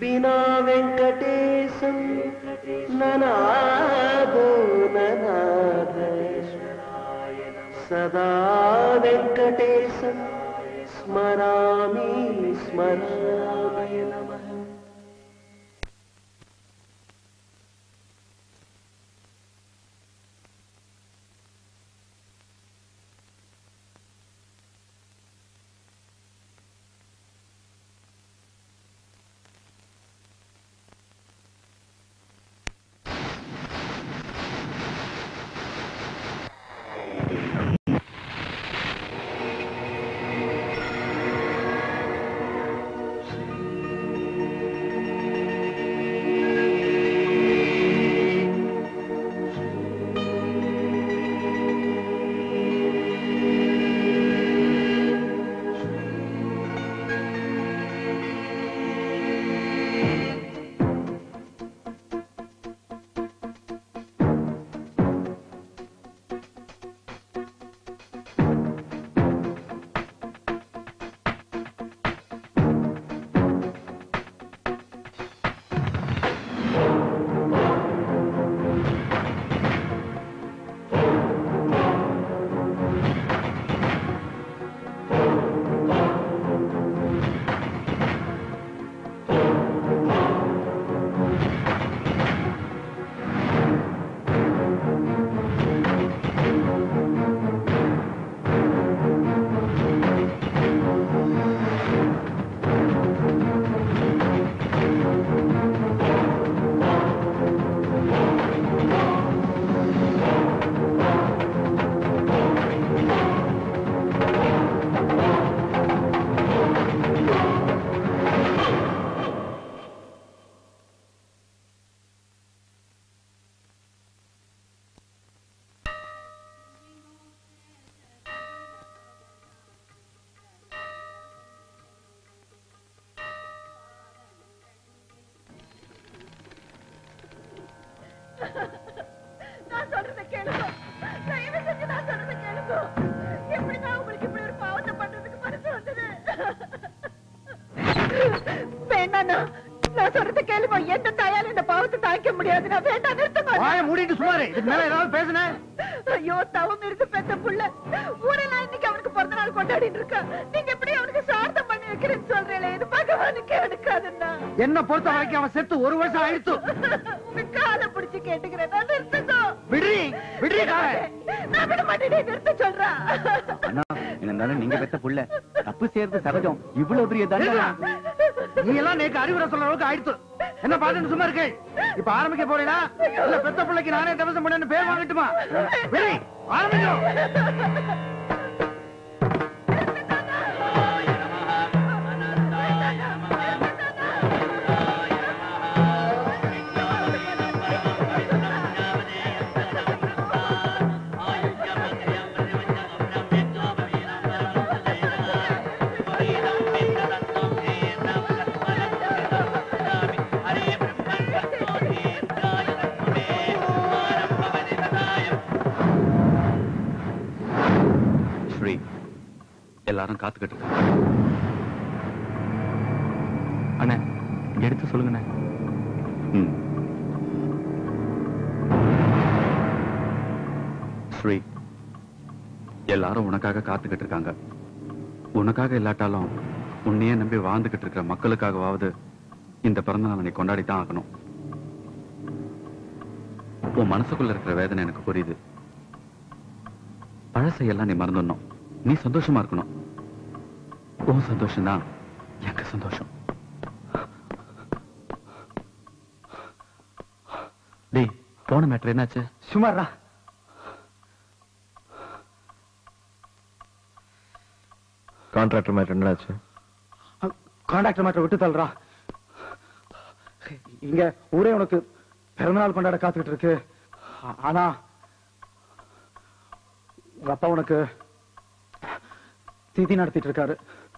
వినా వెంకటేశం ననాదో ననాద సదా వెంకటేశం స్మరామి స్మరామి నమః நான் சொல்றத கேளுங்க தயவு செஞ்சு நான் சொல்றத கேளுங்க எப்படிதான் உங்களுக்கு இப்படி ஒரு பாவத்தை பண்றதுக்கு மனசு வந்தது வேண்டாண்ணா நான் சொல்றத கேளுங்க எந்த தாயால இந்த பாவத்தை தாய்க்க முடியாது நான் வேண்டாம் நிறுத்துங்க வாய மூடிட்டு சுமாரு இதுக்கு மேல ஏதாவது பேசுனேன் ஐயோ தவம் இருந்து பெத்த புள்ள ஊரெல்லாம் இன்னைக்கு அவனுக்கு பிறந்த நாள் கொண்டாடிட்டு இருக்கா நீங்க எப்படி அவனுக்கு சார்த்தம் பண்ணி வைக்கிறேன்னு சொல்றீங்களே இது பகவானுக்கே எடுக்காதுன்னா என்ன பொறுத்த வரைக்கும் அவன் செத்து ஒரு வருஷம் ஆயிடுச்சு உங்க காலை பிடிச்சு கேட்டுக்கிறேன் நான் நிறுத்துங்க விடுறி விடுறி காலை நான் விட மாட்டேன் நிறுத்த சொல்றேன் அண்ணா இருந்தாலும் நீங்க பெத்த புள்ள தப்பு செய்யறது சகஜம் இவ்வளவு பெரிய தண்டனை நீ எல்லாம் நேற்று அறிவுரை சொல்ற அளவுக்கு ஆயிடுச்சு என்ன பாத்துட்டு சும்மா இருக்கே இப்ப ஆரம்பிக்க போறீங்களா இல்ல பெத்த பிள்ளைக்கு நானே தவசம் பண்ணு பேர் வாங்கட்டுமா விடுறி ஆரம்பிக்கிறோம் ஸ்ரீ எல்லாரும் காத்துக்கிட்டு இருக்காங்க அண்ணே எடுத்து சொல்லுங்கண்ணே ம் ஸ்ரீ எல்லாரும் உனக்காக காத்துக்கிட்டு இருக்காங்க உனக்காக இல்லாட்டாலும் உன்னையே நம்பி வாழ்ந்துகிட்டு இருக்கிற மக்களுக்காகவாவது இந்த பிறந்த நாளை நீ கொண்டாடித்தான் ஆகணும் உன் மனசுக்குள்ள இருக்கிற வேதனை எனக்கு புரியுது பழசையெல்லாம் நீ மறந்துடணும் நீ சந்தோஷமா இருக்கணும் உன் சந்தோஷம் தான் எங்க சந்தோஷம் டேய் போன மேட்ரு என்னாச்சு சுமாரா கான்ட்ராக்டர் மாதிரி என்னாச்சு கான்டாக்டர் மாட்ட விட்டு தள்ளுறா இங்க ஊரே உனக்கு பிறந்தநாள் கொண்டாட காத்துக்கிட்டு இருக்கு ஆ- ஆனா உங்க அப்பா உனக்கு தீதி நடத்திட்டு இருக்காரு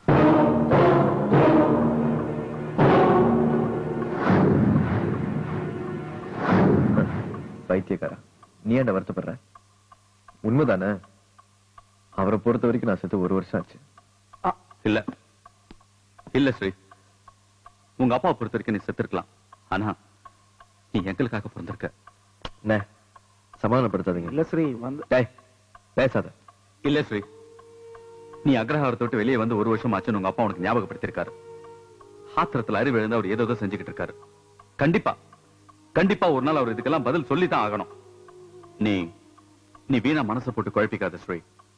பைத்தியக்காரா நீ ஏன்டா வருத்தப்படுற உண்மைதானே அவரை பொறுத்த வரைக்கும் நான் செத்து ஒரு வருஷம் ஆச்சு இல்ல இல்ல ஸ்ரீ உங்க அப்பா பொறுத்த வரைக்கும் நீ செத்துருக்கலாம் ஆனா நீ எங்களுக்காக பிறந்திருக்க என்ன சமாதானப்படுத்தாதீங்க இல்ல ஸ்ரீ வந்து டேய் பேசாத இல்ல ஸ்ரீ நீ அக்ரஹாரத்தை விட்டு வெளியே வந்து ஒரு வருஷம் ஆச்சுன்னு உங்க அப்பா உனக்கு ஞாபகப்படுத்திருக்காரு ஆத்திரத்துல அறிவு எழுந்து அவர் ஏதோ ஏதோ செஞ்சுக்கிட்டு இருக்காரு கண்டிப்பா கண்டிப்பா ஒரு நாள் அவர் இதுக்கெல்லாம் பதில் சொல்லித்தான் ஆகணும் நீ நீ வீணா மனசை போட்டு குழப்பிக்காத ஸ்ரீ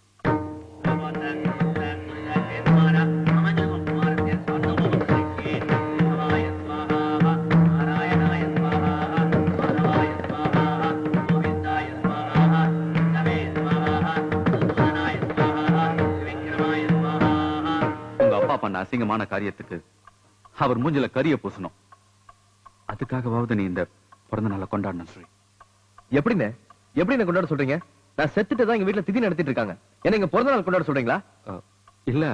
உங்க அப்பா பண்ண அசிங்கமான காரியத்துக்கு அவர் மூஞ்சில கரிய பூசணும் அதுக்காகவாவது நீ இந்த பிறந்த நாளை கொண்டாடணும் ஸ்ரீ எப்படிண்ணே எப்படி என்ன கொண்டாட சொல்றீங்க நான் செத்துட்டு தான் எங்க வீட்டுல திதி நடத்திட்டு இருக்காங்க என்ன எங்க பிறந்த நாள் கொண்டாட சொல்றீங்களா அஹ், இல்ல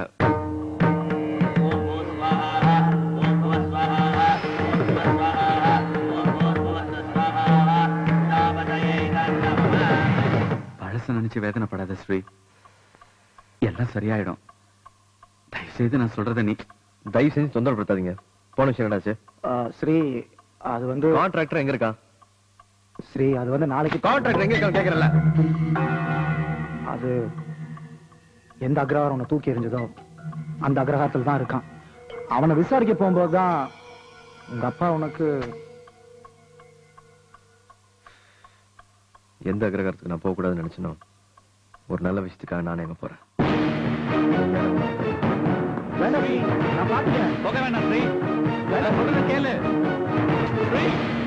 பழச நினைச்சு வேதனைப்படாத ஸ்ரீ எல்லாம் சரியாயிடும் தயவு செய்து நான் சொல்றத நீ தயவு செஞ்சு தொந்தரப்படுத்தாதீங்க போன விஷயம் என்னாச்சு ஸ்ரீ அது வந்து கான்ட்ராக்டர் எங்க இருக்கா ஸ்ரீ அது வந்து நாளைக்கு கான்ட்ராக்டர் எங்க இருக்கான்னு கேக்குறல அது எந்த அக்ரஹாரம் உன்னை தூக்கி எறிஞ்சதோ அந்த அக்ரஹாரத்தில் தான் இருக்கான் அவனை விசாரிக்க போகும்போது தான் உங்க அப்பா உனக்கு எந்த அக்ரகாரத்துக்கு நான் போக கூடாதுன்னு நினைச்சனோ ஒரு நல்ல விஷயத்துக்காக நான் எங்க போறேன் வேண்டாம் ஸ்ரீ, நான் பாத்துக்கிறேன் போக வேண்டாம் ஸ்ரீ நான் சொல்றத கேளு ஸ்ரீ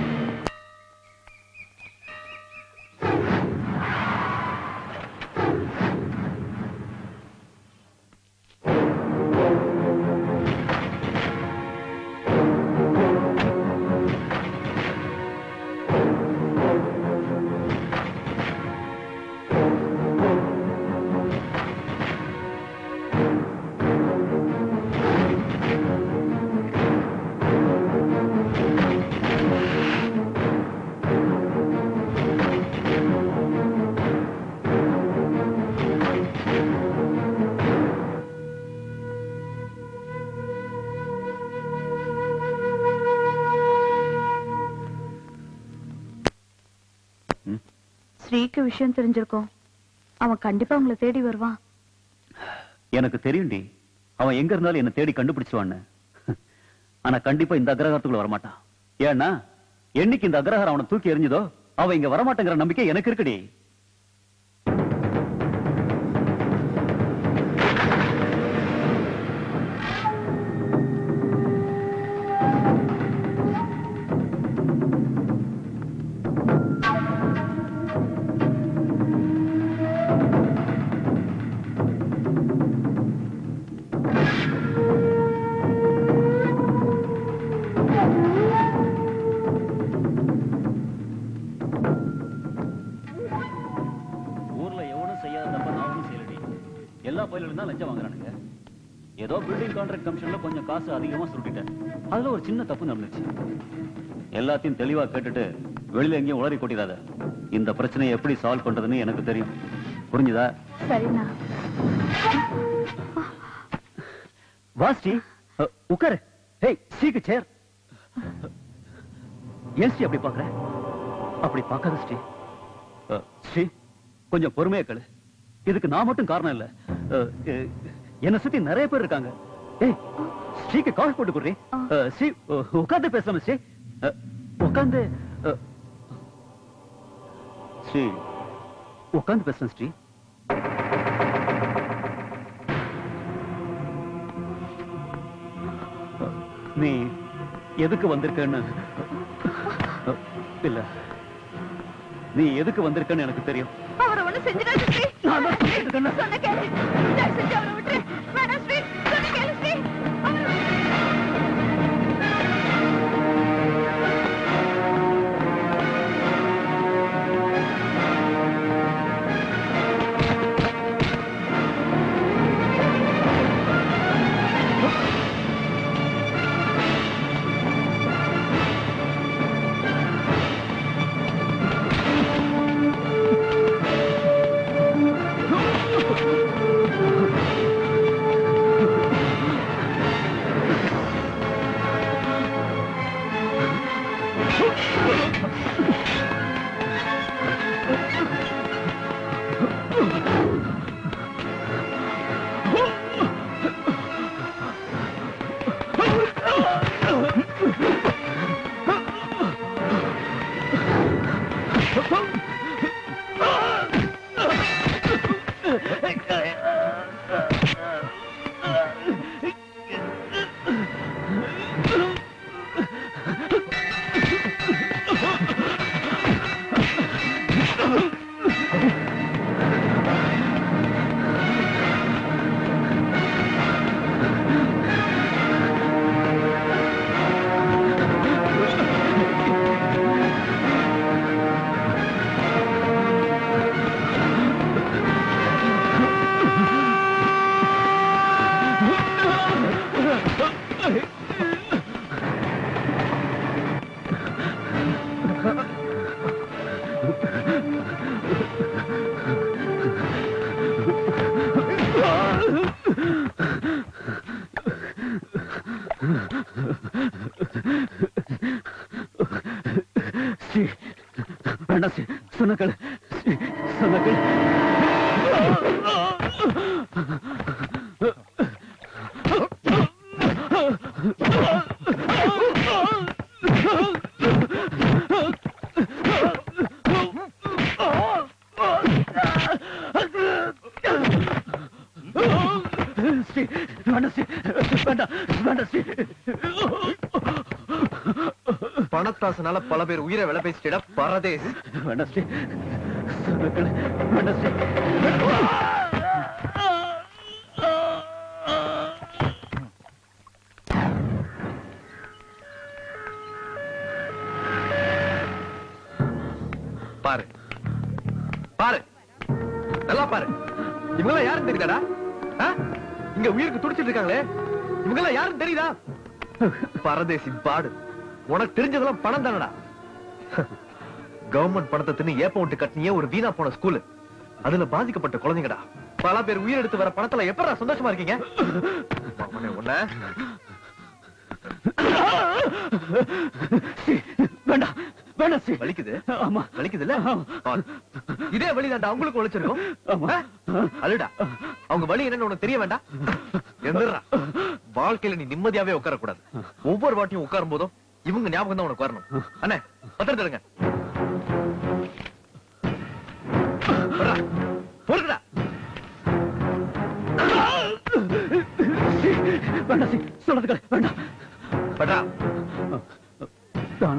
ஸ்ரீக்கு விஷயம் தெரிஞ்சிருக்கும் அவன் கண்டிப்பா உங்களை தேடி வருவான் எனக்கு தெரியும்டி அவன் எங்க இருந்தாலும் என்ன தேடி கண்டுபிடிச்சுவான்னு ஆனா கண்டிப்பா இந்த அக்ரஹாரத்துக்குள்ள வரமாட்டான் ஏன்னா என்னைக்கு இந்த அக்ரஹாரம் அவனை தூக்கி எறிஞ்சதோ அவன் இங்க வரமாட்டேங்கிற நம்பிக்கை எனக்கு இருக்குடி ஊர்ல எவனும் செய்யாத தப்ப நான் ஒண்ணும் செய்யலடி எல்லா பயிலும் தான் லஞ்சம் வாங்குறானுங்க ஏதோ பில்டிங் கான்ட்ராக்ட் கமிஷன்ல கொஞ்சம் காசு அதிகமா சுருட்டிட்டேன் அதுல ஒரு சின்ன தப்பு நடந்துச்சு எல்லாத்தையும் தெளிவா கேட்டுட்டு வெளியில எங்கேயும் உளறி கொட்டிடாத இந்த பிரச்சனையை எப்படி சால்வ் பண்றதுன்னு எனக்கு தெரியும் புரிஞ்சுதா சரிண்ணா வா ஸ்ரீ அ, உட்காரு ஹேய் ஸ்ரீக்கு சேர் ஏன் ஸ்ரீ அப்படி பாக்குற அப்படி பார்க்காத ஸ்ரீ அ, ஸ்ரீ கொஞ்சம் பொறுமையா கேளு இதுக்கு நான் மட்டும் காரணம் இல்ல அ, எ, என்னை சுத்தி நிறைய பேர் இருக்காங்க ஏய் ஸ்ரீக்கு காஃபி போட்டு குடுறி ஸ்ரீ உ, உட்கார்ந்து பேசாம ஸ்ரீ அ, உட்கார்ந்து அ, ஸ்ரீ உட்கார்ந்து பேசுறேன் ஸ்ரீ நீ எதுக்கு வந்திருக்கன்னு இல்ல நீ எதுக்கு வந்திருக்கன்னு எனக்கு தெரியும் அவரை ஒண்ணு செஞ்சிடாத ஸ்ரீ நான் தான் சொல்லிட்டு இருக்கேன்ல. சொன்ன கேளு தயவு செஞ்சு அவரை விட்டுரு வேணாம் ஸ்ரீ சொன்ன கேளு ஸ்ரீ அவரை ஆ ஸ்ரீ வேண்டாம் ஸ்ரீ சொன்னக்கள் ஸ்ரீ சொன்னக்கள் ஸ்ரீ வேண்டாம் ஸ்ரீ வேண்டாம் வேண்டாம் ஸ்ரீ பணத்தாசனால பல பேர் உயிரை விலை பேசிட்டா பரதேஸ் வேண்டாம் ஸ்ரீ சொன்னக்கள் வேண்டாம் ஸ்ரீ பாரு பாரு நல்லா பாரு இவங்க எல்லாம் யாருன்னு தெரியுதாடா ஆ? இங்க உயிருக்கு துடிச்சிட்டு இருக்காங்களே இவங்க எல்லாம் யாருன்னு தெரியுதா பரதேசி பாடு உனக்கு தெரிஞ்சதெல்லாம் பணம் தானடா கவர்மெண்ட் பணத்தை தின்னு ஏப்ப விட்டு கட்டினியே ஒரு வீணா போன ஸ்கூல் அதுல பாதிக்கப்பட்ட குழந்தைங்கடா பல பேர் உயிர் எடுத்து வர பணத்துல எப்படா சந்தோஷமா இருக்கீங்க அவனே உன்னை ஸ்ரீ, வேண்டாம் வேண்டாம் ஸ்ரீ வலிக்குது ஆமா வலிக்குதுல்ல பாரு. இதே வலி தான்டா அவங்களுக்கு வலிச்சிருக்கும் ஆமா. ஆ? அழுடா அவங்க வலி என்னன்னு உனக்கு தெரிய வேண்டாம் எந்திரா வாழ்க்கையில நீ நிம்மதியாவே உட்கார கூடாது ஒவ்வொரு வாட்டியும் உட்காரும் போதும் இவங்க ஞாபகம் தான் உனக்கு வரணும் அண்ணே பத்திரம் தருங்க வர்றா. பொறுக்குடா. வேண்டாம் ஸ்ரீ சொல்றதுக்கு வேண்டாம் பட்றா. தான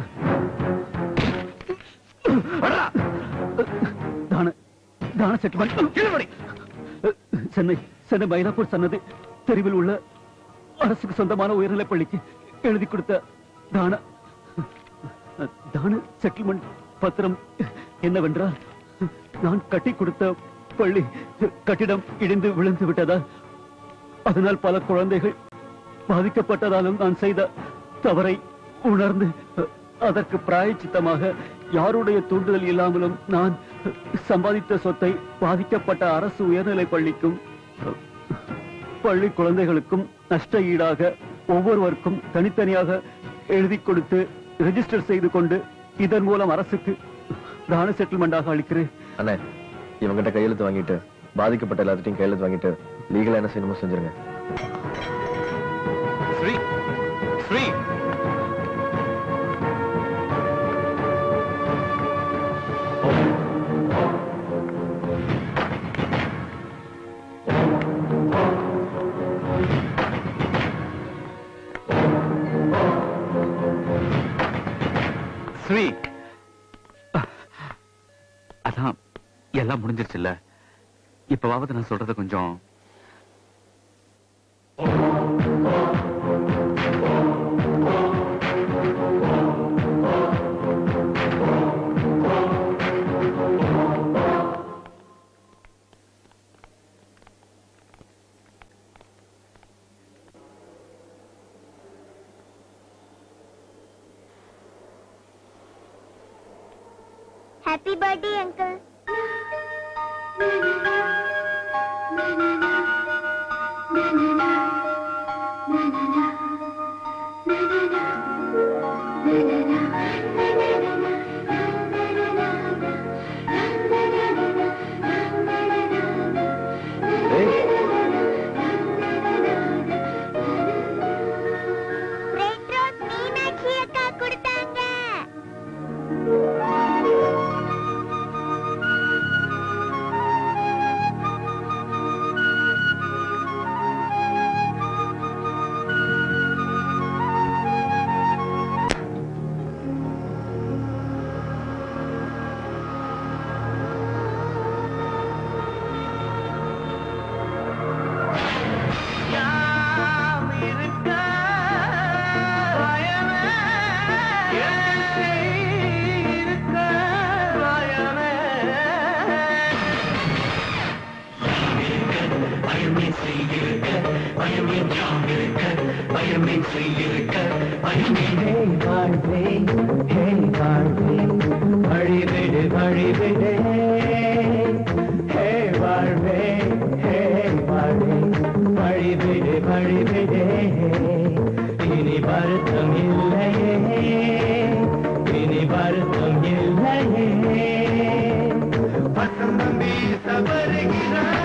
பட்றா. தான தான செட்டில்மெண்ட் கீழே படி. சென்னை சென்னை மயிலாப்பூர் சன்னதி தெருவில் உள்ள அரசுக்கு சொந்தமான உயர்நிலைப் பள்ளிக்கு எழுதி கொடுத்த தான தான செட்டில்மெண்ட் பத்திரம் என்னவென்றால் நான் கட்டி கொடுத்த பள்ளி கட்டிடம் இடிந்து விழுந்து விட்டதால் அதனால் பல குழந்தைகள் பாதிக்கப்பட்டதாலும் நான் செய்த தவறை உணர்ந்து அதற்கு பிராயச்சித்தமாக யாருடைய தூண்டுதல் இல்லாமலும் நான் சம்பாதித்த சொத்தை பாதிக்கப்பட்ட அரசு உயர்நிலைப் பள்ளிக்கும் பள்ளி குழந்தைகளுக்கும் நஷ்ட ஈடாக ஒவ்வொருவருக்கும் தனித்தனியாக எழுதி கொடுத்து ரெஜிஸ்டர் செய்து கொண்டு இதன் மூலம் அரசுக்கு தான செட்டில்மெண்டாக அளிக்கிறேன் அண்ணே இவங்கிட்ட கையெழுத்து வாங்கிட்டு பாதிக்கப்பட்ட எல்லாத்தையும் கையெழுத்து வாங்கிட்டு லீகலா என்ன செய்யணுமோ செஞ்சிருங்க ஸ்ரீ ஸ்ரீ ஸ்ரீ அதான் எல்லாம் முடிஞ்சிருச்சுல்ல இப்பவாவது நான் சொல்றத கொஞ்சம் ஹாப்பி பர்த்டே அங்கிள் ஏய் ரெட் ரோஸ் மீனாட்சி அக்கா கொடுத்தாங்க பயமே செய்திருக்க பயமே யாம் இருக்க பயமே செய்திருக்க பயமே வாழ்வே ஹே வாழ்வே வழிவிடு வழிவிடு ஹே வாழ்வே ஹே வாழ்வே வழிவிடு வழிவிடு இனி வருத்தம் இல்லையே இனி வருத்தம் இல்லையே வசந்தம் வீச வருகிறார்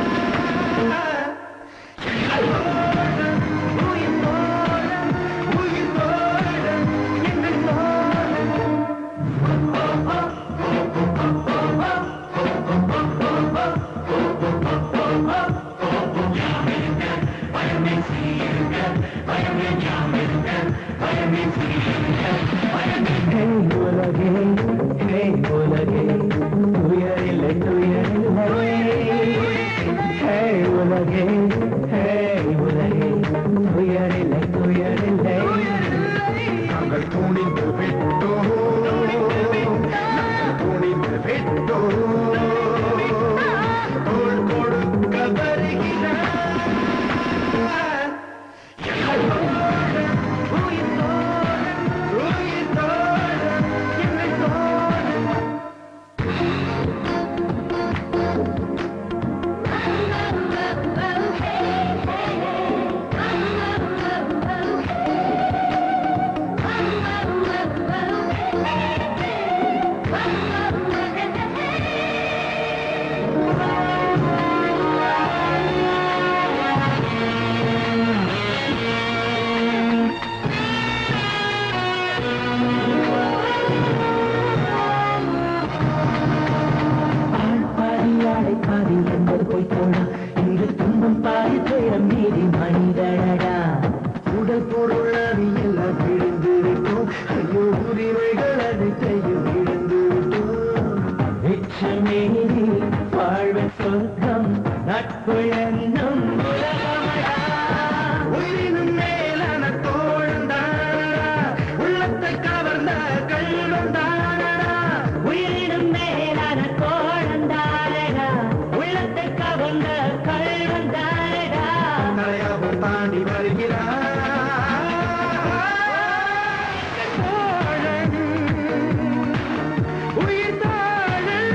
உயிர் தோழன், உயிர் தோழன், எங்கள் தோழன். பயமே செய்யிருக்க பயமே யாம் இருக்க பயமே செய்யிருக்க பயமே ஹே உலகே ஹே உலகே துயரில்லை துயரில்லை ஹே உலகே ஹே உலகே துயரில்லை துயரில்லை நாங்கள் துணிந்து விட்டோம் நாங்கள் துணிந்து விட்டோம் தோள் கொடுக்க வருகிறார் எங்கள் தோழன், உயிர் தோழன், உயிர் தோழன், எங்கள் தோழன். ஆள் பாதி ஆடை பாதி என்பது போய் போடா இன்று துன்பம் பாதி துயரம் மீறி மனிதடா உடல் பொருள் அது எல்லாம் விழுந்து விட்டோம் ஐயோ உரிமைகள் அனைத்தையும் இழந்து விட்டோம் மிச்சமேறி வாழ்வ சொர்க்கம் நட்பு என்னும் உலகமடா உயிரினும் மேலான தோழந்தானடா உள்ளத்தை கவர்ந்த கல்வந்தானடா உயிரினும் மேலான தோழந்தானடா உள்ளத்தை கவர்ந்த கல்வந்தானடா தலையாவும் தாண்டி வருகிறார் தோழன், உயிர் தோழன்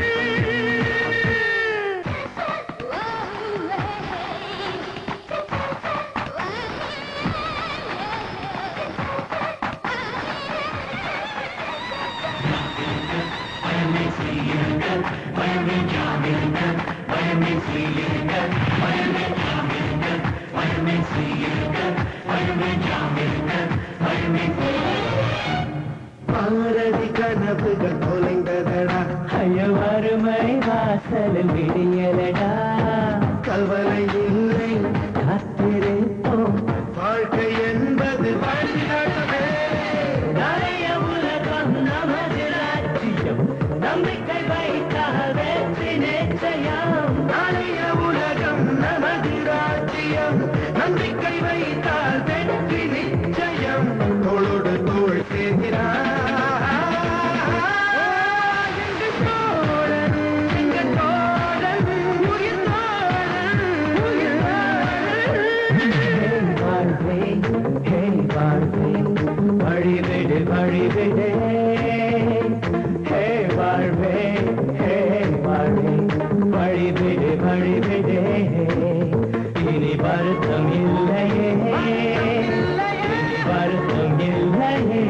பாரதி கனவுகள் தொலைந்ததடா ஐய வறுமை வாசலில் விடியலடா கவலை இல்லை காத்திருப்போம் வாழ்க்கை என்பது வழிகாட்டுமே நிறைய உலகம் நமது ராஜ்யம் நம்பிக்கை வைத்தால் வெற்றி நிச்சயம் நிறைய உலகம் நமது ராஜ்யம் நம்பிக்கை வைத்தால் வெற்றி நிச்சயம் தோளோடு தோள் சேர்கிறார் எங்கள் தோழன், எங்கள் தோழன், உயிர் தோழன், உயிர் தோழன். வாழ்வே ஹே வாழ்வே வழிவிடு வழிவிடு ஹே வாழ்வே ஹே வாழ்வே வழிவிடு வழிவிடு இனி வருத்தம் இல்லையே இனி வருத்தம் இல்லையே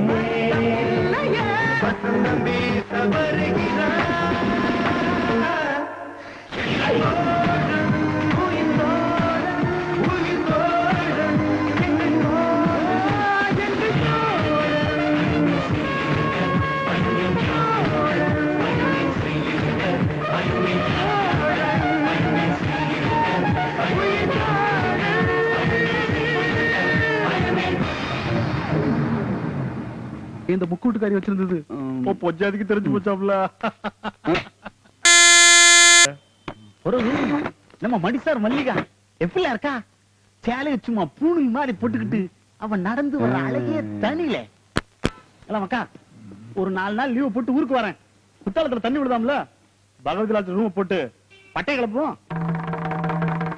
வசந்தம் வீச வருகிறார் உயிர் தோழன், உயிர் தோழன், எங்கள் தோழன், எங்கள் இந்த முக்கூட்டுக்காரி வச்சிருந்தது ஓ பொஜாதிக்கு தெரிஞ்சு போச்சாப்ல நம்ம மடிசார் மல்லிகா எப்படில இருக்கா சேலைய சும்மா பூணு மாதிரி போட்டுக்கிட்டு அவன் நடந்து வர அழகே தனியில எல்லாம் அக்கா ஒரு நாலு நாள் லீவ் போட்டு ஊருக்கு வரேன் குத்தாலத்துல தண்ணி விடுதாம்ல பகவதி ரூம் போட்டு பட்டை கிளப்புவோம்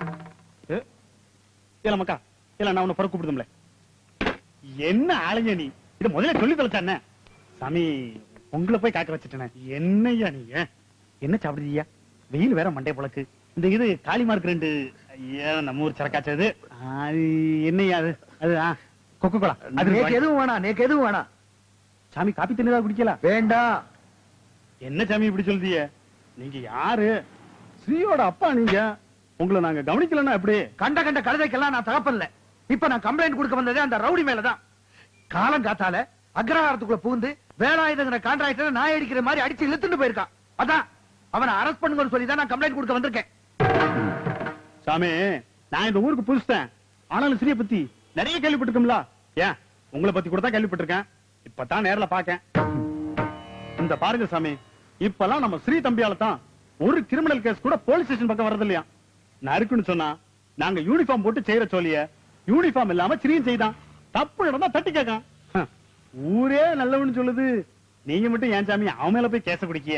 இல்ல மக்கா இல்ல நான் உன்னை பிறகு கூப்பிடுதும்ல என்ன ஆளுங்க நீ இது முதல்ல சொல்லி தொலைச்சானே சாமி உங்களை போய் காக்க வச்சுட்டேனே என்னய்யா நீங்க என்ன சாப்பிடுறீயா வெயில் வேற மண்டை புழக்கு இந்த இது காளிமார்க் ரெண்டு ஐயா நம்ம ஊர் சரக்காச்சது அது என்னய்யா அது அது ஆ, கொக்கோ கோலா அது நேக்கு எதுவும் வேணாம் நேக்கு எதுவும் வேணாம் சாமி காப்பி தண்ணி தான் குடிக்கலாம் வேண்டாம் என்ன சாமி இப்படி சொல்றீங்க நீங்க யாரு ஸ்ரீயோட அப்பா நீங்க உங்களை நாங்க கவனிக்கலன்னா எப்படி கண்ட கண்ட கழுதைக்கெல்லாம் நான் தகப்பல்ல இப்ப நான் கம்ப்ளைண்ட் கொடுக்க வந்ததே அந்த ரவுடி மேலதான் காலம் காத்தால அக்ரஹாரத்துக்குள்ள புகுந்து வேலாயுதங்கிற கான்ட்ராக்டர் நாய் அடிக்கிற மாதிரி அடிச்சு இழுத்துட்டு போயிருக்கான் அதான் அவனை அரெஸ்ட் பண்ணுங்கன்னு சொல்லி தான் நான் கம்ப்ளைண்ட் கொடுக்க வந்திருக்கேன் சாமி நான் இந்த ஊருக்கு புதுசுதான் ஆனாலும் ஸ்ரீய பத்தி நிறைய கேள்விப்பட்டிருக்கோம்ல ஏன் உங்களை பத்தி கூட தான் கேள்விப்பட்டிருக்கேன் இப்பதான் நேர்ல பாக்கேன் இந்த பாருங்க சாமி இப்பெல்லாம் நம்ம ஸ்ரீ தம்பியால தான் ஒரு கிரிமினல் கேஸ் கூட போலீஸ் ஸ்டேஷன் பக்கம் வரது இல்லையா நறுக்குன்னு சொன்னா நாங்க யூனிஃபார்ம் போட்டு செய்யற சொல்லிய யூனிஃபார்ம் இல்லாம ஸ்ரீயும் செய்தான் தப்பு நடந்தா தட்டி கேட்கான் ஹம், ஊரே நல்லவன்னு சொல்லுது நீங்க மட்டும் ஏன் சாமி அவன் மேல போய் கேச குடிக்கிய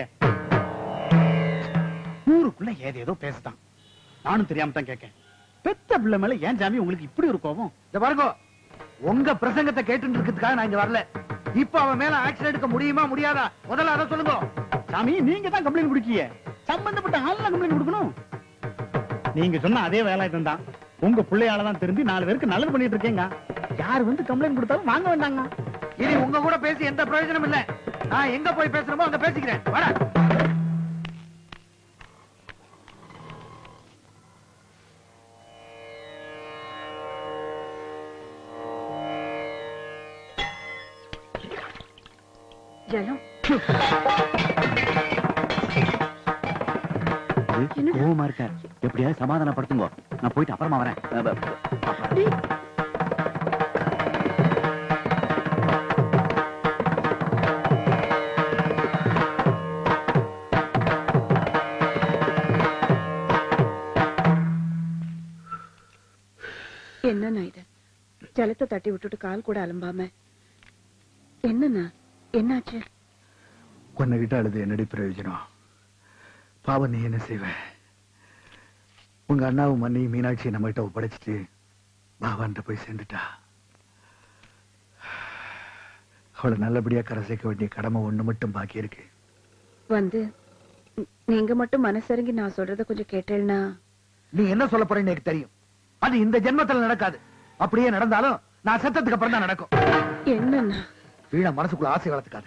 ஊருக்குள்ள ஏதேதோ பேசுதான் நானும் தெரியாம தான் கேட்கேன் பெத்த பிள்ளை மேல ஏன் சாமி உங்களுக்கு இப்படி ஒரு கோபம் இந்த பாருங்க உங்க பிரசங்கத்தை கேட்டு இருக்கிறதுக்காக நான் இங்க வரல இப்ப அவன் மேல ஆக்ஷன் எடுக்க முடியுமா முடியாதா முதல்ல அதை சொல்லுங்க சாமி நீங்க தான் கம்ப்ளைண்ட் கொடுக்கீங்க சம்பந்தப்பட்ட ஆள்ல கம்ப்ளைண்ட் கொடுக்கணும் நீங்க சொன்ன அதே வேலை தான் உங்க பிள்ளையால தான் திரும்பி நாலு பேருக்கு நல்லது பண்ணிட்டு இருக்கேங்க யார் வந்து கம்ப்ளைண்ட் கொடுத்தாலும் வாங்க வேண்டாங்க இனி உங்க கூட பேசி எந்த பிரயோஜனம் இல்ல நான் எங்க போய் பேசுறோமோ அங்க பேசிக்கிறேன் வாடா ஜலம் கோவமா இருக்க எப்படியாவது சமாதானப்படுத்துங்க நான் போயிட்டு அப்புறமா வரேன் என்னண்ணா இது ஜலத்தை தட்டி விட்டுட்டு கால் கூட அலம்பாம என்னண்ணா என்னாச்சு உன்னை கிட்ட அழுது என்னடி பிரயோஜனம் பாவம் நீ என்ன செய்வ உங்க அண்ணாவும் மண்ணியும் மீனாட்சி நம்ம கிட்ட ஒப்படைச்சிட்டு பாவான்ட்ட போய் சேர்ந்துட்டா அவளை நல்லபடியா கரை சேர்க்க வேண்டிய கடமை ஒண்ணு மட்டும் பாக்கி இருக்கு வந்து ந- நீங்க மட்டும் மனசரங்கி நான் சொல்றத கொஞ்சம் கேட்டேன்னா நீ என்ன சொல்ல போறேன்னு எனக்கு தெரியும் அது இந்த ஜென்மத்துல நடக்காது அப்படியே நடந்தாலும் நான் செத்ததுக்கு அப்புறம் தான் நடக்கும் என்னண்ணா வீணா மனசுக்குள்ள ஆசை வளர்த்துக்காத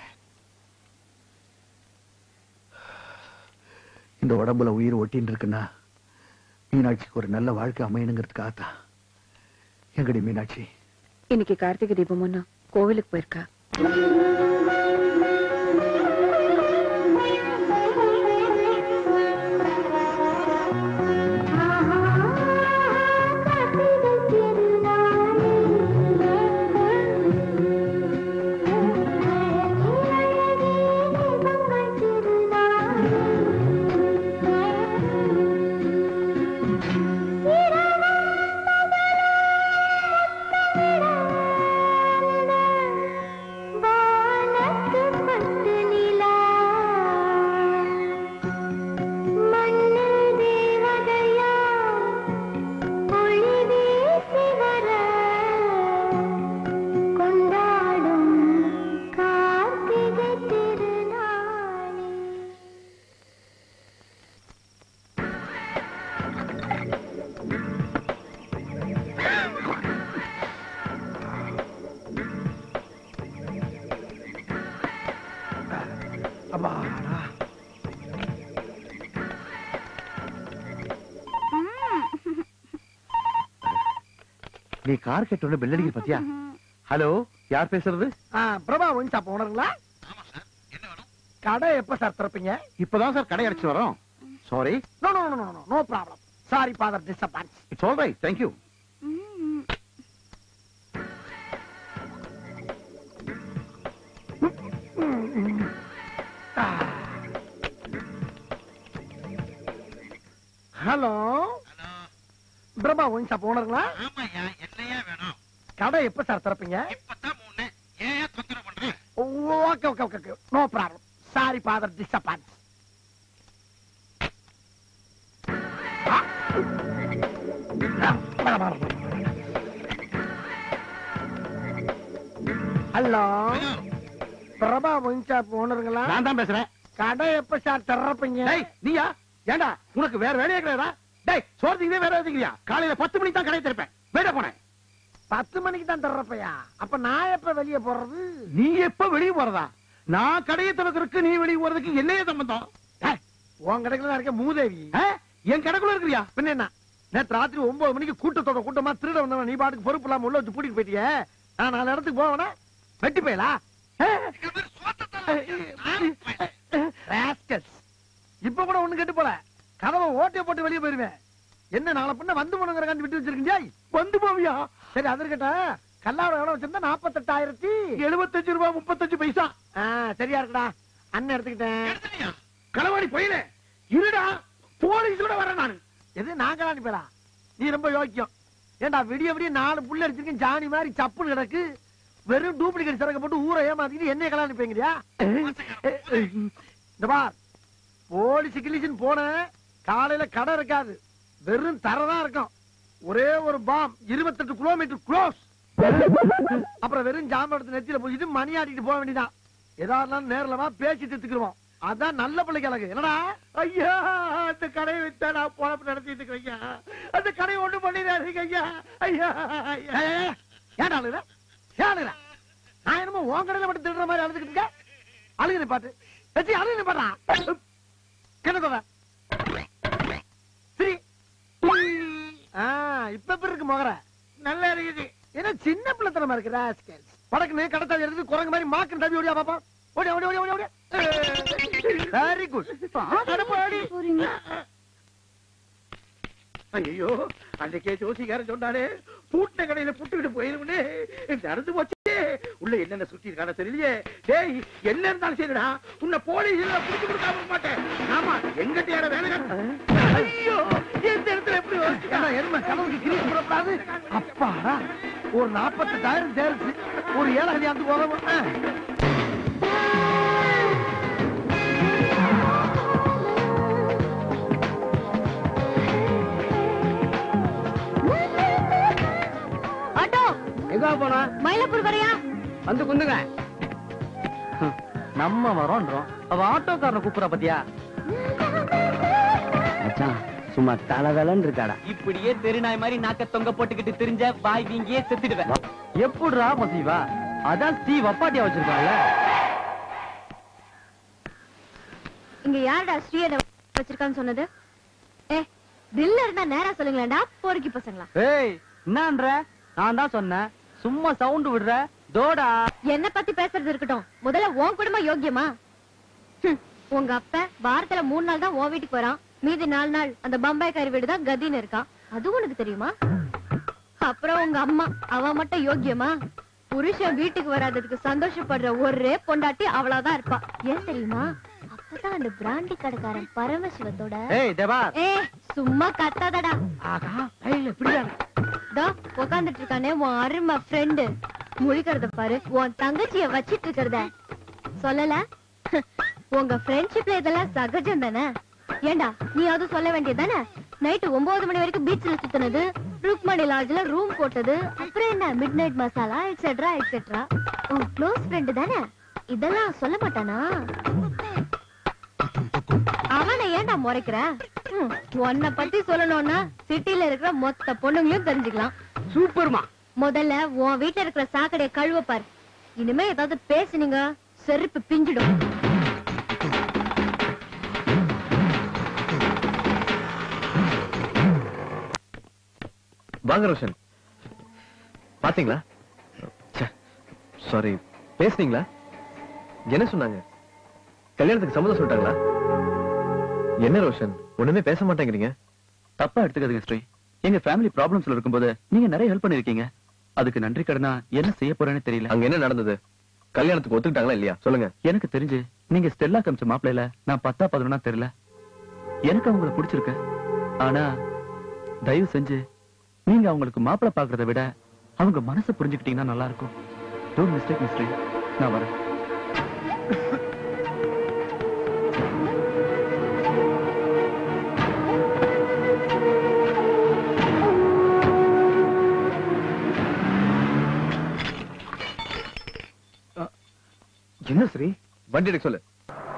இந்த உடம்புல உயிர் ஒட்டின்னு இருக்குன்னா மீனாட்சிக்கு ஒரு நல்ல வாழ்க்கை அமையணுங்கிறதுக்காகத்தான் எங்கடி மீனாட்சி இன்னைக்கு கார்த்திகை தீபம் ஒண்ணு கோவிலுக்கு போயிருக்கா வானத்து பட்டு நிலா மண்ணில் தேவதையா ஒளி வீசி வர கொண்டாடும் கார்த்திகை திருநாளே அப்பாடா. நீ கார் கேட்டோட பெல் அடிக்கிற பத்தியா ஹலோ யார் பேசுறது பிரபா ஒயின் ஷாப் ஓனருங்களா கடை எப்ப சார் திறப்பீங்க இப்பதான் சார் கடை அடைச்சு வரோம் sorry no no no no no problem sorry father disappoints it's all right thank you hello Prabha wine shop ஓனருங்களா ஆமாயா என்னையா வேணும் கடை எப்ப சார் திறப்பீங்க இப்பதான் மூணு ஏன் தொந்தரவு பண்ற okay okay okay okay no problem sorry father disappoints hello Prabha wine shop ஓனருங்களா நான் தான் பேசுறேன் கடை எப்ப சார் திறப்பீங்க டேய் நீயா ஏண்டா உனக்கு வேற வேலையே கிடையாதா டேய் சோர்த்திங்களே வேற எதுக்குறியா காலையில பத்து மணிக்கு தான் கடை திறப்பேன் வேட போனேன் பத்து மணிக்கு தான் திறப்பையா அப்ப நான் எப்ப வெளியே போறது நீ எப்ப வெளிய போறதா நான் கடையை திறக்கிறதுக்கு நீ வெளிய போறதுக்கு என்னைய சம்பந்தம் டேய், உன் கடைக்குள்ள தான் இருக்க மூதேவி ஆ? என் கடைக்குள்ள இருக்கிறியா பின்ன என்ன நேற்று ராத்திரி ஒன்பது மணிக்கு கூட்டத்தோட கூட்டமா திருட வந்தவன் நீ பாட்டுக்கு பொறுப்பு இல்லாம உள்ள வச்சு பூட்டிட்டு போயிட்டியே நான் நாலு இடத்துக்கு போவனா வெட்டி போயலா இப்ப கூட ஒண்ணு கெட்டு போல கதவை ஓட்டைய போட்டு வெளியே போயிருவேன் என்ன நாளை பின்ன வந்து போனுங்கிற காண்டி விட்டு வச்சிருக்கீங்க வந்து போவியா சரி அது இருக்கட்டும் கல்லாவோட எவ்வளவு வச்சிருந்தா நாப்பத்தெட்டாயிரத்தி எழுபத்தஞ்சு ரூபாய் முப்பத்தஞ்சு பைசா ஆ, சரியா இருக்குடா அண்ணன் எடுத்துக்கிட்டேன் களவாடி போயில இருடா போலீஸோட வரேன் நானு எது நான் கலாணி பேரா நீ ரொம்ப யோக்கியம் ஏண்டா விடிய விடிய நாலு புள்ள அடிச்சிருக்கேன் ஜானி மாதிரி சப்புன்னு கிடக்கு வெறும் டூப்ளிகேட் சரக்கு போட்டு ஊரை ஏமாத்திட்டு என்ன கலாணி பேங்கிறியா இந்த பார் போலீஸ் கிளிச்சுன்னு போனேன் காலையில கடை இருக்காது வெறும் தரதான் இருக்கும் ஒரே ஒரு பாம் இருபத்தெட்டு கிலோமீட்டர் க்ளோஸ் அப்புறம் வெறும் ஜாம எடுத்து நெத்தியில போயிட்டு மணி ஆடிட்டு போக வேண்டியதான் ஏதா இருந்தாலும் நேர்ல வா பேசி தித்துக்குருவோம் அதான் நல்ல பிள்ளைக்கு அழகு என்னடா ஐயா அந்த கடையை வித்தா நான் பொழப்பு நடத்திட்டு இருக்கிறேன் ஐயா அந்த கடையை ஒண்ணு பண்ணிடாதீங்க ஐயா ஐயா ஐயா. ஏன்டா அழுகுற ஏன் அழுகுற நான் என்னமோ உன் கடையில மட்டும் திருடுற மாதிரி அழுதுகிட்டு இருக்க அழுகுது பாட்டு வச்சு அழுகுது பாட்டா என்ன தொகை சரி ஆ, இப்ப எப்படி இருக்கு முகர நல்லா இருக்குது ஏன்னா சின்ன பிள்ளைத்தனமா இருக்கு ராஸ்கல் படக்குன்னு கடத்தாது எடுத்து குரங்கு மாதிரி மாக்கு தவி ஓடியா பாப்பா ஓடி ஓடி ஓடி ஓடி ஓடி வெரி குட் ஐயோ அன்னைக்கே ஜோசிக்காரன் சொன்னானே பூட்டின கடையில புட்டுக்கிட்டு போயிருவனே நடந்து போச்சு உள்ள என்னென்ன சுத்தி இருக்கான தெரியலையே டேய் என்ன இருந்தாலும் சரிடா உன்னை போலீஸ்ல புடிச்சு கொடுக்காம இருக்க மாட்டேன் ஆமா எங்கிட்ட வேலை ஐயோ எந்த இடத்துல எப்படி ஏன்னா எருமை கனவுக்கு கிரீஸ் போடக்கூடாது அப்பாடா ஒரு நாற்பத்தெட்டாயிரம் தேர்ச்சி ஒரு ஏழை கல்யாணத்துக்கு உதவும் ஆ. ஆட்டோ எங்க போனா மயிலாப்பூர் வரையா வந்து குந்துங்க நம்ம வரோன்றோம் அவ ஆட்டோக்காரனை கூப்பிடுறா பத்தியா மச்சான் சும்மா தலதலன்னு இருக்காடா இப்படியே தெருநாய் மாதிரி நாக்க தொங்க போட்டுக்கிட்டு தெரிஞ்ச வாய் வீங்கியே செத்துடுவேன் எப்படிடா பசிவா அதான் ஸ்டீ வப்பாட்டியா வச்சிருக்காங்கல்ல இங்க யாருடா ஸ்ரீயத வச்சிருக்கான்னு சொன்னது ஏ தில்ல இருந்தா நேரா சொல்லுங்களேன்டா போரிக்கி பசங்களா ஏய் என்னன்ற நான் தான் சொன்னேன் சும்மா சவுண்ட் விடுற தோடா என்ன பத்தி பேசுறது இருக்கட்டும் முதல்ல உன் குடும்பம் யோக்கியமா ஹம், உங்க அப்ப வாரத்துல மூணு நாள் தான் உன் வீட்டுக்கு வரான் மீதி நாலு நாள் அந்த பம்பாய்க்காரி வீடு தான் கதின்னு இருக்கான் அது உனக்கு தெரியுமா அப்புறம் உங்க அம்மா அவ மட்டும் யோக்கியமா புருஷன் வீட்டுக்கு வராததுக்கு சந்தோஷப்படுற ஒரே பொண்டாட்டி அவளாதான் இருப்பா ஏன் தெரியுமா அப்பதான் அந்த பிராண்டி கடைக்காரன் பரமசிவத்தோட ஏய் தேவா ஏ சும்மா கத்தாதடா ஆகா கையில இப்படிதான் தோ உக்காந்துட்டு இருக்கானே உன் அருமை ஃப்ரெண்டு முழிக்கிறத பாரு உன் தங்கச்சிய வச்சிட்டு இருக்கிறத சொல்லல உங்க ஃப்ரெண்ட்ஷிப்ல இதெல்லாம் சகஜம் தானே ஏண்டா நீ அது சொல்ல வேண்டியதானே நைட்டு ஒன்பது மணி வரைக்கும் பீச்ல சுத்தினது ருக்மணி லாட்ஜ்ல ரூம் போட்டது அப்புறம் என்ன midnight masala etcetera etcetera உன் க்ளோஸ் ஃப்ரெண்டு தானே இதெல்லாம் சொல்ல மாட்டானா அவனை ஏன்டா முறைக்கிற ம், உன்னை பத்தி சொல்லணும்னா சிட்டில இருக்கிற மொத்த பொண்ணுங்களையும் தெரிஞ்சுக்கலாம் சூப்பர்மா முதல்ல உன் வீட்டுல இருக்கிற சாக்கடைய கழுவ பாரு இனிமே ஏதாவது பேசுனீங்க செருப்பு பிஞ்சிடும் வாங்க ரோஷன் பாத்தீங்களா சாரி பேசுனீங்களா என்ன சொன்னாங்க கல்யாணத்துக்கு சம்மதம் சொல்லிட்டாங்களா என்ன ரோஷன் ஒண்ணுமே பேச மாட்டேங்கிறீங்க தப்பா எடுத்துக்காதீங்க ஸ்ரீ எங்க ஃபேமிலி ப்ராப்ளம்ஸ்ல இருக்கும்போது நீங்க நிறைய ஹெல்ப் பண்ணிருக்கீங்க அதுக்கு நன்றி கடனா என்ன செய்ய போறேன்னு தெரியல அங்க என்ன நடந்தது கல்யாணத்துக்கு ஒத்துக்கிட்டாங்களா இல்லையா சொல்லுங்க எனக்கு தெரிஞ்சு நீங்க ஸ்டெல்லா காமிச்ச மாப்பிள்ளையில நான் பத்தா பதினொன்னா தெரியல எனக்கு அவங்கள பிடிச்சிருக்கு ஆனா தயவு செஞ்சு நீங்க அவங்களுக்கு மாப்பிள்ளை பாக்குறத விட அவங்க மனசை புரிஞ்சுக்கிட்டீங்கன்னா நல்லா இருக்கும் டோன்ட் மிஸ்டேக் மிஸ்ட்ரி நான் வரேன் என்ன ஸ்ரீ வண்டி எடுக்க சொல்லு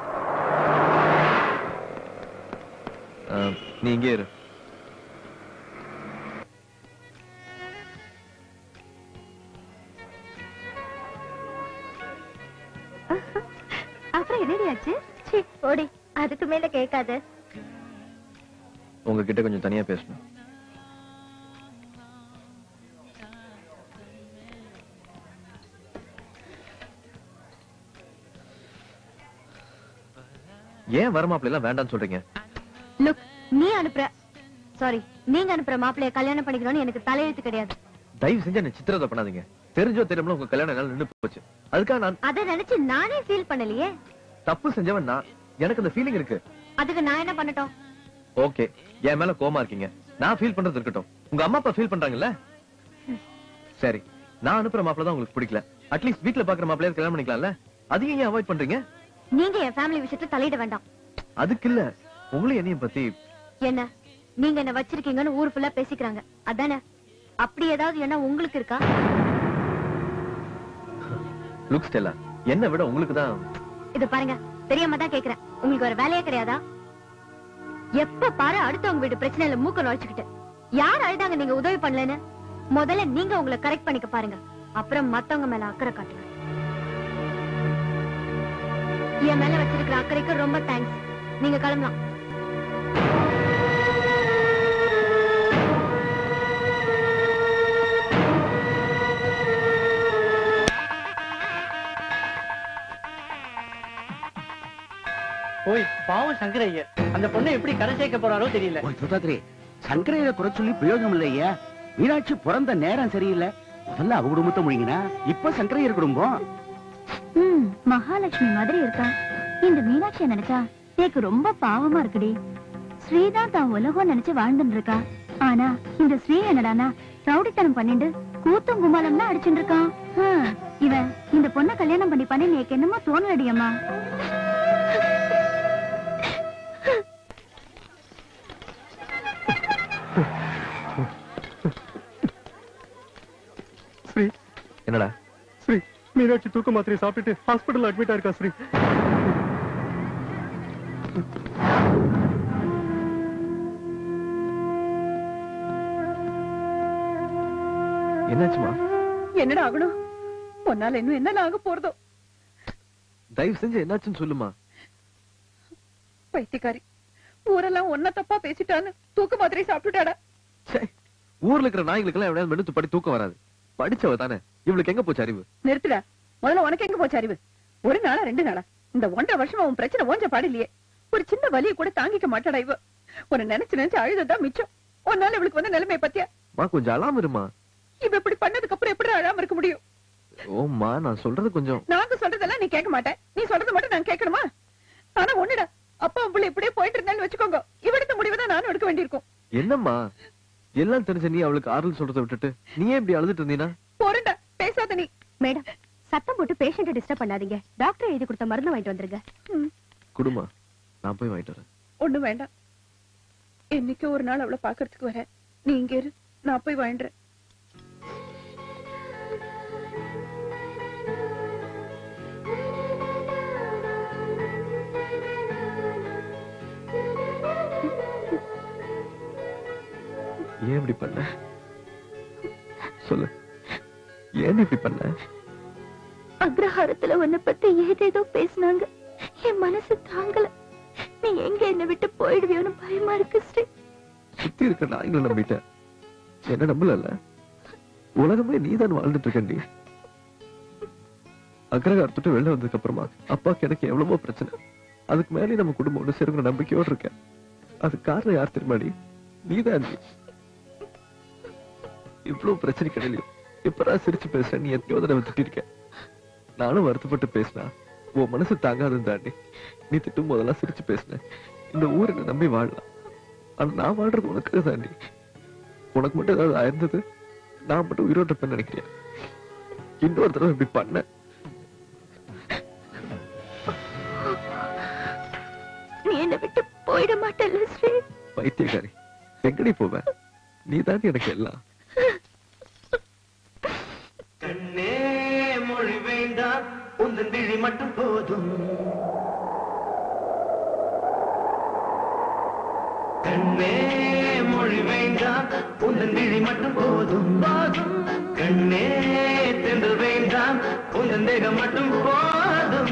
ஆ, நீ இங்கே இரு அப்புறம் என்னடி ஆச்சு சீ ஓடி அதுக்கு மேல கேட்காத உங்ககிட்ட கொஞ்சம் தனியா பேசணும் ஏன் வரமாப்பிள்ள எல்லாம் வேண்டாம்னு சொல்றீங்க லுக் நீ அனுப்புற சாரி நீங்க அனுப்புற மாப்பிள்ளைய கல்யாணம் பண்ணிக்கணும்னு எனக்கு தலையெழுத்து கிடையாது தயவு செஞ்சு என்ன சித்திரத்தை பண்ணாதீங்க தெரிஞ்சோ தெரியாமல உங்க கல்யாணம் என்னால நின்னு போச்சு அதுக்காக நான் அத நினைச்சு நானே ஃபீல் பண்ணலையே தப்பு செஞ்சவன் நான் எனக்கு அந்த ஃபீலிங் இருக்கு அதுக்கு நான் என்ன பண்ணட்டும் ஓகே என் மேல கோமா இருக்கீங்க நான் ஃபீல் பண்றது இருக்கட்டும் உங்க அம்மா அப்பா ஃபீல் பண்றாங்கல்ல சரி நான் அனுப்புற மாப்பிள்ள தான் உங்களுக்கு பிடிக்கல அட்லீஸ்ட் வீட்ல பாக்குற மாப்பிள்ளைய கல்யாணம் பண்ணிக்கலாம்ல அதையும் ஏன் அவாய்ட் பண்றீங்க நீங்க என் ஃபேமிலி விஷயத்துல தலையிட வேண்டாம் அதுக்கு இல்ல உங்களையும் என்னையும் பத்தி என்ன நீங்க என்ன வச்சிருக்கீங்கன்னு ஊர் ஃபுல்லா பேசிக்கிறாங்க அதானே அப்படி ஏதாவது என்ன உங்களுக்கு இருக்கா லுக் ஸ்டெல்லா என்ன விட உங்களுக்கு தான் இது பாருங்க தெரியாம தான் கேக்குறேன் உங்களுக்கு ஒரு வேலையே கிடையாதா எப்ப பாரு அடுத்தவங்க வீட்டு பிரச்சனையில மூக்க நுழைச்சுக்கிட்டு யார் அழுதாங்க நீங்க உதவி பண்ணலன்னு முதல்ல நீங்க உங்களை கரெக்ட் பண்ணிக்க பாருங்க அப்புறம் மத்தவங்க மேல அக்கறை காட்டுங்க என் மேல வச்சிருக்கிற அக்கறைக்கு ரொம்ப தேங்க்ஸ் நீங்க கிளம்பலாம் ஓய் பாவம் சங்கரையர் அந்த பொண்ணை எப்படி கரை சேர்க்க போறாரோ தெரியல ஓய் துதாத்திரி சங்கரையில குறை சொல்லி பிரயோஜனம் இல்லையா மீனாட்சி பிறந்த நேரம் சரியில்லை முதல்ல அவ குடும்பத்தை முழுங்கினா இப்ப சங்கரையர் குடும்பம் ம் மகாலட்சுமி மாதிரி இருக்கா இந்த மீனாட்சிய நினைச்சா எனக்கு ரொம்ப பாவமா இருக்குடி ஸ்ரீதான் தான் உலகம் நினைச்சு வாழ்ந்துட்டு இருக்கா ஆனா இந்த ஸ்ரீ என்னடானா ரவுடித்தனம் பண்ணிட்டு கூத்தும் கும்மாலம்னா அடிச்சுட்டு இருக்கான் ஹம், இவன் இந்த பொண்ணை கல்யாணம் பண்ணி பண்ணி எனக்கு என்னமோ தோணலடி அம்மா ஸ்ரீ என்னடா ஸ்ரீ மீனாட்சி தூக்க மாத்திரை சாப்பிட்டுட்டு ஹாஸ்பிடல் அட்மிட் ஆயிருக்கா ஸ்ரீ என்னாச்சுமா என்னடா ஆகணும் உன்னால இன்னும் என்ன ஆக போறதோ தயவு செஞ்சு என்னாச்சுன்னு சொல்லுமா பைத்தியக்காரி ஊரெல்லாம் ஒன்ன தப்பா பேசிட்டான்னு தூக்க மாத்திரை சாப்பிட்டுட்டாடா ச்சே, ஊர்ல இருக்கிற நாய்களுக்கெல்லாம் எவ்வளவு மெடுத்து படி தூக்கம் வராது படிச்சவ தானே இவளுக்கு எங்க போச்சு அறிவு நிறுத்துடா முதல்ல உனக்கு எங்க போச்சு அறிவு ஒரு நாளா ரெண்டு நாளா இந்த ஒன்றரை வருஷமா உன் பிரச்சனை ஓஞ்ச பாடில்லையே ஒரு சின்ன வலியை கூட தாங்கிக்க மாட்டாடா இவ உன்னை நினைச்சு நினைச்சு அழுதுதான் மிச்சம் உன்னால இவளுக்கு வந்து நிலைமைய பத்தியா மா கொஞ்சம் அழாம இருமா இவ இப்படி பண்ணதுக்கு அப்புறம் எப்படி அழாம இருக்க முடியும் ஓம்மா நான் சொல்றது கொஞ்சம் நாங்க சொல்றதெல்லாம் நீ கேட்க மாட்டேன் நீ சொல்றது மட்டும் நான் கேட்கணுமா ஆனா ஒண்ணுடா அப்பா உங்களை இப்படியே போயிட்டு இருந்தாலும் வச்சுக்கோங்க இவடுத்த முடிவை தான் நானும் எடுக்க வேண்டியிருக்கும் என்னம்மா எல்லாம் தெரிஞ்ச நீ அவளுக்கு ஆறுதல் சொல்றதை விட்டுட்டு நீ ஏன் இப்படி அழுதுட்டு இருந்தீனா போறேன்டா பேசாத நீ மேடம் சத்தம் போட்டு பேஷண்ட்டை டிஸ்டர்ப் பண்ணாதீங்க டாக்டர் எழுதி கொடுத்த மருந்து வாங்கிட்டு வந்துருங்க ம், குடுமா நான் போய் வாங்கிட்டு வரேன் ஒண்ணும் வேண்டாம் என்னைக்கு ஒரு நாள் அவளை பாக்குறதுக்கு வரேன் நீ இங்க இரு நான் போய் வாங்கிடுறேன் ஏன் இப்படி பண்ண சொல்லு ஏன் இப்படி பண்ண அக்ரஹாரத்துல உன்னை பத்தி ஏதேதோ பேசினாங்க என் மனசு தாங்கல நீ எங்க என்ன விட்டு போயிடுவியோன்னு பயமா இருக்கு ஸ்ரீ சுத்தி இருக்க நாய்களை நம்பிட்டேன் என்ன நம்பல உலகமே நீதான் வாழ்ந்துட்டு இருக்க நீ அக்ரகாரத்துட்டு வெளில வந்ததுக்கு அப்புறமா அப்பாக்கு எனக்கு எவ்வளவோ பிரச்சனை அதுக்கு மேலே நம்ம குடும்பம் ஒண்ணு சேருங்கிற நம்பிக்கையோடு இருக்கேன் அது காரணம் யார் தெரியுமாடி நீதான் நீ இவ்வளவு பிரச்சனை கிடையிலையும் இப்பதான் சிரிச்சு பேசுறேன் நீ எத்தனையோ தடவை திட்டிருக்க நானும் வருத்தப்பட்டு பேசினா உன் மனசு தாங்காதுன்னு தாண்டி நீ திட்டும் போதெல்லாம் சிரிச்சு பேசின இந்த ஊர் என்ன நம்பி வாழலாம் ஆனா நான் வாழ்றது உனக்காக தாண்டி உனக்கு மட்டும் ஏதாவது ஆயிருந்தது நான் மட்டும் உயிரோட்ட இருப்பேன்னு நினைக்கிறேன் இன்னொரு தடவை இப்படி பண்ண நீ என்ன விட்டு போயிட மாட்டல்ல ஸ்ரீ பைத்தியக்காரி எங்கடி போவேன் நீ தாண்டி எனக்கு எல்லாம் கண்ணே மொழி வேண்டாம் உன் உந்தன் விழி மட்டும் போதும் கண்ணே மொழி வேண்டாம் உந்தன் விழி மட்டும் போதும் கண்ணே தென்றல் வேண்டாம் உந்தன் தேகம் மட்டும் போதும்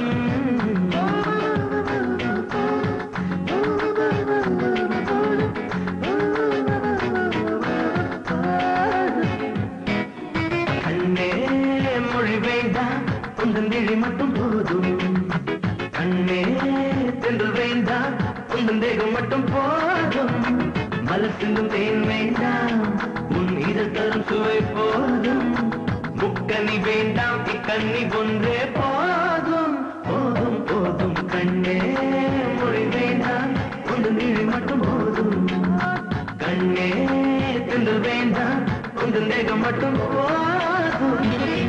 கண்ணே மொழி வேண்டாம் உந்தன் விழி மட்டும் போதும் கண்ணே தென்றல் வேண்டாம் உந்தன் தேகம் மட்டும் போதும் மலர் சிந்தும் தேன் வேண்டாம் உன் இதழ் தரும் சுவை போதும் முக்கனி வேண்டாம் இக்கண்ணி ஒன்றே போதும் போதும் போதும் கண்ணே மொழி வேண்டாம் உந்தன் விழி மட்டும் போதும் கண்ணே தென்றல் வேண்டாம் உந்தன் தேகம் மட்டும் போதும்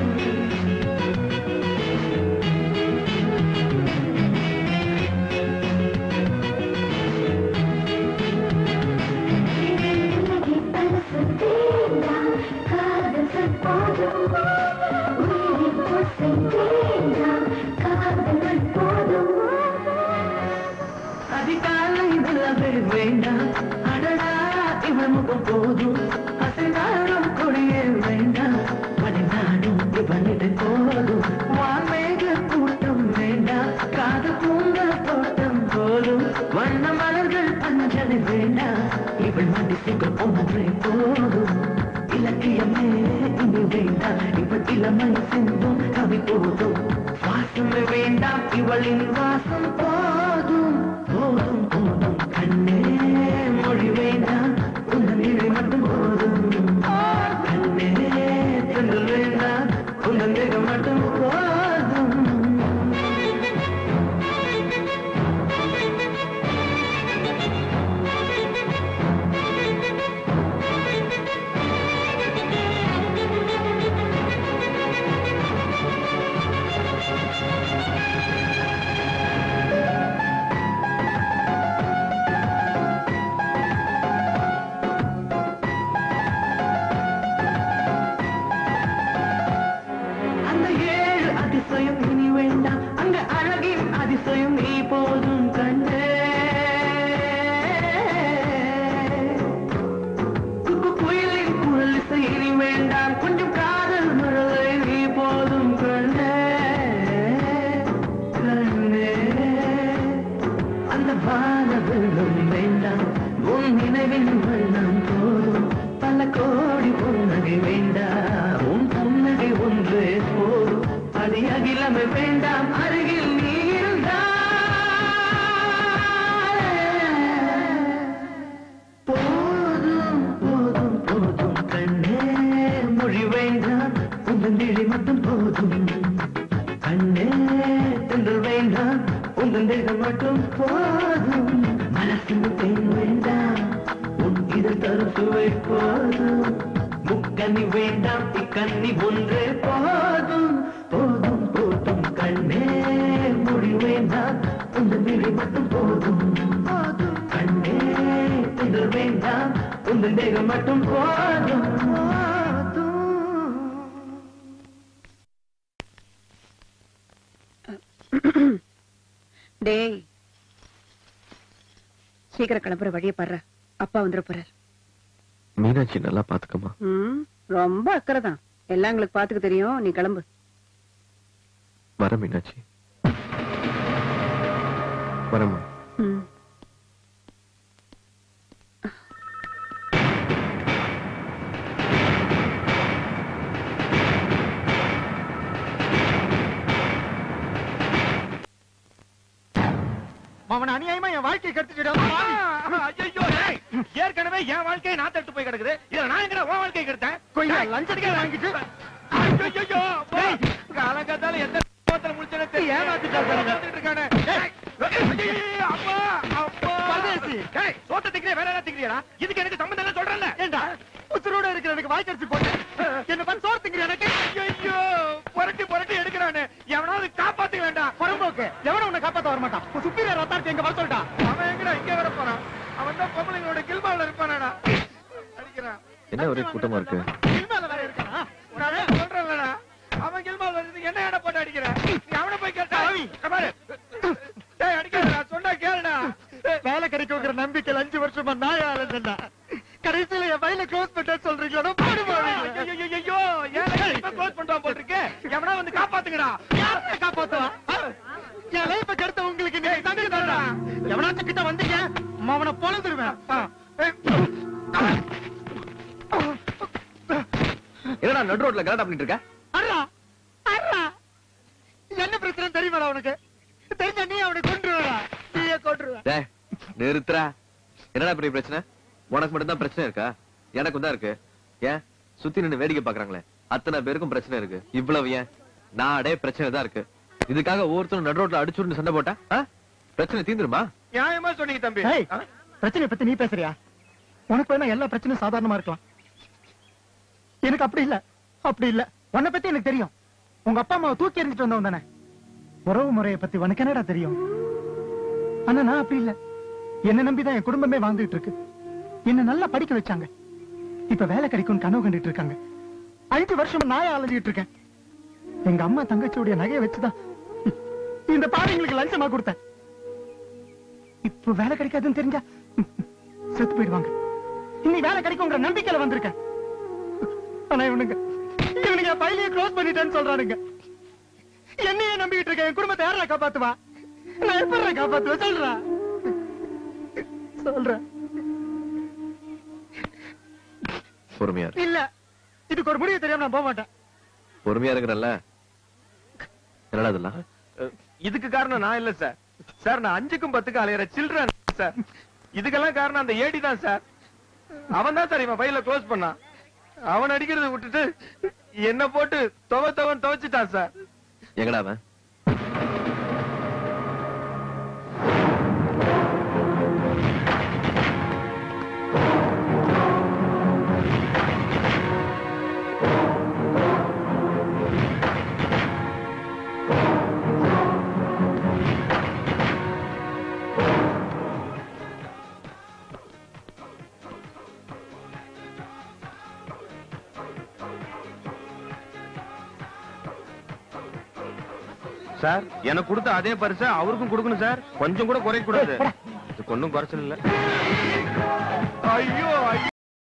அதிகாலை நிலவே வேண்டாம் அடடா இவன் முகம் போதும் அசைந்தாடும் கொடியே வேண்டாம் மனிதாடும் இவனிட போதும் வான்மேக கூட்டம் வேண்டாம் காது பூங்க தோட்டம் போதும் வண்ண மலர்கள் அஞ்சலி வேண்டாம் இவள் மண்டி சுகம் ஒன்றே போதும் இலக்கியமே இனி வேண்டாம் இவள் இளமை சிந்தும் கவி போதும் வாசமே வேண்டாம் இவளின் வாசம் போதும் போதும் போதும் கண்ணே மொழி வேண்டாம் உந்தன் இழை மட்டும் போதும் கண்ணே தென்றல் வேண்டாம் உந்தன் தேகம் மட்டும் போதும் அந்த ஏழு அதிசயம் இனி வேண்டாம் அங்க அழகின் அதிசயம் நீ போதும் கண்டே குக்கு குயிலின் குரல் இசை இனி வேண்டாம் கொஞ்சம் காதல் மழலை நீ போதும் கண்டே கண்டே அந்த வான வெள்ளம் வேண்டாம் உன் நினைவின் வண்ணம் போதும் பல கோடி புன்னகை வேண்டாம் உன் புன்னகை ஒன்றே போதும் அதி அகிலமே வேண்டாம் அருகில் நீ இருந்தால் போதும் போதும் போதும் கண்ணே மொழி வேண்டாம் உந்தன் விழி மட்டும் போதும் கண்ணே தென்றல் வேண்டாம் உந்தன் தேகம் மட்டும் போதும் மனசின் பெண் வேண்டாம் உன் இதழ் தரும் சுவை போதும் முக்கனி வேண்டாம் இக்கண்ணி ஒன்றே போதும் போதும் போதும் கண்ணே மொழி வேண்டாம் உந்தன் விழி மட்டும் போதும் கண்ணே தென்றல் வேண்டாம் உந்தன் தேகம் மட்டும் போதும் டேய் சீக்கிரம் கிளம்புற வழியை பாடுற அப்பா வந்துட போறார் மீனாட்சி நல்லா பாத்துக்கமா ம், ரொம்ப அக்கறை தான் எல்லாம் எங்களுக்கு பாத்துக்க தெரியும் நீ கிளம்பு வர மீனாட்சி வரமா ம். அவன் அநியாயமா என் வாழ்க்கையை கெடுத்துட்டு ஐயோ ஏய், ஏற்கனவே என் வாழ்க்கையை நான் தட்டு போய் கிடக்குது இதுல நான் எங்க உன் வாழ்க்கையை கெடுத்தேன் கொஞ்சம் ஏய், லஞ்சத்துக்கு வாங்கிட்டு ஐயோ காலங்காத்தால எந்த கோத்துல முடிச்சனே தெரியல ஏமாத்திட்டா பாருங்க. ஏமாத்திட்டு இருக்கானே ஏய், ஐயையோ, அப்பா அப்பா பரதேசி. ஏய் சோத்த திக்கிறே வேற என்ன திக்கிறியா இதுக்கு எனக்கு சம்பந்தம் இல்ல சொல்றேன்ல ஏண்டா உசுரோட இருக்கிற எனக்கு வாய் கடிச்சு போட்டு என்ன பண்ண சோறு திங்கிற எனக்கு ஐயோ புரட்டி புரட்டி எடுக்கிறானே எவனாவது காப்பாத்த வேண்டாம் புறம்போக்கு எவனும் உன்னை காப்பாத்த வர மாட்டான் சுப்பீரியர் ரத்தார்த்தி எங்க வர சொல்லிட்டான் அவன் எங்கடா இங்க வர போறான் அவன் தான் பொம்பளைங்களோட கில்மாவில இருப்பானாடா அடிக்கிறான் என்ன ஒரே கூட்டமா இருக்கு மேல வேற இருக்கானா நான் சொல்றேன்லடா அவன் கில்மாவில இருந்து என்ன எடை போட்டு அடிக்கிற நீ அவனை போய் பாவி இங்க பாரு டேய் அடிக்காதடா சொன்னா கேளுடா வேலை கிடைக்குங்கிற நம்பிக்கையில் அஞ்சு வருஷமா நாயா அலைஞ்சேன்டா கடைசியில என் ஃபைல க்ளோஸ் பண்ணிட்டேன்னு சொல்றீங்களா பாடு பாவி ஐயோ ஏன் இப்ப க்ளோஸ் பண்றான் போல இருக்கு எவனா வந்து காப்பாத்துங்கடா யாரை காப்பாத்துவா ஆ? என் லைஃப கெடுத்த உங்களுக்கு நீ தண்ணி தரடா எவனாச்சும் கிட்ட வந்தீங்க அவனை பொழுதுருவேன் என்னடா நடு ரோட்ல கலாட்டா பண்ணிட்டு இருக்க அண்ணா அண்ணா என்ன பிரச்சனை தெரியுமாடா உனக்கு தெரிஞ்ச நீ அவனை கொண்டுருவா நீயே கொண்டுருவ டேய் நிறுத்துறா என்னடா பெரிய பிரச்சனை உனக்கு மட்டும் தான் பிரச்சனை இருக்கா எனக்கும் தான் இருக்கு ஏன் சுத்தி நின்னு வேடிக்கை பாக்குறாங்களே அத்தனை பேருக்கும் பிரச்சனை இருக்கு இவ்வளவு ஏன் நாடே பிரச்சனை தான் இருக்கு இதுக்காக ஒவ்வொருத்தரும் நடு ரோட்ல அடிச்சுட்டு சண்டை போட்டா ஆ? பிரச்சனை தீந்துருமா நியாயமா சொன்னீங்க தம்பி பிரச்சனை பத்தி நீ பேசுறியா உனக்கு வேணா எல்லா பிரச்சனையும் சாதாரணமா இருக்கலாம் எனக்கு அப்படி இல்ல அப்படி இல்ல உன்னை பத்தி எனக்கு தெரியும் உங்க அப்பா அம்மாவை தூக்கி எறிஞ்சிட்டு வந்தவன் தானே உறவு முறையை பத்தி உனக்கு என்னடா தெரியும் ஆனா நான் அப்படி இல்ல என்ன நம்பிதான் என் குடும்பமே வாழ்ந்துட்டு இருக்கு என்ன நல்லா படிக்க வச்சாங்க இப்ப வேலை கிடைக்கும் கனவு கண்டுட்டு இருக்காங்க அஞ்சு வருஷம் நாயா அலைஞ்சிட்டு இருக்கேன் எங்க அம்மா தங்கச்சியுடைய நகையை வச்சுதான் இந்த பாவிங்களுக்கு லஞ்சமா கொடுத்தேன் இப்போ வேலை கிடைக்காதுன்னு தெரிஞ்சா செத்து போயிடுவாங்க இன்னி வேலை கிடைக்குங்கிற நம்பிக்கையில வந்திருக்கேன் ஆனா இவனுங்க இவனுங்க பையிலேயே க்ளோஸ் பண்ணிட்டேன்னு சொல்றானுங்க என்னையே நம்பிக்கிட்டு இருக்கேன் என் குடும்பத்தை யாரா காப்பாத்துவா நான் எப்படி காப்பாத்துவேன் சொல்றா சொல்றேன் பொறுமையா இரு இல்ல இதுக்கு ஒரு முடிவு தெரியாம நான் போக மாட்டேன் பொறுமையா இருக்கிறல்ல என்னடா இதெல்லாம் இதுக்கு காரணம் நான் இல்ல சார் சார் நான் அஞ்சுக்கும் பத்துக்கும் அலையிற சில்ட்ரன் சார் இதுக்கெல்லாம் காரணம் அந்த ஏடி தான் சார் அவன் தான் சார் இவன் ஃபைல க்ளோஸ் பண்ணான் அவன் அடிக்கிறத விட்டுட்டு என்ன போட்டு துவ துவன் துவைச்சிட்டான் சார் எங்கடா அவன் சார் எனக்கு கொடுத்த அதே பரிசை அவருக்கும் கொடுக்கணும் சார் கொஞ்சம் கூட குறைக்க கூடாது இதுக்கு ஒன்றும் குறைச்சல் இல்ல ஐயோ ஐயோ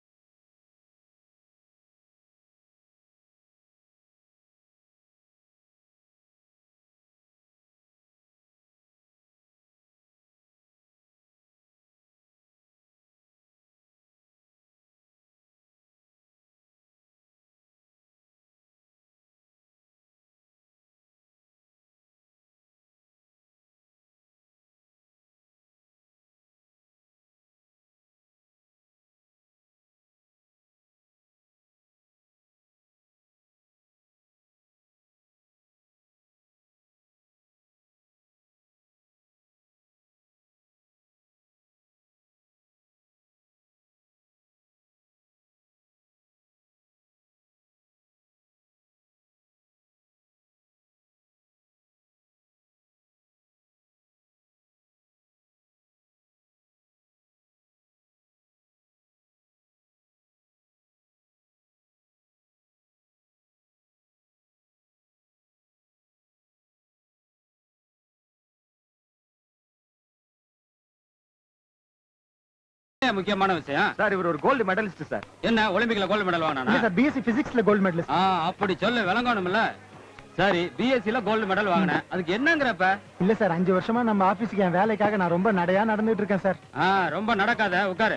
முக்கியமான விஷயம் சார் இவர் ஒரு கோல்டு மெடலிஸ்ட் சார் என்ன ஒலிம்பிக்ல கோல்டு மெடல் வாங்கினா சார் பிஎஸ்சி பிசிக்ஸ்ல கோல்டு மெடலிஸ்ட் ஆ அப்படி சொல்லு விளங்கணும்ல சரி பிஎஸ்சில கோல்டு மெடல் வாங்கினேன் அதுக்கு என்னங்கிறப்ப இல்ல சார் அஞ்சு வருஷமா நம்ம ஆபீஸ்க்கு என் வேலைக்காக நான் ரொம்ப நடையா நடந்துட்டு இருக்கேன் சார் ஆ ரொம்ப நடக்காத உட்காரு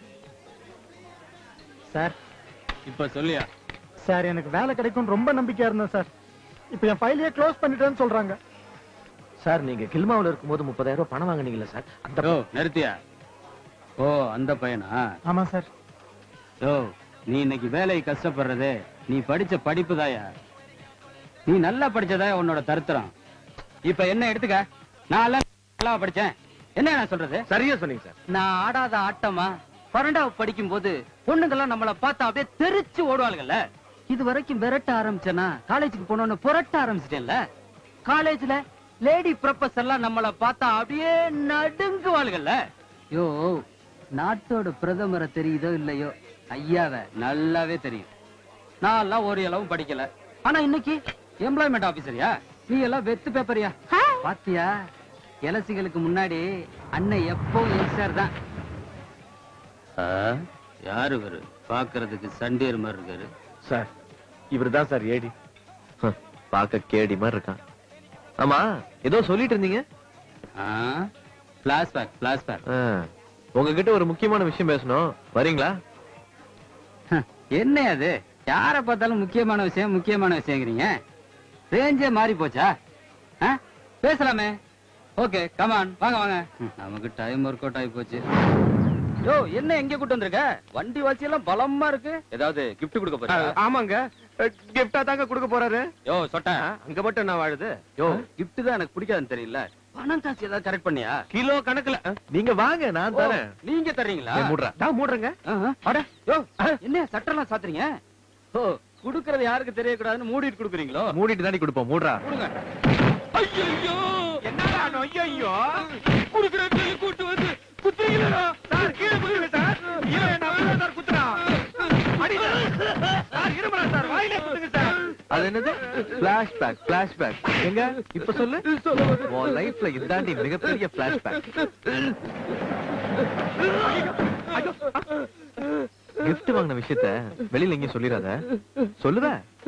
சார் இப்ப சொல்லியா சார் எனக்கு வேலை கிடைக்கும் ரொம்ப நம்பிக்கையா இருந்தேன் சார் இப்போ என் ஃபைலையே க்ளோஸ் பண்ணிட்டேன்னு சொல்றாங்க சார் நீங்க கில்மாவுல இருக்கும்போது முப்பதாயிரம் ரூபாய் பணம் வாங்குனீங்கல்ல சார் அந்த ஓ நிறுத்தியா ஓ அந்த பையனா ஆமா சார் ஓ நீ இன்னைக்கு வேலைக்கு கஷ்டப்படுறதே நீ படிச்ச படிப்பு தாயா நீ நல்லா படிச்சதா உன்னோட தருத்திரம் இப்ப என்ன எடுத்துக்க நான் எல்லாம் நல்லா படிச்சேன் என்ன நான் சொல்றது சரியா சொன்னீங்க சார் நான் ஆடாத ஆட்டமா பன்னெண்டாவது படிக்கும் போது பொண்ணுங்கெல்லாம் நம்மள பார்த்தா அப்படியே தெரிச்சு ஓடுவாளுங்கல்ல இது வரைக்கும் விரட்ட ஆரம்பிச்சேனா காலேஜுக்கு போனோன்னு புரட்ட ஆரம்பிச்சிட்டேன்ல காலேஜ்ல லேடி ப்ரொஃபசர் எல்லாம் நம்மள பார்த்தா அப்படியே நடுங்குவாளுகள்ல யோ நாட்டோட பிரதமரை தெரியுதோ இல்லையோ ஐயாவ நல்லாவே தெரியும் நான் எல்லாம் ஒரு அளவும் படிக்கல ஆனா இன்னைக்கு எம்ப்ளாய்மெண்ட் ஆபீசரியா நீ எல்லாம் வெத்து பேப்பரியா ஹாய் பாத்தியா எலசிகளுக்கு முன்னாடி அண்ணன் எப்பவும் யங்ஸ்டர் தான் யாரு இவரு பாக்குறதுக்கு சண்டேர் மாதிரி இருக்காரு சார் இவர்தான் சார் ஏடி பார்க்க கேடி மாதிரி இருக்கான் ஆமா ஏதோ சொல்லிட்டு இருந்தீங்க பிளாஸ்பேக் பிளாஸ்பேக் ஆ, உங்ககிட்ட ஒரு முக்கியமான விஷயம் பேசணும் வரீங்களா என்ன அது யார பார்த்தாலும் முக்கியமான விஷயம் முக்கியமான விஷயங்கிறீங்க ரேஞ்சே மாறி போச்சா ஆ? பேசலாமே ஓகே கமான் வாங்க வாங்க ம், நமக்கு டைம் ஒர்க் அவுட் ஆகி போச்சு யோ என்ன எங்க கூட்டு வந்திருக்க வண்டி வச்சு எல்லாம் பலமா இருக்கு ஏதாவது gift கொடுக்க ஆ, போறியா ஆமாங்க கிஃப்டா தாங்க கொடுக்க போறாரு யோ சொட்ட அங்க மட்டும் என்ன வாழுது யோ gift தான் எனக்கு பிடிக்காதுன்னு தெரியல பணம் காசு ஏதாவது கரெக்ட் பண்ணியா கிலோ கணக்குல ஆ, நீங்க வாங்க நான் ஓ, தரேன் நீங்க தர்றீங்களா ஏய், மூடுறா நான் மூடுறேங்க ஆஹா. அட, யோ, என்ன சட்டெல்லாம் சாத்துறீங்க ஓ குடுக்கறது யாருக்கு தெரியக்கூடாதுன்னு மூடிட்டு குடுக்குறீங்களோ மூடிட்டு தாண்டி கொடுப்போம் மூடுறா கொடுங்க ஐயோ என்னடா ஐயோ குடுக்குறது கூட்டு வந்து குத்துறீங்களா சார் கீழே குத்துங்க சார் இவன் என்ன வேலை சார் குத்துறான் அடி சார். சார் இருமலா சார் வாயிலே குத்துங்க சார் அது என்னது பிளாஷ்பேக் பிளாஷ்பேக் எங்க இப்ப சொல்லு உன் லைஃப்ல இதாண்டி மிகப்பெரிய பிளாஷ்பேக் gift வாங்கின விஷயத்த வெளியில எங்கேயும் சொல்லிடாத சொல்லுவ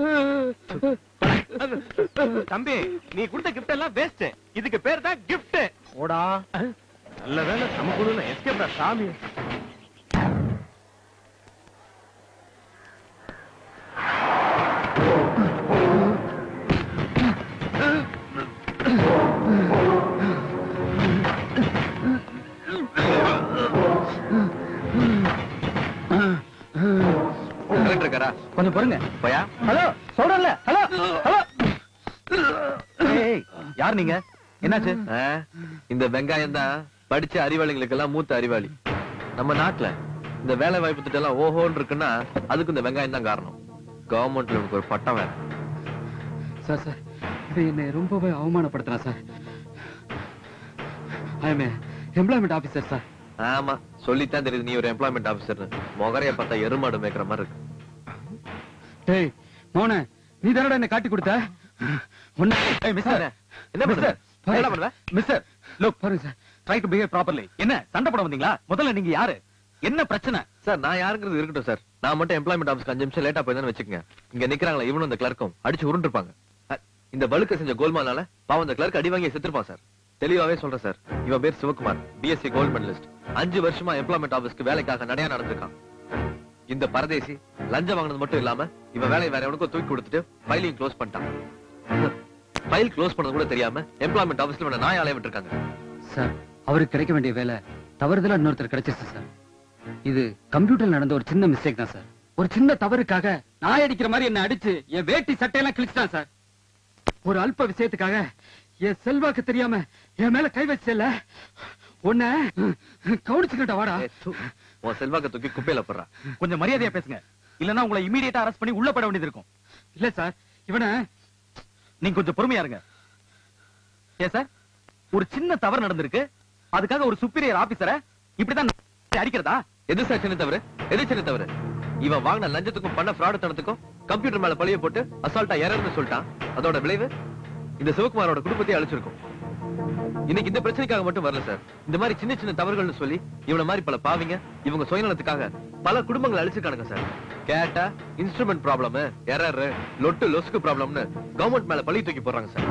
தம்பி நீ கொடுத்த கிஃப்ட் எல்லாம் வேஸ்ட் இதுக்கு பேர் தான் கிஃப்ட் ஓடா நல்ல வேலை நமக்குள்ள எஸ்கேப் சாமி கரெக்ட் இருக்காரா கொஞ்சம் பாருங்க பயா ஹலோ சொல்றேன்ல ஹலோ ஹலோ ஏய் யார் நீங்க என்னாச்சு இந்த வெங்காயம் தான் படிச்ச அறிவாளிகளுக்கு எல்லாம் மூத்த அறிவாளி நம்ம நாட்டுல இந்த வேலை வாய்ப்பு திட்டம் எல்லாம் ஓஹோன்னு இருக்குன்னா அதுக்கு இந்த வெங்காயம் தான் காரணம் கவர்மெண்ட்ல உனக்கு ஒரு பட்டம் வேற சார் சார் இது என்னை ரொம்பவே அவமானப்படுத்துறா sir I am employment officer sir ஆமா சொல்லித்தான் தெரியுது நீ ஒரு எம்ப்ளாய்மெண்ட் ஆபீசர் முகரைய பார்த்தா எருமாடு மேய்க்கிற மாதிரி இருக்கு டேய் மோனே நீ தானடா என்ன காட்டி கொடுத்த உன்னை ஏய் மிஸ்டர் என்ன பண்ற? என்ன பண்ற? மிஸ்டர் லுக் பாருங்க sir try to behave properly என்ன சண்டை போட வந்தீங்களா முதல்ல நீங்க யாரு என்ன பிரச்சனை சார் நான் யாருங்கிறது இருக்கட்டும் சார் நான் மட்டும் எம்ப்ளாய்மெண்ட் ஆஃபீஸ்க்கு அஞ்சு நிமிஷம் லேட்டா போயிருந்தேன்னு வச்சுக்கோங்க இங்க நிக்கிறாங்களா இவனும் இந்த கிளர்க்கும் அடிச்சு உருண்டிருப்பாங்க அ, இந்த பலுக்க செஞ்ச கோல்மானால பாவம் இந்த கிளர்க் அடி வாங்கி செத்துருப்பான் சார் தெளிவாவே சொல்றேன் சார் இவன் பேர் சிவகுமார் பிஎஸ்சி கோல்ட் மெடலிஸ்ட் அஞ்சு வருஷமா எம்ப்ளாய்மெண்ட் ஆஃபீஸ்க்கு வேலைக்காக நடையா நடந்திருக்கான் இந்த பரதேசி லஞ்சம் வாங்கினது மட்டும் இல்லாம இவன் வேலையை வேற எவனுக்கோ தூக்கி கொடுத்துட்டு ஃபைலையும் க்ளோஸ் பண்ணிட்டான் ஃபைல் க்ளோஸ் பண்ணது கூட தெரியாம எம்ப்ளாய்மெண்ட் ஆஃபீஸ்ல இவனை நாய் அலைய விட்டுருக்காங்க சார் அவருக்கு கிடைக்க வேண்டிய வேலை தவறுதலா இன்னொருத்தர் கிடைச்சிருச்சு சார் இது கம்ப்யூட்டர்ல நடந்த ஒரு சின்ன மிஸ்டேக் தான் சார் ஒரு சின்ன தவறுக்காக நாய் அடிக்கிற மாதிரி என்ன அடிச்சு என் வேட்டி சட்டையெல்லாம் கிழிச்சிட்டான் சார் ஒரு அல்ப விஷயத்துக்காக என் செல்வாக்கு தெரியாம என் மேல கை வச்சல உன்னை கவனிச்சுக்கிட்ட வாடா ஏய், தூ. உன் செல்வாக்க தூக்கி குப்பையில போடுறா கொஞ்சம் மரியாதையா பேசுங்க இல்லன்னா உங்களை இமீடியட்டா அரெஸ்ட் பண்ணி உள்ள போட வேண்டியது இருக்கும் இல்ல சார் இவனை நீங்க கொஞ்சம் பொறுமையா இருங்க ஏன் சார் ஒரு சின்ன தவறு நடந்திருக்கு அதுக்காக ஒரு சுப்பீரியர் ஆபீசரை இப்படிதான் அடிக்கிறதா எது சார் சின்ன தவறு எது சின்ன தவறு இவன் வாங்கின லஞ்சத்துக்கும் பண்ண ஃப்ராடு தனத்துக்கும் கம்ப்யூட்டர் மேல பழிய போட்டு அசால்ட்டா எரர்னு சொல்லிட்டான் அதோட விளைவு இந்த சிவகுமாரோட குடும்பத்தையே அழிச்சிருக்கும் இன்னைக்கு இந்த பிரச்சனைக்காக மட்டும் வரல சார் இந்த மாதிரி சின்ன சின்ன தவறுகள்னு சொல்லி இவன மாதிரி பல பாவிங்க இவங்க சுயநலத்துக்காக பல குடும்பங்களை அழிச்சிருக்கானுங்க சார் கேட்டா இன்ஸ்ட்ருமெண்ட் ப்ராப்ளம் எரர் லொட்டு லொசுக்கு ப்ராப்ளம்னு கவர்மெண்ட் மேல பழி தூக்கி போடுறாங்க சார்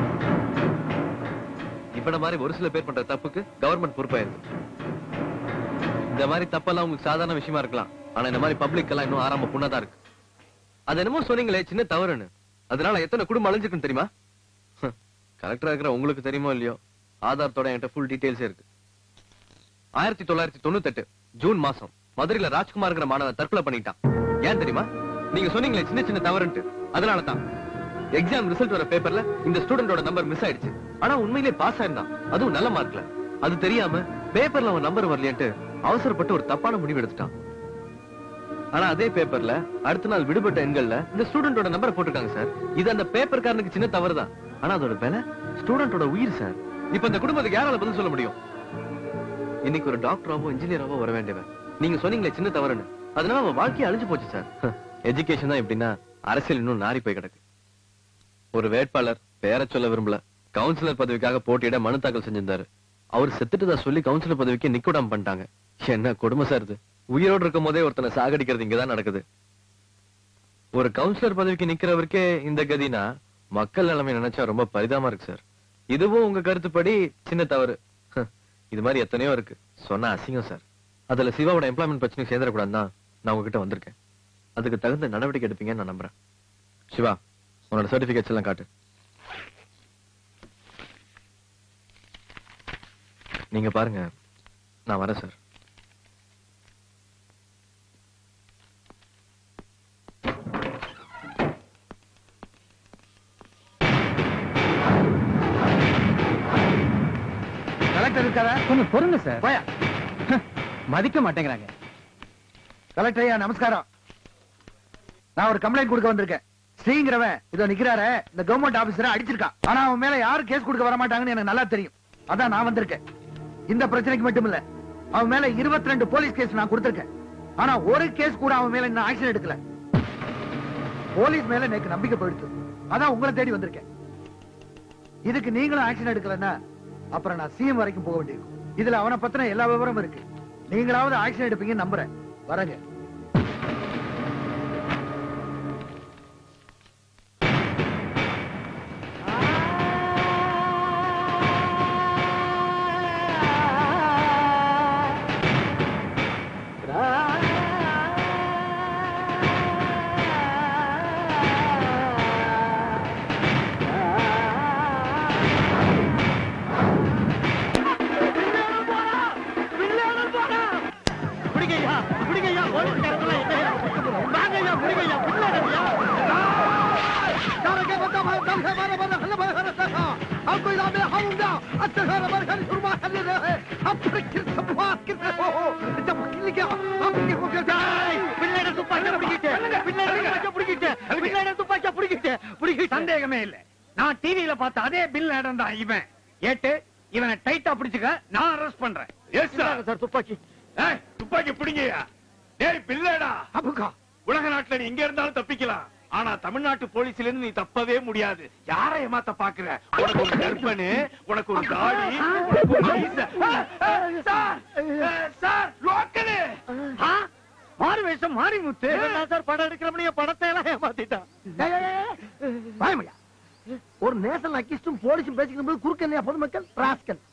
இவன மாதிரி ஒரு சில பேர் பண்ற தப்புக்கு கவர்மெண்ட் பொறுப்பாயிருக்கு இந்த மாதிரி தப்பெல்லாம் உங்களுக்கு சாதாரண விஷயமா இருக்கலாம் ஆனா இந்த மாதிரி பப்ளிக் எல்லாம் இன்னும் ஆறாம புண்ணாதான் இருக்கு அது என்னமோ சொன்னீங்களே சின்ன தவறுன்னு அதனால எத்தனை குடும்பம் அழிஞ்சிருக்குன்னு தெரியுமா கலெக்டரா இருக்கிற உங்களுக்கு தெரியுமோ இல்லையோ ஆதாரத்தோட என்கிட்ட ஃபுல் டீடைல்ஸே இருக்கு ஆயிரத்தி தொள்ளாயிரத்தி தொண்ணூத்தெட்டு ஜூன் மாசம் மதுரையில ராஜ்குமார்ங்கிற மாணவன் தற்கொலை பண்ணிட்டான் ஏன் தெரியுமா நீங்க சொன்னீங்களே சின்ன சின்ன தவறுன்ட்டு அதனால தான் எக்ஸாம் ரிசல்ட் வர பேப்பர்ல இந்த ஸ்டூடெண்டோட நம்பர் மிஸ் ஆயிடுச்சு ஆனா உண்மையிலே பாஸ் ஆயிருந்தான் அதுவும் நல்ல மார்க்ல அது தெரியாம பேப்பர்ல அவன் நம்பர் வரலையேன்ட்டு அவசரப்பட்டு ஒரு தப்பான முடிவு எடுத்துட்டான் ஆனா அதே பேப்பர்ல அடுத்த நாள் விடுபட்ட எண்கள்ல இந்த ஸ்டூடெண்டோட நம்பர் போட்டிருக்காங்க சார் இது அந்த பேப்பர்காரனுக்கு சின்ன தவறு தான் ஆனா அதோட விலை ஸ்டூடெண்டோட உயிர் சார் இப்ப இந்த குடும்பத்துக்கு யாரால பதில் சொல்ல முடியும் இன்னைக்கு ஒரு டாக்டராவோ இன்ஜினியராவோ வர வேண்டியவன் நீங்க சொன்னீங்களே சின்ன தவறுன்னு அதனால அவன் வாழ்க்கையை அழிஞ்சு போச்சு சார் எஜுகேஷன் தான் எப்படின்னா அரசியல் இன்னும் நாரி போய் கிடக்கு ஒரு வேட்பாளர் பேரை சொல்ல விரும்பல கவுன்சிலர் பதவிக்காக போட்டியிட மனு தாக்கல் செஞ்சிருந்தாரு அவர் செத்துட்டதா சொல்லி கவுன்சிலர் பதவிக்கு நிக்கூடாம பண்ணிட்டாங்க என்ன கொடுமை சார் இது உயிரோடு இருக்கும் போதே ஒருத்தனை சாகடிக்கிறது இங்கதான் நடக்குது ஒரு கவுன்சிலர் பதவிக்கு நிக்கிறவருக்கே இந்த கதினா மக்கள் நிலைமை நினைச்சா ரொம்ப பரிதாபமா இருக்கு சார் இதுவும் உங்க கருத்துப்படி சின்ன தவறு ஹ், இது மாதிரி எத்தனையோ இருக்கு சொன்னா அசிங்கம் சார் அதுல சிவாவோட எம்ப்ளாய்மெண்ட் பிரச்சனை சேர்ந்துடக்கூடாதுன்னு தான் நான் உங்ககிட்ட வந்திருக்கேன் அதுக்கு தகுந்த நடவடிக்கை எடுப்பீங்கன்னு நான் நம்புறேன் சிவா உன்னோட சர்டிபிகேட்ஸ் எல்லாம் காட்டு நீங்க பாருங்க நான் வரேன் சார் கலெக்டர் இருக்காரா கொஞ்சம் பொறுங்க சார் போயா மதிக்க மாட்டேங்கிறாங்க கலெக்டர் ஐயா நமஸ்காரம் நான் ஒரு கம்ப்ளைண்ட் கொடுக்க வந்திருக்கேன் ஸ்ரீங்கிறவன் இதோ நிக்கிறாரு இந்த கவர்மெண்ட் ஆபீசரை அடிச்சிருக்கான் ஆனா அவன் மேல யாரும் கேஸ் கொடுக்க வர மாட்டாங்கன்னு எனக்கு நல்லா தெரியும் அதான் நான் வந்திருக்கேன் இந்த பிரச்சனைக்கு மட்டும் இல்ல அவன் மேல 22 ரெண்டு போலீஸ் கேஸ் நான் கொடுத்திருக்கேன் ஆனா ஒரு கேஸ் கூட அவன் மேல இன்னும் ஆக்ஷன் எடுக்கல போலீஸ் மேல எனக்கு நம்பிக்கை போயிடுச்சு அதான் உங்களை தேடி வந்திருக்கேன் இதுக்கு நீங்களும் ஆக்ஷன் எடுக்கலன்னா அப்புறம் நான் சிஎம் வரைக்கும் போக வேண்டியிருக்கும் இதுல அவனை பத்தின எல்லா விவரமும் இருக்கு நீங்களாவது ஆக்ஷன் எடுப்பீங்கன்னு நம்புறேன் வரேங்க பிடிங்கய்யா பிடிங்கய்யா போலீஸ்காரங்கள என்னையா வாங்கய்யா பிடிங்கய்யா பின்னாடியா क्या बता भाई कल है हमारे बंदा हल्ला बंदा रखा था हम कोई लाभ में आऊंगा अच्छा घर हमारे घर शुरुआत कर ले रहे हैं अब फिर किस सब बात कर रहे हो जब किल गया अब क्या हो गया பின்னாடி துப்பாக்கியா பிடிக்கிட்டு பின்னாடி துப்பாக்கியா பிடிக்கிட்டு பின்னாடி துப்பாக்கியா பிடிக்கிட்டு பிடிக்கிட்டு சந்தேகமே இல்ல நான் டிவியில பார்த்த அதே பில் இடம் தான் இவன் ஏட்டு இவனை டைட்டா பிடிச்சுக்க நான் அரெஸ்ட் பண்றேன் எஸ் சார் சார் துப்பாக்கி ஏய், துப்பாக்கி பிடிங்கயா டேய் பிள்ளைடா அபுகா உலக நாட்டுல நீ எங்க இருந்தாலும் தப்பிக்கலாம் ஆனா தமிழ்நாட்டு போலீஸ்ல இருந்து நீ தப்பவே முடியாது யாரை ஏமாத்த பாக்குற உனக்கு ஒரு கற்பனு உனக்கு ஒரு தாடி உனக்கு ஒரு மீசை. ஆ, ஆ, சார் ஆ, சார் லோக்கலு மாறு வேஷம் மாறி முத்து சார் படம் எடுக்கிறவனைய படத்தை எல்லாம் ஏமாத்திட்டான் பயமையா ஒரு நேஷனல் அக்கிஸ்டும் போலீஸும் பேசிக்கும் போது குறுக்க இல்லையா பொதுமக்கள் ராஸ்கல்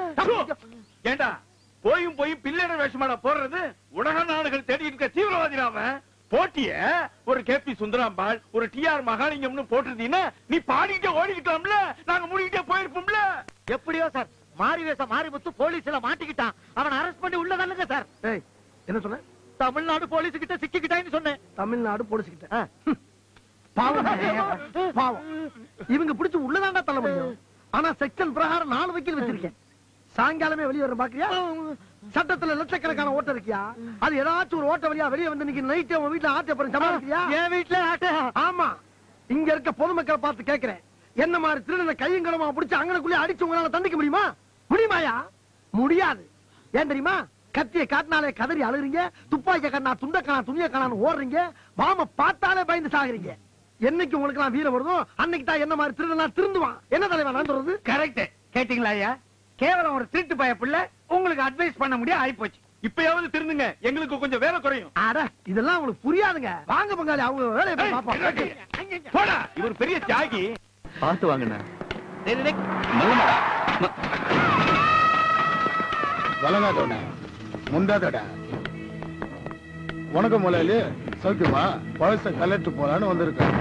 ஏண்டா போயும் போயும் பிள்ளைட வேஷமாடா போடுறது உலக நாடுகள் தேடி இருக்க தீவிரவாதி அவன் போட்டிய ஒரு கே பி சுந்தராம்பாள் ஒரு டி ஆர் மகாலிங்கம்னு போட்டிருந்தீங்கன்னா நீ பாடிக்கிட்டே ஓடிக்கிட்டோம்ல நாங்க மூடிக்கிட்டே போயிருப்போம்ல எப்படியோ சார் மாறி வேஷம் மாறி முத்து போலீஸ்ல மாட்டிக்கிட்டான் அவன் அரெஸ்ட் பண்ணி உள்ள தள்ளுங்க சார் ஏய் என்ன சொன்ன தமிழ்நாடு போலீஸ் கிட்ட சிக்கிக்கிட்டான்னு சொன்னேன் தமிழ்நாடு போலீஸ் கிட்ட பாவம் பாவம் இவங்க பிடிச்சு உள்ளதாண்டா தள்ள முடியும் ஆனா செக்ஷன் பிரகாரம் நாலு வக்கீல் வச்சிருக்கேன் சாயங்காலமே வெளியே வர பாக்குறியா சட்டத்துல லட்சக்கணக்கான ஓட்ட இருக்கியா அது ஏதாச்சும் ஒரு ஓட்ட வழியா வெளியே வந்து இன்னைக்கு நைட் உன் வீட்டுல ஆட்டை போற சமாளிக்கிறியா என் வீட்டுல ஆட்ட ஆமா இங்க இருக்க பொதுமக்களை பார்த்து கேக்குறேன் என்ன மாதிரி திருடனை கையும் கடமா பிடிச்சு அங்கனக்குள்ளே அடிச்சு உங்களால தண்டிக்க முடியுமா முடியுமாயா முடியாது ஏன் தெரியுமா கத்திய காட்டினாலே கதறி அழுகுறீங்க துப்பாக்கிய கண்ணா துண்ட காணா துணிய காணான்னு ஓடுறீங்க மாம பார்த்தாலே பயந்து சாகுறீங்க என்னைக்கு உங்களுக்கு எல்லாம் வீரம் வருதோ அன்னைக்கு தான் என்ன மாதிரி திருடனா திருந்துவான் என்ன தலைவா நான் சொல்றது கரெக்ட் கேட்டீங்களா ஐயா கேவலம் ஒரு திருட்டு பய பிள்ளை உங்களுக்கு அட்வைஸ் பண்ண முடியாது ஆயிப்போச்சு இப்பயாவது திருந்துங்க எங்களுக்கு கொஞ்சம் வேலை குறையும் அட இதெல்லாம் உங்களுக்கு புரியாதுங்க வாங்க பங்காளி அவங்க வேலையை போய் பாப்போம் போடா இவர் பெரிய தியாகி பார்த்து வாங்கண்ணே வழங்காதவன முந்தாதடா உனக்கு முதலாளி சௌக்கியமா பழச கலட்டு போலான்னு வந்திருக்கேன்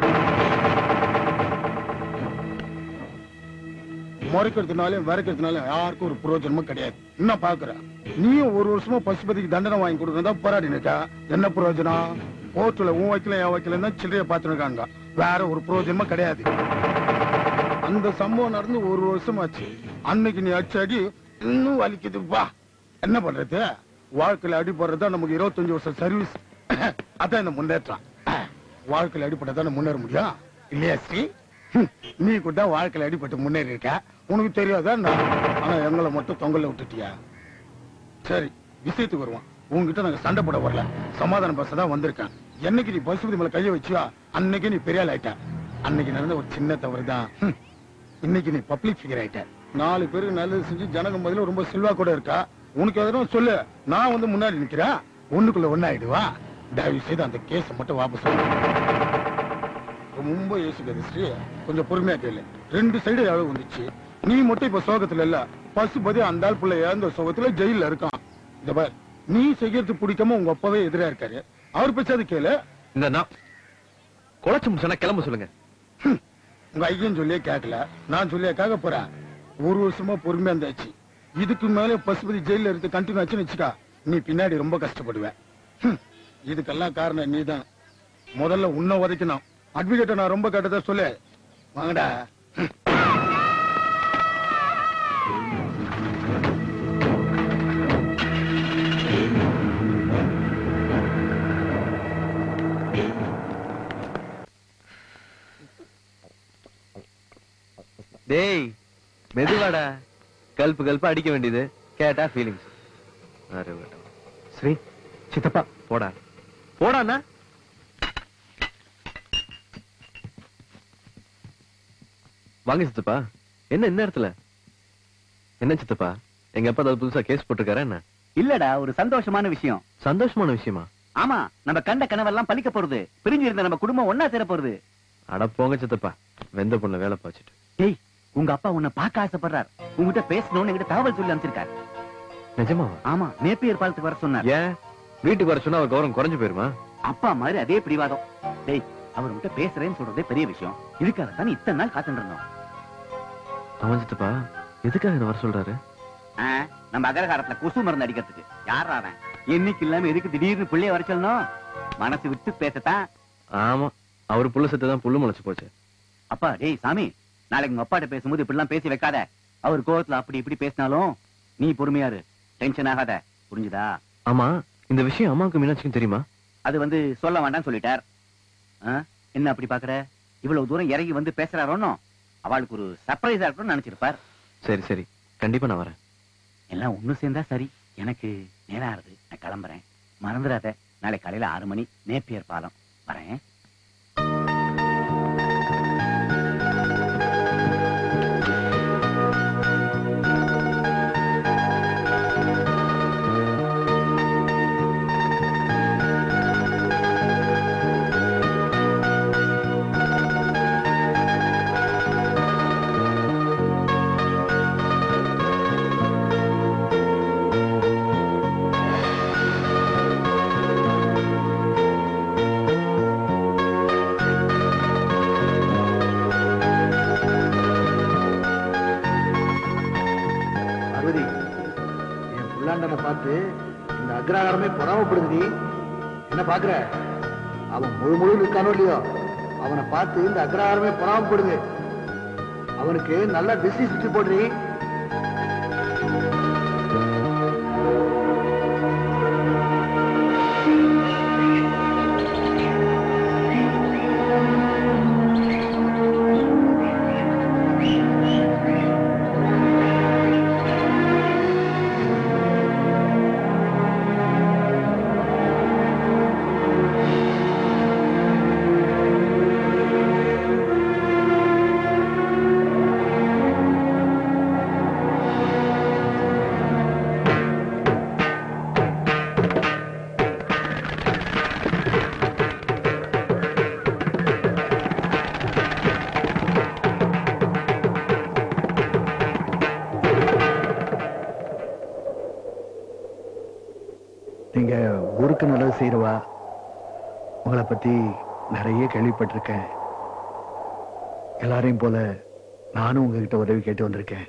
முறைக்கிறதுனாலும் விரைக்கிறதுனாலும் யாருக்கும் ஒரு பிரயோஜனமும் கிடையாது இன்னும் பாக்குறேன் நீயும் ஒரு வருஷமா பசுபதிக்கு தண்டனை வாங்கி கொடுக்கறதா போராடி நிக்கா என்ன பிரயோஜனம் கோர்ட்டுல உன் வைக்கல என் வைக்கல தான் சில்லறைய பார்த்து இருக்காங்க வேற ஒரு பிரயோஜனமும் கிடையாது அந்த சம்பவம் நடந்து ஒரு வருஷம் ஆச்சு அன்னைக்கு நீ அடிச்ச அடி இன்னும் வலிக்குது வா என்ன பண்றது வாழ்க்கையில அடிபடுறதா நமக்கு இருபத்தஞ்சு வருஷம் சர்வீஸ் அதான் இந்த முன்னேற்றம் வாழ்க்கையில அடிபட்டதானே முன்னேற முடியும் இல்லையா ஸ்ரீ ஹம், நீ கூட வாழ்க்கையில அடிபட்டு முன்னேறி இருக்க உனக்கு தெரியாதா நான்? ஆனா எங்களை மட்டும் தொங்கல்ல விட்டுட்டியா சரி விஷயத்துக்கு வருவோம் உங்ககிட்ட நாங்க சண்டை போட வரல சமாதானம் பேச தான் வந்திருக்கேன் என்னைக்கு நீ பசுபதி மேல கைய வச்சியா அன்னைக்கு நீ பெரிய ஆள் ஆயிட்ட அன்னைக்கு நடந்த ஒரு சின்ன தவறு தான் இன்னைக்கு நீ பப்ளிக் ஃபிகர் ஆயிட்ட நாலு பேருக்கு நல்லது செஞ்சு ஜனங்க முதல்ல ரொம்ப செல்வா கூட இருக்கா உனக்கு எதனா சொல்லு நான் வந்து முன்னாடி நிக்கிறேன் ஒண்ணுக்குள்ள ஒண்ணாயிடுவா தயவு செய்து அந்த கேஸை மட்டும் வாபஸ் வாங்கு. ரொம்ப யோசிக்காது ஸ்ரீ கொஞ்சம் பொறுமையா கேளு ரெண்டு சைடு எவ்வளவு வந்துச்சு நீ மட்டும் இப்ப சோகத்துல இல்ல பசுபதி அந்த ஆள் பிள்ளை இழந்த சோகத்துல ஜெயில இருக்கான் இந்த பார் நீ செய்யறது பிடிக்காம உங்க அப்பாவே எதிரா இருக்காரு அவர் பேசாது கேளு இந்த நான் குழைச்சு முடிச்சா கிளம்ப சொல்லுங்க உங்க ஐயன் சொல்லியே கேட்கல நான் சொல்லியே கேட்க போறேன் ஒரு வருஷமா பொறுமையா இருந்தாச்சு இதுக்கு மேல பசுபதி ஜெயில இருந்து கண்டினியூ ஆச்சுன்னு வச்சுக்கா நீ பின்னாடி ரொம்ப கஷ்டப்படுவேன் ஹம், இதுக்கெல்லாம் காரணம் நீதான் முதல்ல உன்னை உதைக்கணும் அட்வொகேட்ட நான் ரொம்ப கேட்டதா சொல்லு வாங்கடா டேய் மெதுவாடா கல்ப்பு கல்ப்பு அடிக்க வேண்டியது கேட்டா ஃபீலிங்ஸ் ஸ்ரீ சித்தப்பா போடா போடாண்ணா வாங்க சித்தப்பா என்ன இந்த இடத்துல என்ன சித்தப்பா எங்க அப்பா ஏதாவது புதுசா கேஸ் போட்டிருக்காரா என்ன இல்லடா ஒரு சந்தோஷமான விஷயம் சந்தோஷமான விஷயமா ஆமா நம்ம கண்ட கனவெல்லாம் பலிக்க போறது பிரிஞ்சு இருந்த நம்ம குடும்பம் ஒன்னா சேர போறது அட போங்க சித்தப்பா வெந்த பொண்ணு வேலை பாய்ச்சிட்டு டேய் உங்க அப்பா உன்னை பார்க்க ஆசைப்படுறார் உங்ககிட்ட பேசணும்னு என்கிட்ட தகவல் சொல்லி அனுப்பிச்சிருக்காரு நிஜமாவா ஆமா நேப்பியர் பாலத்துக்கு வர சொன்னார் ஏன் வீட்டுக்கு வர சொன்னா அவர் கௌரவம் குறைஞ்சு போயிருமா அப்பா மாதிரி அதே பிடிவாதம் டேய் அவர் உன்கிட்ட பேசுறேன்னு சொல்றதே பெரிய விஷயம் இதுக்காக தான் இத்தனை நாள் காத்துட்டு இருந்தோம் அவன் சித்தப்பா எதுக்காக என்ன வர சொல்றாரு ஆ, நம்ம அகரகாரத்துல கொசு மருந்து அடிக்கிறதுக்கு யார் அவன் என்னைக்கு இல்லாம எதுக்கு திடீர்னு பிள்ளைய வர சொல்லணும் மனசு விட்டு பேசத்தான் ஆமா அவர் புள்ள செத்து தான் புல்லு முளைச்சு போச்சு அப்பா டேய் சாமி நாளைக்கு உங்க அப்பாட்ட பேசும்போது இப்படிலாம் பேசி வைக்காத அவர் கோவத்துல அப்படி இப்படி பேசினாலும் நீ பொறுமையாரு டென்ஷன் ஆகாத புரிஞ்சுதா ஆமா இந்த விஷயம் அம்மாவுக்கு மீனாட்சிக்கும் தெரியுமா அது வந்து சொல்ல வேண்டாம்னு சொல்லிட்டார் ஆ, என்ன அப்படி பாக்குற இவ்வளவு தூரம் இறங்கி வந்து பேசுறாரோன்னு அவளுக்கு ஒரு சர்ப்ரைஸா இருக்கணும்னு நினைச்சிருப்பார் சரி சரி கண்டிப்பா நான் வரேன் எல்லாம் ஒண்ணு சேர்ந்தா சரி எனக்கு நேரம் ஆறுது நான் கிளம்புறேன் மறந்துடாத நாளை காலையில ஆறு மணி நேப்பியர் பாலம் வரேன் பார்வதி என் புள்ளாண்டனை பார்த்து இந்த அக்ரஹாரமே பொறாமப்படுது என்ன பாக்குற அவன் முழு முழு இருக்கானோ இல்லையோ அவனை பார்த்து இந்த அக்ரஹாரமே பொறாமப்படுது அவனுக்கு நல்லா திசை சுத்தி போடுறீ நீங்க ஊருக்கு நல்லது செய்யறவா உங்களை பத்தி நிறைய கேள்விப்பட்டிருக்கேன் எல்லாரையும் போல நானும் உங்ககிட்ட உதவி கேட்டு வந்திருக்கேன்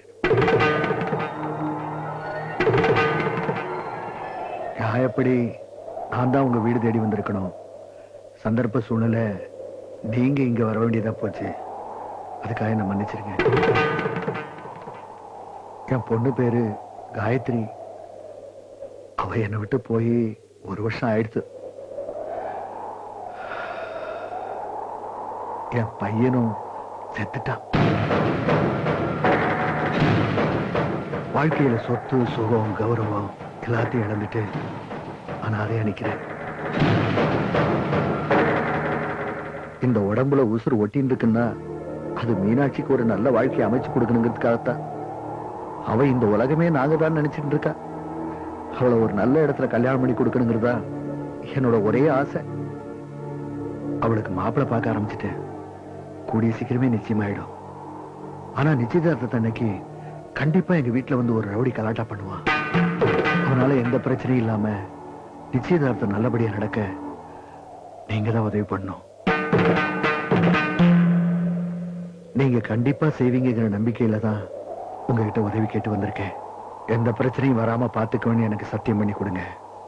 நியாயப்படி நான் தான் உங்க வீடு தேடி வந்திருக்கணும் சந்தர்ப்ப சூழ்நிலை நீங்க இங்க வர வேண்டியதா போச்சு அதுக்காக என்ன மன்னிச்சிருங்க என் பொண்ணு பேரு காயத்ரி அவ என்னை விட்டு போய் ஒரு வருஷம் ஆயிடுத்து என் பையனும் செத்துட்டான் வாழ்க்கையில சொத்து சுகம் கௌரவம் எல்லாத்தையும் இழந்துட்டு அனாதையா நிக்கிறேன் இந்த உடம்புல உசுறு ஒட்டின்னு இருக்குன்னா அது மீனாட்சிக்கு ஒரு நல்ல வாழ்க்கையை அமைச்சு கொடுக்கணுங்கிறதுக்காகத்தான் அவ இந்த உலகமே நாங்க தான் நினைச்சிட்டு இருக்கா அவளை ஒரு நல்ல இடத்துல கல்யாணம் பண்ணி கொடுக்கணுங்கிறதா என்னோட ஒரே ஆசை அவளுக்கு மாப்பிள்ளை பார்க்க ஆரம்பிச்சிட்டேன் கூடிய சீக்கிரமே நிச்சயமாயிடும் ஆனா நிச்சயதார்த்தத்தை அன்னைக்கு கண்டிப்பா எங்க வீட்டுல வந்து ஒரு ரவுடி கலாட்டா பண்ணுவான் அவனால எந்த பிரச்சனையும் இல்லாம நிச்சயதார்த்தம் நல்லபடியா நடக்க நீங்க தான் உதவி பண்ணணும் நீங்க கண்டிப்பா செய்வீங்கிற நம்பிக்கையில தான் உங்ககிட்ட உதவி கேட்டு வந்திருக்கேன் எந்த பிரச்சனையும் வராம பாத்துக்கணும்னு எனக்கு சத்தியம் பண்ணி கொடுங்க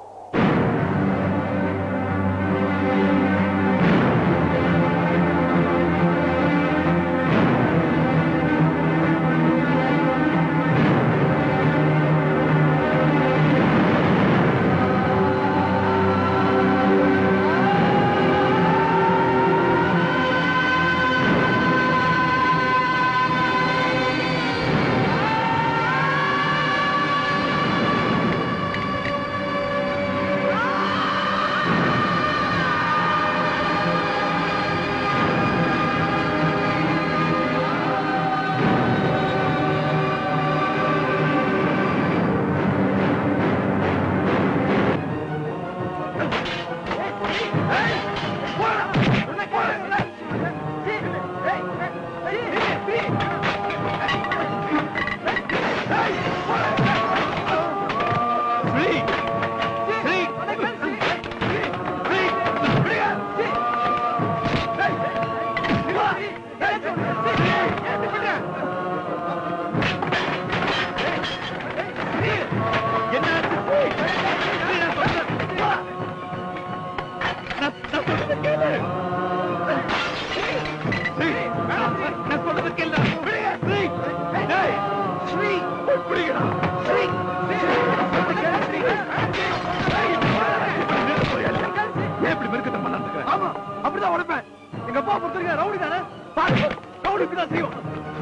ஆமா அப்படிதான் உடைப்பேன் எங்க அப்பா பொறுத்தவரைக்கும் ரவுடி தானே பாரு ரவுடி இப்படிதான் செய்யும்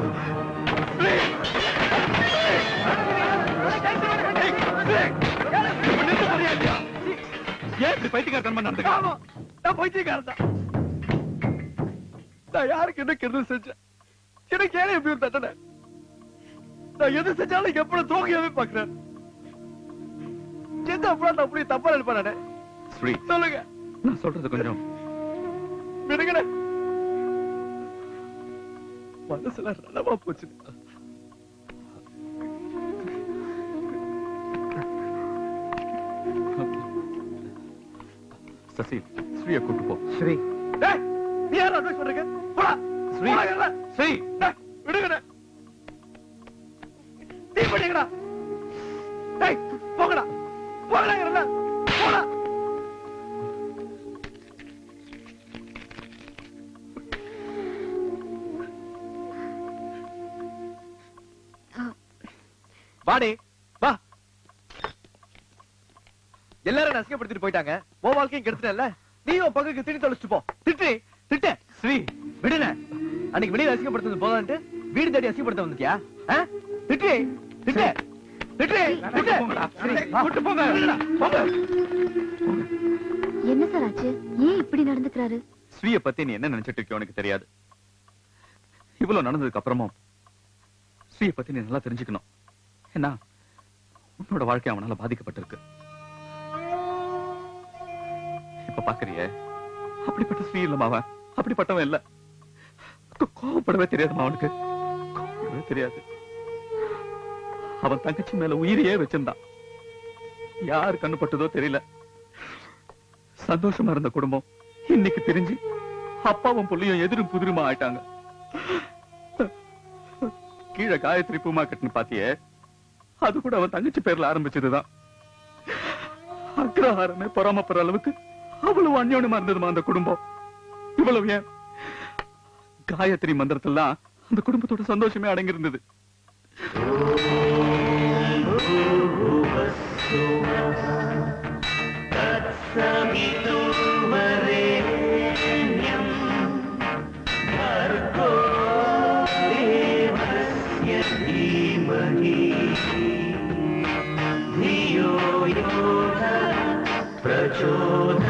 ஏன் இப்படி பைத்தியக்காரத்தனமா நடந்துக்க ஆமா நான் பைத்தியக்காரன் தான் நான் யாருக்கு என்ன கெடுதல் செஞ்சேன் எனக்கு ஏன் எப்படி ஒரு தண்டனை நான் எது செஞ்சாலும் எப்படி தோகையாவே பாக்குறேன் எந்த அப்புறம் நான் அப்படி தப்பா நினைப்பானே ஸ்ரீ சொல்லுங்க நான் சொல்றது கொஞ்சம் விடுங்கண்ணே மனசுல ரணமா போச்சு சசி ஸ்ரீய கூட்டு போ ஸ்ரீ டேய், நீ யார் அட்வைஸ் பண்றீங்க போடா ஸ்ரீ. போடா, எங்கடா? ஸ்ரீ டேய், விடுங்கண்ணே நீ பண்ணீங்கடா டேய் போங்கடா போங்கடா எங்கடா? போடா வாடி வா எல்லாரும் நசிக்கப்படுத்திட்டு போயிட்டாங்க உன் வாழ்க்கையும் கெடுத்துட்டல நீ உன் பங்குக்கு திணி தொலைச்சிட்டு போ திட்டு திட்டு ஸ்ரீ விடுன அன்னைக்கு வெளியில அசிங்கப்படுத்துறது போதான்ட்டு வீடு தேடி அசிங்கப்படுத்த வந்துட்டியா ஆ? திட்டு திட்டு திட்டு திட்டு கூட்டு போங்க போங்க என்ன சார் ஆச்சு ஏன் இப்படி நடந்துக்கிறாரு ஸ்ரீய பத்தி நீ என்ன நினைச்சிட்டு இருக்கியோ எனக்கு தெரியாது இவ்வளவு நடந்ததுக்கு அப்புறமும் ஸ்ரீய பத்தி நீ நல்லா தெரிஞ்சுக்கணும் ஏன்னா உன்னோட வாழ்க்கை அவனால பாதிக்கப்பட்டிருக்கு இப்ப பாக்குறியே அப்படிப்பட்ட ஸ்ரீ இல்லமா அவன் அப்படிப்பட்டவன் இல்ல கோ- கோவப்படவே தெரியாதுமா அவனுக்கு கோவப்படவே தெரியாது அவன் தங்கச்சி மேல உயிரையே வச்சிருந்தான் யார் கண்ணுப்பட்டதோ தெரியல சந்தோஷமா இருந்த குடும்பம் இன்னைக்கு பிரிஞ்சு அப்பாவும் புள்ளையும் எதிரும் புதிருமா ஆயிட்டாங்க கீழே காயத்ரி பூமா கட்டுன்னு பாத்தியே அது கூட அவன் தங்கச்சி பேர்ல ஆரம்பிச்சதுதான் அக்ரஹாரமே பொறாமப்படுற அளவுக்கு அவ்வளவு அந்யோன்யமா இருந்ததுமா அந்த குடும்பம் இவ்வளவு ஏன் காயத்ரி மந்திரத்தெல்லாம் அந்த குடும்பத்தோட சந்தோஷமே அடங்கி இருந்தது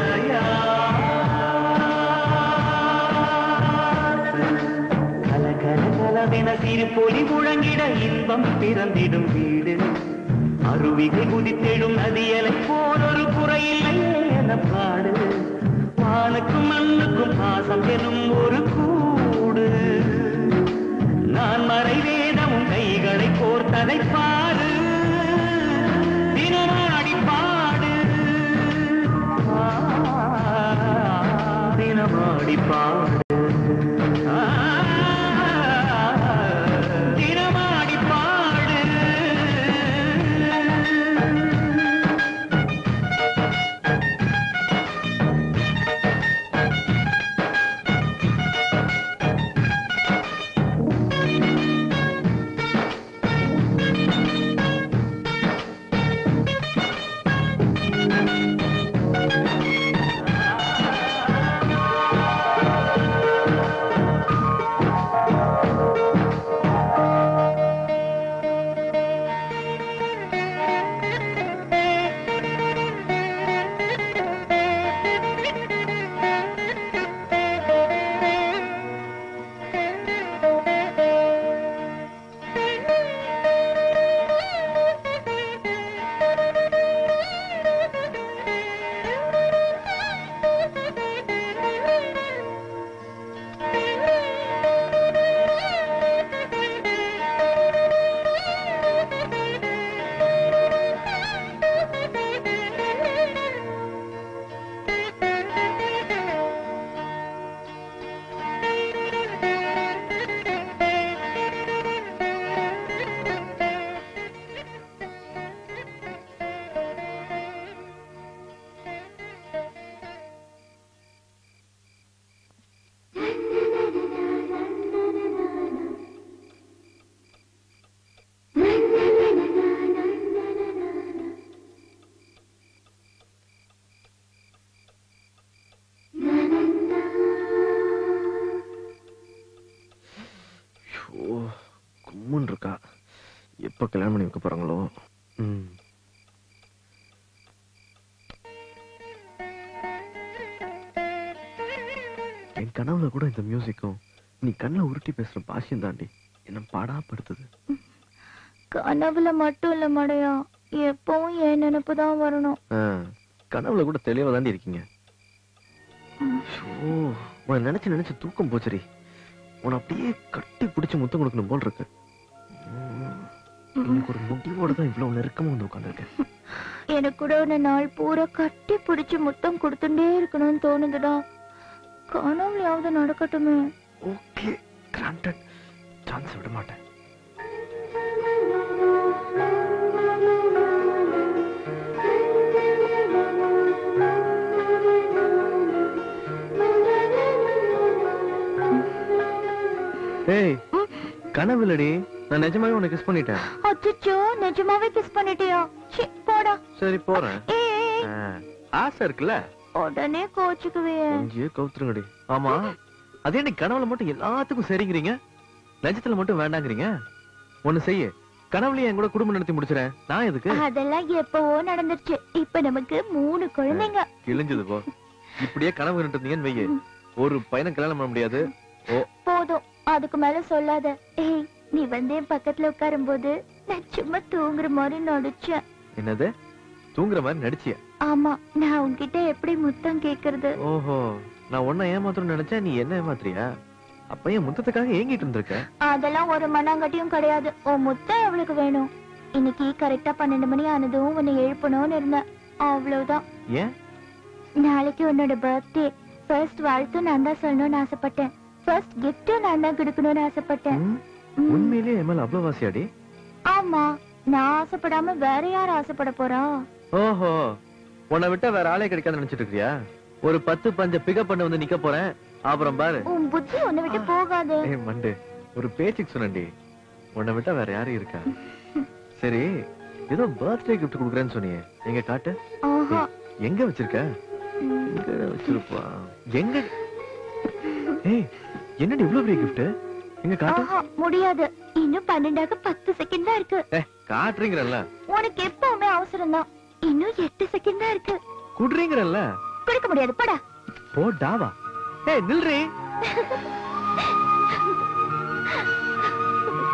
கலகல திருப்பொலி முழங்கிட இன்பம் பிறந்திடும் வீடு அருவிகை குதித்தெழும் நதியலை போல் ஒரு குறையில்லை என பாடு வானுக்கும் மண்ணுக்கும் பாசம் எனும் ஒரு கூடு நான் மறை வேதமும் கைகளை கோர்த்ததை பாடு தினமாடி பாடு ஆ, தினமாடி பாடு ஆ, தினமாடி பாடு ஓ கும்முன்னு இருக்கா எப்ப கல்யாணம் பண்ணி வைக்க போறாங்களோ ம். என் கனவுல கூட இந்த மியூசிக்கும் நீ கண்ணுல உருட்டி பேசுற பாஷையும் தாண்டி என்ன பாடாப்படுத்துது கனவுல மட்டும் இல்ல மடையா எப்பவும் என் நினைப்பு தான் வரணும் ஆ, கனவுல கூட தெளிவா தாண்டி இருக்கீங்க ஓ உன்னை நினைச்சு நினைச்சு தூக்கம் போச்சுரி உன்னை அப்படியே கட்டி பிடிச்சு முத்தம் கொடுக்கணும் போல் இருக்கு ம், இன்னைக்கு ஒரு முடிவோட தான் இவ்வளவு நெருக்கமா வந்து உட்காந்துருக்கேன் எனக்கு கூட ஒரு நாள் பூரா கட்டி பிடிச்சு முத்தம் கொடுத்துட்டே இருக்கணும்னு தோணுதுடா கனவுலயாவது நடக்கட்டுமே ஓகே கிராண்டட் சான்ஸ் விட மாட்டேன் ஏய் கனவுலடி நான் நிஜமாவே உன்னை கிஸ் பண்ணிட்டேன் அச்சச்சோ நிஜமாவே கிஸ் பண்ணிட்டியா சி போடா சரி போறேன் ஏய் ஆ, ஆசை இருக்குல்ல உடனே கோச்சுக்குவே கொஞ்சே கவுத்துருங்கடி ஆமா அதே நீ கனவுல மட்டும் எல்லாத்துக்கும் சரிங்கிறீங்க நிஜத்துல மட்டும் வேண்டாங்கிறீங்க ஒண்ணு செய்ய கனவுலயே என் கூட குடும்பம் நடத்தி முடிச்சிடறேன் நான் எதுக்கு அதெல்லாம் எப்பவோ நடந்துருச்சு இப்ப நமக்கு மூணு குழந்தைங்க கிழிஞ்சது போ இப்படியே கனவு கண்டுட்டு இருந்தீங்கன்னு வையே ஒரு பையனை கல்யாணம் பண்ண முடியாது ஓ போதும் அதுக்கு மேல சொல்லாத ஏய் நீ வந்து என் பக்கத்துல உட்காரும் போது நான் சும்மா தூங்குற மாதிரி நடிச்சேன் என்னது தூங்குற மாதிரி நடிச்சிய ஆமா நான் உன்கிட்ட எப்படி முத்தம் கேக்குறது ஓஹோ நான் உன்னை ஏமாத்தணும்னு நினைச்சேன் நீ என்ன ஏமாத்துறியா அப்ப என் முத்தத்துக்காக ஏங்கிட்டு இருந்திருக்க அதெல்லாம் ஒரு மண்ணாங்கட்டியும் கிடையாது உன் முத்தம் எவ்வளவுக்கு வேணும் இன்னைக்கு கரெக்டா பன்னெண்டு மணி ஆனதும் உன்னை எழுப்பணும்னு இருந்தேன் அவ்வளவுதான் ஏன் நாளைக்கு உன்னோட பர்த்டே ஃபர்ஸ்ட் வாழ்த்து நான் தான் சொல்லணும்னு ஆசைப்பட்டேன் ஃபர்ஸ்ட் கிஃப்டும் நான் தான் கொடுக்கணும்னு ஆசைப்பட்டேன் ம். உண்மையிலேயே என் மேல அவ்வளவு வாசியாடி ஆமா நான் ஆசைப்படாம வேற யார் ஆசைப்பட போறா ஓஹோ உன்னை விட்டா வேற ஆளே கிடைக்காது நினைச்சிட்டு இருக்கியா ஒரு பத்து பஞ்ச பிக்கப் பண்ண வந்து நிக்க போறேன் அப்புறம் பாரு உன் புத்தி உன்னை விட்டு போகாது ஏய் மண்டு ஒரு பேச்சுக்கு சொன்னேன்டி உன்னை விட்டா வேற யாரும் இருக்கா சரி ஏதோ பர்த்டே gift குடுக்குறேன்னு சொன்னியே எங்க காட்டு ஆஹா ஏய், எங்க வச்சிருக்க எங்க வச்சிருப்பா எங்க ஏய் என்னடி இவ்வளவு பெரிய gift எங்க காட்டு ஆஹா முடியாது இன்னும் பன்னெண்டாக பத்து செகண்ட் தான் இருக்கு ஏ காட்டுறீங்கறல்ல உனக்கு எப்பவுமே அவசரம் தான் இன்னும் எட்டு செகண்ட் தான் இருக்கு குடுறீங்கறல்ல கொடுக்க முடியாது படா போ டாவா ஏய் நில்றி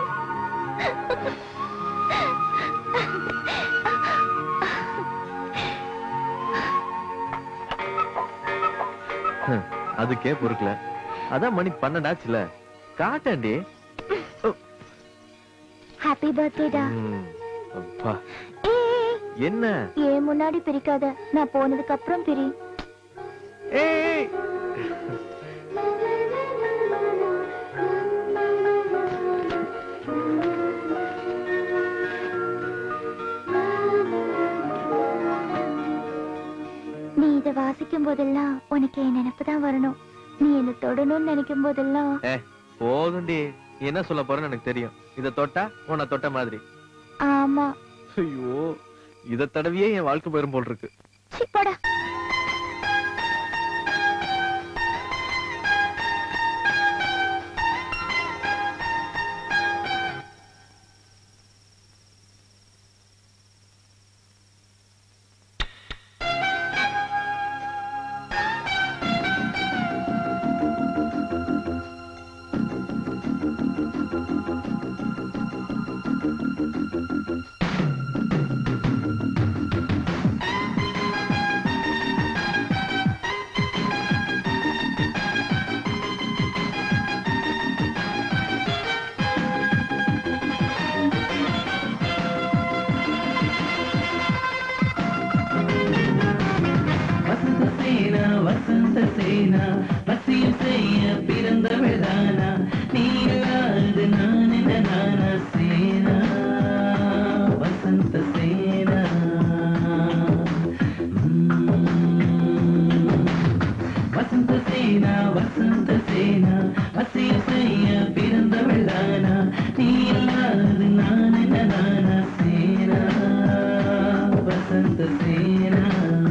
ஹம், அதுக்கே பொறுக்கல அதான் மணி பன்னெண்டாச்சுல காட்டாண்டி ஹாப்பி பர்த்டேடா ம், அப்பா என்ன ஏன் முன்னாடி பிரிக்காத நான் போனதுக்கு அப்புறம் பிரி ஏய் நீ இதை வாசிக்கும் போதெல்லாம் உனக்கு என் நினைப்பு தான் வரணும் நீ என்ன தொடணும்னு நினைக்கும் போதெல்லாம் ஏ போதுண்டி நீ என்ன சொல்ல போறேன்னு எனக்கு தெரியும் இத தொட்டா உன்னை தொட்ட மாதிரி ஆமா ஐயோ இத தடவையே என் வாழ்க்கை போயிரும் போல் இருக்கு சி போடா வசந்த சேனா வசந்த சேனா வசியம் செய்ய பிறந்தவளானா நீ இல்லாது நான் என்ன நானா சேனா வசந்த சேனா உம். வசந்த சேனா வசந்த சேனா வசியம் செய்ய பிறந்தவளானா நீ இல்லாது நான் என்ன நானா சேனா வசந்த சேனா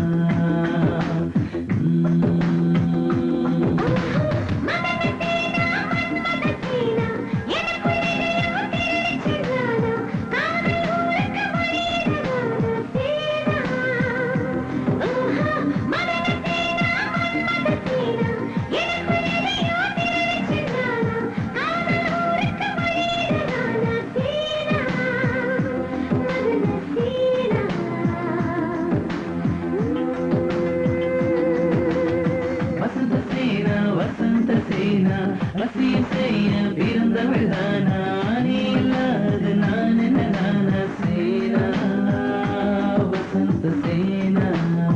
வசந்த சேனா வசந்த சேனா வசியம் செய்ய பிறந்தவளானா நீ இல்லாது நான் என்ன நானா சேனா வசந்த சேனா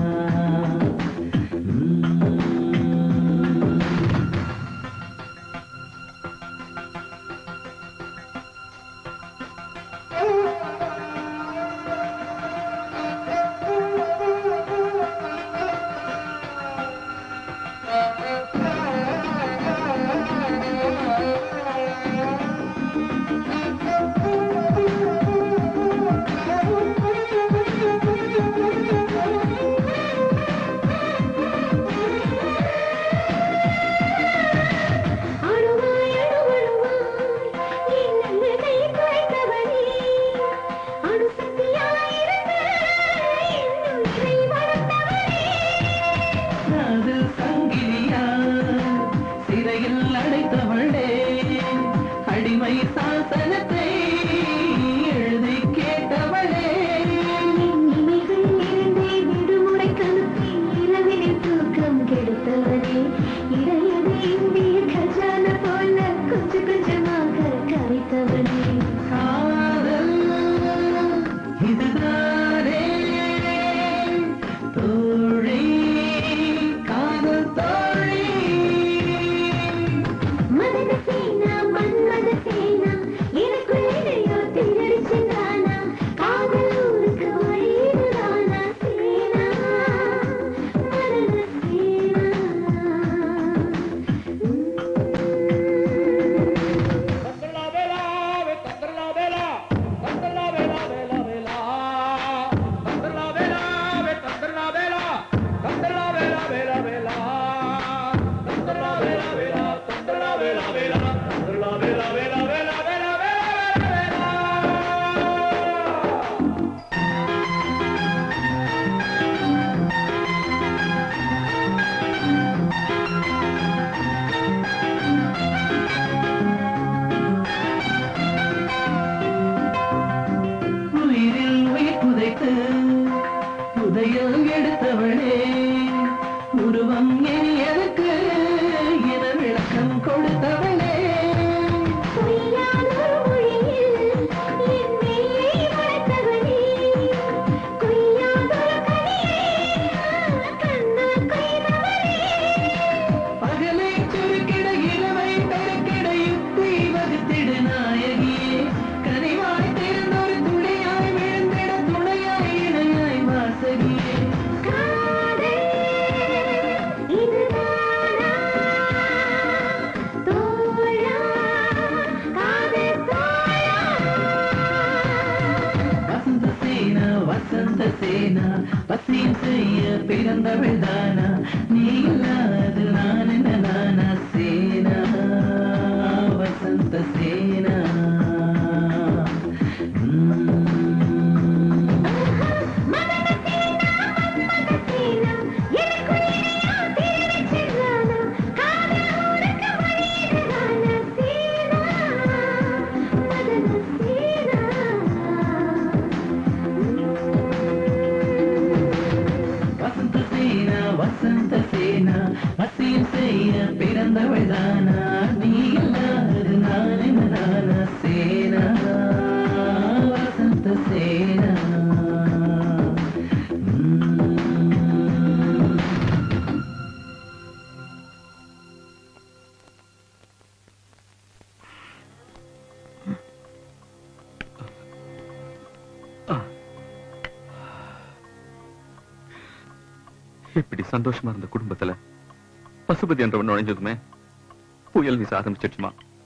காதல் சங்கிலியா சிறையில் அடைத்தவளே அடிமை சாசனத்தை எழுதி கேட்டவளே விடுமுறை கணுத்தி இரவினில் தூக்கம் கெடுத்தவனே இடையது இந்திய கஜான போல கொஞ்சம் கொஞ்சமாக கரைத்தவனே காதல் இதுதானே தோழி காதல் தோழி மதன கொடுத்தவளே பகலை சுருக்கிட இரவை பெருக்கிட யுக்தி வகுத்திட நாயகியே கனிவாய் திறந்தொரு துணையாய் விழுந்திட துணையாய் இணையாய் வாசகியே வசந்த சேனா வசந்த சேனா பசியம் செய்ய பிறந்தவள் தானா நீ இல்லாது நான் என்ன நானா சேனா வசந்த சேனா வசந்த சேனா வசந்த சேனா வசியம் செய்ய பிறந்தவள் தானா நீ இல்லாது நான் என்ன நானா சேனா வசந்த சேனா இப்படி சந்தோஷமா இருந்த குடும்பத்துல பசுபதி என்றவன் நுழைஞ்சதுமே புயல் வீச ஆரம்பிச்சிடுச்சுமா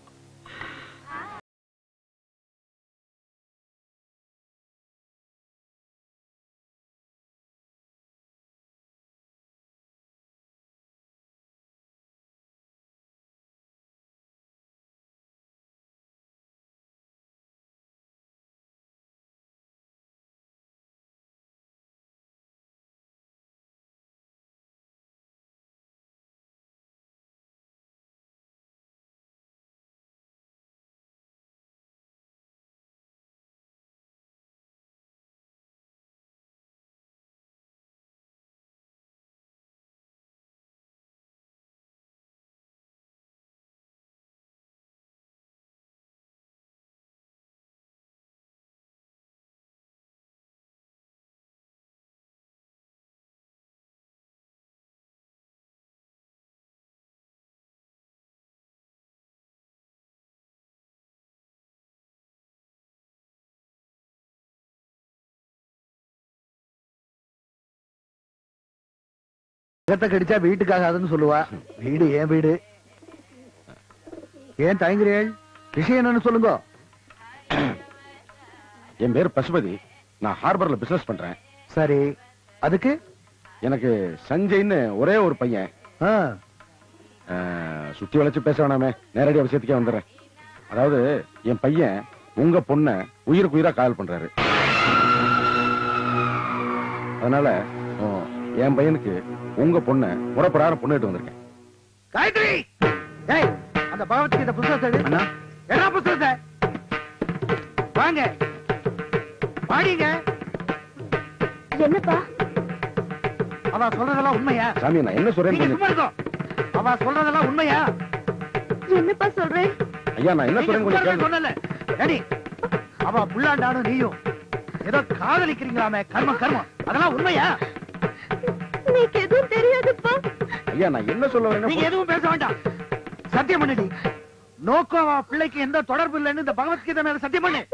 நகத்தை கடிச்சா வீட்டுக்காகாதுன்னு சொல்லுவா வீடு ஏன் வீடு ஏன் தயங்குறீள் விஷயம் என்னன்னு சொல்லுங்க என் பேர் பசுபதி நான் ஹார்பர்ல பிசினஸ் பண்றேன் சரி அதுக்கு எனக்கு சஞ்சய்னு ஒரே ஒரு பையன் ஆ, அஹ், சுத்தி வளைச்சு பேச வேணாமே நேரடியா விஷயத்துக்கே வந்துடுறேன் அதாவது என் பையன் உங்க பொண்ண உயிருக்கு உயிரா காதல் பண்றாரு அதனால ஓ, என் பையனுக்கு உங்க பொண்ண முறப்படாத பொண்ணு எடுத்து வந்திருக்கேன் காயத்ரி ஏய் அந்த பகவத்கீதை புத்தகத்தை எடு என்ன புத்தகத்தை வாங்க வாடிங்க என்னப்பா அவ சொல்றதெல்லாம் உண்மையா சாமி நான் என்ன சொல்றேன்னு நீங்க கொஞ்சம் சும்மா இருக்கோ அவ சொல்றதெல்லாம் உண்மையா என்னப்பா சொல்றேன் ஐயா நான் என்ன நீங்க சொல்றேன்னு சும்மா கொஞ்சம் இருக்க கேளுங்க. சொன்னல ஏடி அவ புள்ளாண்டானும் நீயும் ஏதோ காதலிக்கிறீங்களாமே கர்மம் கர்மம் அதெல்லாம் உண்மையா நீக்கு எதுவும் தெரியாதுப்பா ஐயா நான் என்ன சொல்ல நீங்க வரேன்னா எதுவும் பேச வேண்டாம் சத்தியம் பண்ணுடி நோக்கம் அவ பிள்ளைக்கு எந்த தொடர்பு இல்லைன்னு இந்த பகவத்கீதை மேல சத்தியம் பண்ணு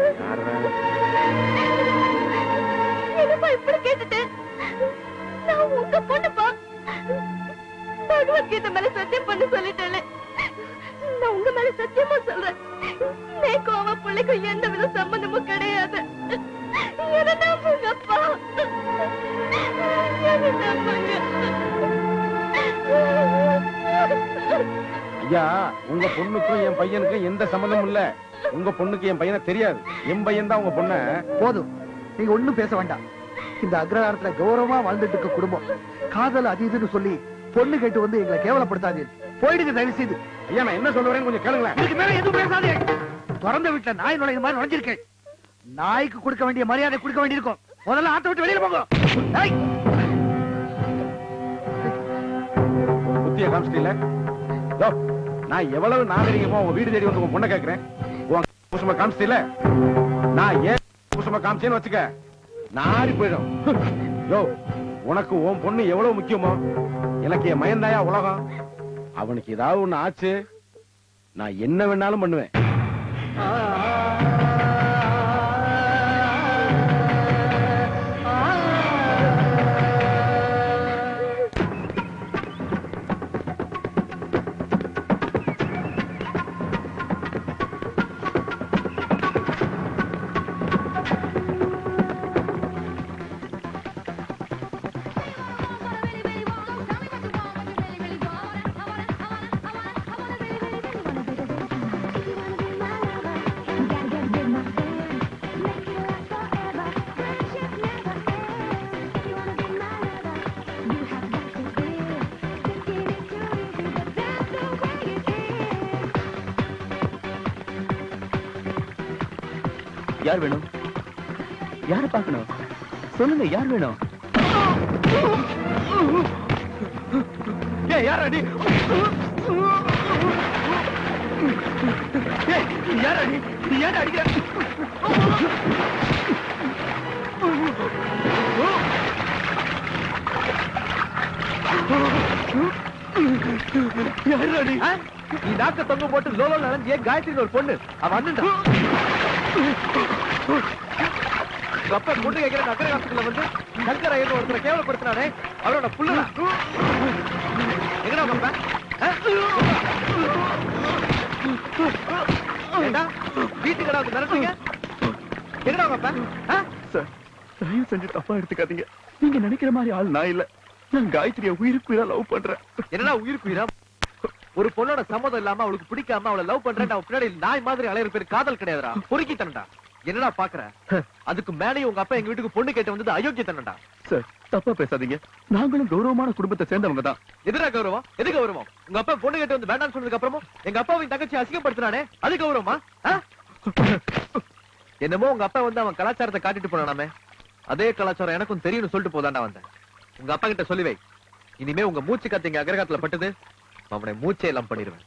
என்னப்பா இப்படி கேட்டுட்டேன் நான் உங்க பொண்ணுப்பா பகவத்கீதை மேல சத்தியம் பண்ணி சொல்லிட்டேன் நான் உங்க மேல சத்தியமா சொல்றேன் நேக்கும் அவ பிள்ளைக்கும் எந்த வித சம்பந்தமும் கிடையாது என்ன நம்புங்கப்பா என்ன நம்புங்க ஐயா உங்க பொண்ணுக்கும் என் பையனுக்கும் எந்த சம்பந்தமும் இல்ல உங்க பொண்ணுக்கு என் பையனை தெரியாது என் பையன் தான் உங்க பொண்ண போதும் நீங்க ஒண்ணும் பேச வேண்டாம் இந்த அக்ரஹாரத்துல கௌரவமா வாழ்ந்துட்டு இருக்க குடும்பம் காதல் அது இதுன்னு சொல்லி பொண்ணு கேட்டு வந்து எங்களை கேவலப்படுத்தாதீங்க போயிடுங்க தயவு செய்து ஐயா நான் என்ன சொல்ல வரேன்னு கொஞ்சம் கேளுங்களேன் இதுக்கு மேல எதுவும் பேசாதே திறந்த வீட்டுல நாய் நுழைய மாதிரி நுழைஞ்சிருக்கேன் நாய்க்கு கொடுக்க வேண்டிய மரியாதை கொடுக்க வேண்டியிருக்கும் முதல்ல ஆத்த விட்டு வெளியில போங்க ஏய், புத்திய காமிச்சிட்டீங்களே யோ, நான் எவ்வளவு நாகரிகமா உங்க வீடு தேடி வந்து உங்க பொண்ணை கேக்குறேன் உன் குசும காமிச்சில நான் ஏன் குசும காமிச்சேன்னு வச்சுக்க நாரி போயிடும் யோ உனக்கு உன் பொண்ணு எவ்வளவு முக்கியமோ எனக்கு என் மயந்தாயா உலகம் அவனுக்கு ஏதாவது ஒண்ணு ஆச்சு நான் என்ன வேணாலும் பண்ணுவேன் யார் வேணும் யார பார்க்கணும் சொல்லுங்க யார் வேணும் ஏய் யார் அடி ஏய் யார் அடி ஏன் அடிக்கிற யார் அடி நீ நாக்க தொங்க போட்டு லோலோ நனைஞ்சிய காயத்ரின்னு ஒரு பொண்ணு அவ வந்துட்டா உங்க அப்பா பொண்ணு கேட்கிற நகர காலத்துக்குள்ள வந்து சங்கர ஐயர் ஒருத்தரை கேவலப்படுத்தினானே அவரோட புள்ள எங்கடா உங்க அப்பா ஆ? ஏண்டா வீட்டுக்கடா வந்து மிரட்டுங்க எங்கடா உங்க அப்பா ஆ? சார் தயவு செஞ்சு தப்பா எடுத்துக்காதீங்க நீங்க நினைக்கிற மாதிரி ஆள் நான் இல்ல நான் காயத்ரியை உயிருக்கு உயிரா லவ் பண்றேன் என்னடா உயிருக்கு உயிரா ஒரு பொண்ணோட சம்மதம் இல்லாம அவளுக்கு பிடிக்காம அவளை லவ் பண்றேன் அவன் பின்னாடி நாய் மாதிரி அலையிற பேர் காதல் கிடையாதுடா பொறுக்கி தண்டா என்னடா பாக்குற அதுக்கு மேலேயும் உங்க அப்பா எங்க வீட்டுக்கு பொண்ணு கேட்டு வந்தது அயோக்கிய தண்டா சார் தப்பா பேசாதீங்க நாங்களும் கௌரவமான குடும்பத்தை சேர்ந்தவங்க தான் எதுடா கௌரவம் எது கௌரவம் உங்க அப்பா பொண்ணு கேட்டு வந்து வேண்டாம்னு சொன்னதுக்கு அப்புறமும் எங்க அப்பாவின் தங்கச்சி அசிங்கப்படுத்தினானே அது கௌரவமா ஆ? என்னமோ உங்க அப்பா வந்து அவன் கலாச்சாரத்தை காட்டிட்டு போனானாமே அதே கலாச்சாரம் எனக்கும் தெரியும்னு சொல்லிட்டு போதாண்டா வந்தேன் உங்க அப்பா கிட்ட சொல்லி வை இனிமே உங்க மூச்சு காத்து இங்க அகரகாத்துல பட்டது அவனை மூச்சை எல்லாம் பண்ணிடுவேன்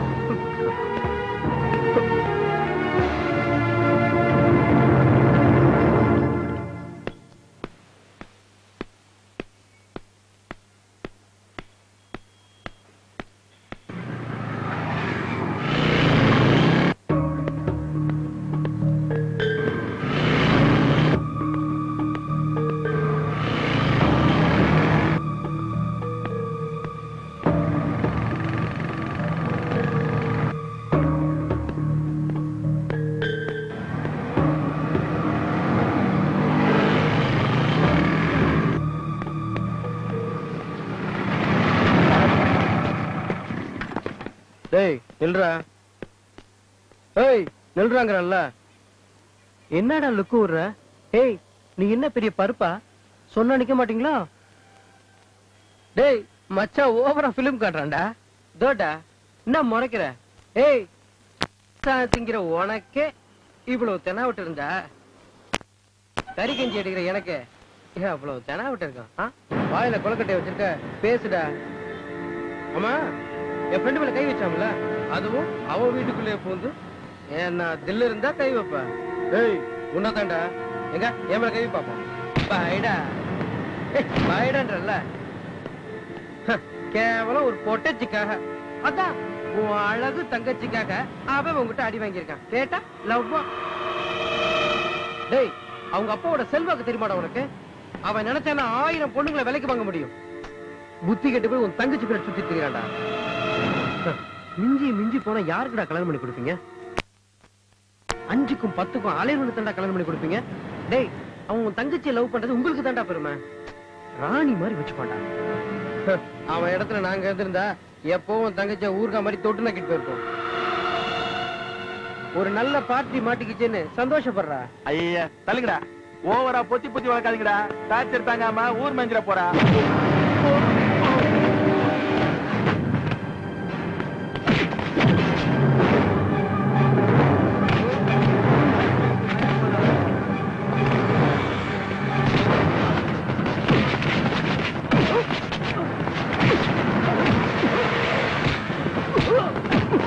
டேய் நில்றா ஏய் நில்றாங்கறல்ல என்னடா லுக்கு விடுற ஏய் நீ என்ன பெரிய பருப்பா சொன்னா நிக்க மாட்டீங்களா டேய் மச்சான் ஓவரா பிலிம் காட்டுறான்டா தோட்டா என்ன முறைக்கிற ஏய் சாணம் திங்கிற உனக்கே இவ்வளவு தெனாவிட்டு இருந்தா கறி கஞ்சி அடிக்கிற எனக்கு ஏன் அவ்வளவு தெனாவிட்டு இருக்கான் ஆ? வாயில கொலக்கட்டை வச்சிருக்க பேசுடா ஆமா என் ஃப்ரெண்டு மேல கை வச்சாம்ல அதுவும் அவன் வீட்டுக்குள்ளே பூந்து ஏன்னா தில்லு இருந்தா கை வைப்ப ஏய் உன்னதாண்டா எங்க என் மேல கை பாப்போம் பாய்டா பாய்டான்றல்ல கேவலம் ஒரு பொட்டச்சிக்காக அதான் உன் அழகு தங்கச்சிக்காக அவன் உங்ககிட்ட அடி வாங்கியிருக்கான் கேட்டா லவ்வா டேய் அவங்க அப்பாவோட செல்வாக்கு தெரியுமாடா உனக்கு அவன் நினைச்சானா ஆயிரம் பொண்ணுங்களை விலைக்கு வாங்க முடியும் புத்தி கெட்டு போய் உன் தங்கச்சி பேரை சுத்தி திரியாண்டா மிஞ்சி மிஞ்சி போனா யாருக்குடா கல்யாணம் பண்ணி கொடுப்பீங்க அஞ்சுக்கும் பத்துக்கும் அலைவனு தாண்டா கல்யாணம் பண்ணி கொடுப்பீங்க டேய் அவன் உன் தங்கச்சியை லவ் பண்றது உங்களுக்கு தாண்டா பெருமை ராணி மாதிரி வச்சுப்பாண்டா அவன் இடத்துல நாங்க இருந்திருந்தா எப்பவும் தங்கச்சிய ஊர்கா மாதிரி தொட்டு நக்கிட்டு போயிருப்போம் ஒரு நல்ல பார்ட்டி மாட்டிக்கிச்சேன்னு சந்தோஷப்படுறா ஐயா தள்ளுங்கடா ஓவரா பொத்தி பொத்தி வளர்க்காதீங்கடா டார்ச்சர் தாங்காம ஊர் மஞ்சிர போறா Oh!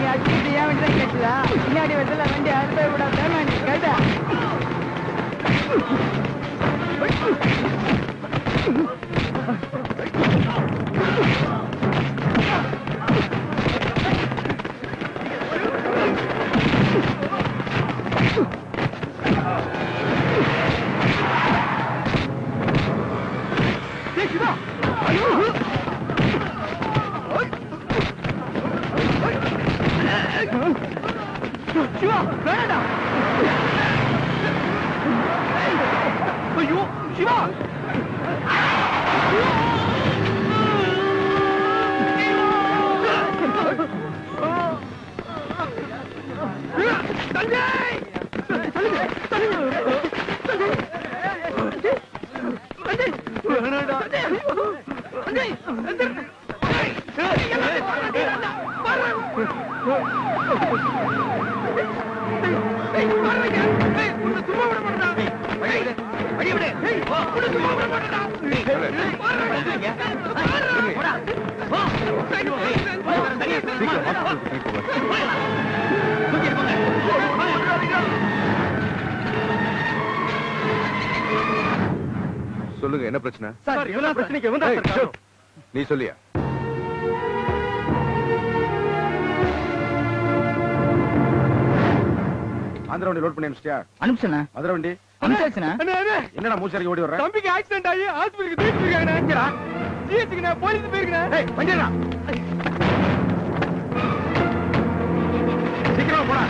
அடிச்சுட்டு ஏன் வண்டி தான் கேட்டுதா பின்னாடி வரதுல வண்டி அது போய் விடாத கேட்டா சிவா வேணாடா ஐயோ சிவா சொல்லுங்க என்ன பிரச்சனை சார் இவனா பிரச்சனைக்கு இவன் தான் ஏய், சார் ஷூட். நீ சொல்லியா ஆந்திர வண்டி லோட் பண்ணி அனுப்பிச்சிட்டியா அனுப்பிச்சண்ணா மதுரை வண்டி அனுப்பிச்சாச்சுண்ணா என்னடா மூச்சரிக்கு ஓடி வர்ற தம்பிக்கு ஆக்சிடென்ட் ஆகி ஹாஸ்பிட்டலுக்கு தூக்கிட்டு போயிருக்காங்கண்ணே ஜிஹெச்சுக்கு நான் போலீஸ் போயிருக்கேன் வண்டியா சீக்கிரமா போடா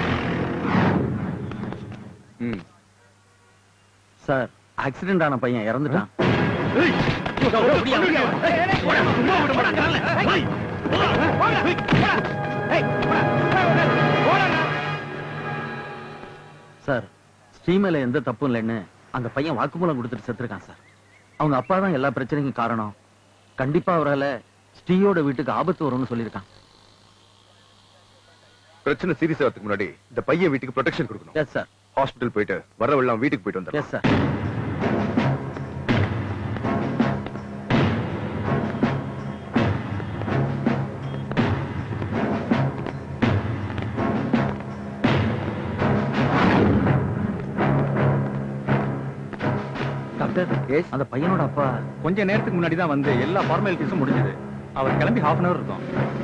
ம் சார் ஆக்சிடென்ட் ஆன பையன் இறந்துட்டான் சார் ஸ்ரீமேல எந்த தப்பும் இல்லைன்னு அந்த பையன் வாக்குமூலம் கொடுத்துட்டு செத்துருக்கான் சார் அவங்க அப்பா தான் எல்லா பிரச்சனைக்கும் காரணம் கண்டிப்பா அவரால ஸ்ரீயோட வீட்டுக்கு ஆபத்து வரும்னு சொல்லியிருக்கான் பிரச்சனை சீரியஸ் ஆகிறதுக்கு முன்னாடி இந்த பையன் வீட்டுக்கு ப்ரொடெக்ஷன் கொடுக்கணும் எஸ் சார் ஹாஸ்பிடல் போயிட்டு வரவெல்லாம் வீட்டுக்கு போயிட்டு வந்துடுறேன் எஸ் சார் டாக்டர் அந்த பையனோட அப்பா கொஞ்ச நேரத்துக்கு முன்னாடி தான் வந்து எல்லா ஃபார்மாலிட்டிஸும் முடிஞ்சது அவர் கிளம்பி ஹாஃப் அன் அவர் இருக்கும்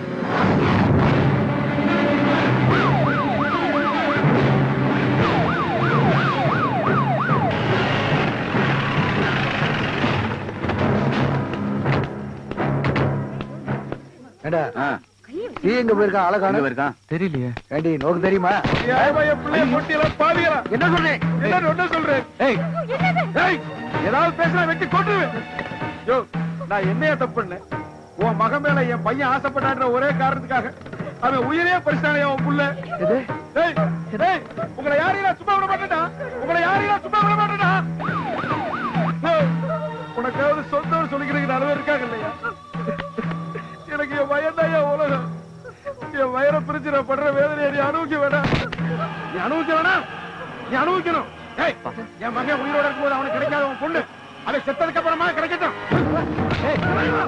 ஏண்டா சீ எங்க போயிருக்கா ஆளை காணோம் போயிருக்கான் தெரியலையே ஏண்டி நோக்கு தெரியுமா என் பிள்ளைய பொட்டியெல்லாம் பாவிக்கிறா என்ன சொல்றேன் எல்லாரும் ஒண்ணு சொல்றேன் ஏய் ஏய் ஏதாவது பேசுனா வெட்டி கொட்டுருவேன் யோ நான் என்னைய தப்பு பண்ணேன் உன் மகன் மேல என் பையன் ஆசைப்பட்டான்ற ஒரே காரணத்துக்காக அவன் உயிரே பரிசானே அவன் புள்ள இது ஏய் ஏய் உங்களை யாரையும் சும்மா விட மாட்டேன்டா உங்களை யாரையும் சும்மா விட மாட்டேன்டா ஏய், உனக்காவது சொந்தம் சொல்லிக்கிறதுக்கு நல்ல இருக்காங்க இல்லையா எனக்கு என் வயன் தான் என் உலகம் என் வயரை பிரிச்சு நான் படுற வேதனையை நீ அனுபவிக்க வேண்டாம் நீ அனுபவிக்க வேணாம் நீ அனுபவிக்கணும் ஏய் என் மகன் உயிரோட இருக்கும்போது அவனுக்கு கிடைக்காத உன் பொண்ணு அவன் செத்ததுக்கு அப்புறமா கிடைக்கட்டும் ஏய்,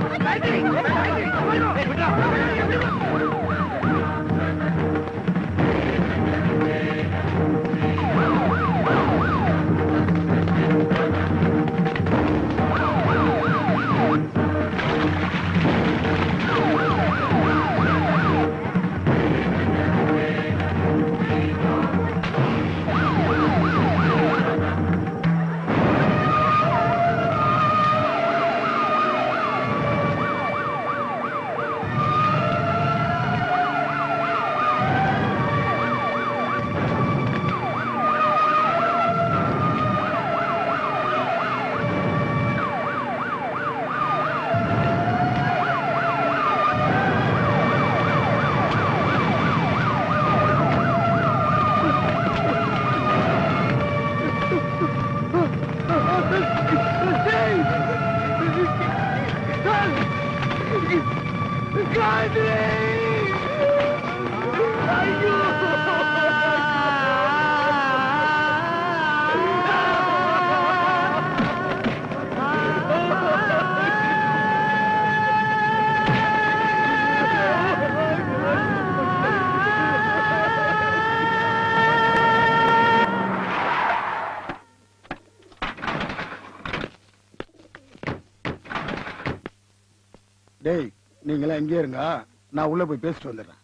ஏய், விட்றா. டேய் நீங்களாம் இங்கே இருங்க நான் உள்ள போய் பேசிட்டு வந்துடுறேன்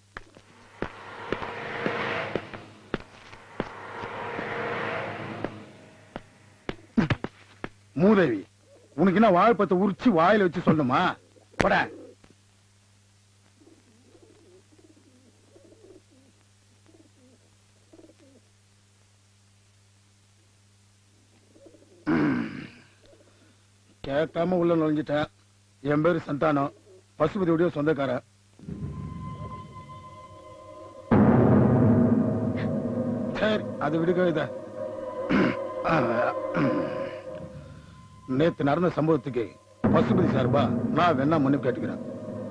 மூதேவி உனக்கு என்ன வாழைப்பத்தை உரிச்சு வாயில வச்சு சொல்லணுமா போட கேட்காம உள்ள நுழைஞ்சிட்டேன் என் பேரு சந்தானம் பசுபதியுடைய சொந்தக்காரன் சரி அது விடுக இத நேத்து நடந்த சம்பவத்துக்கு பசுபதி சார்பா நான் வேணா மன்னிப்பு கேட்டுக்கிறேன்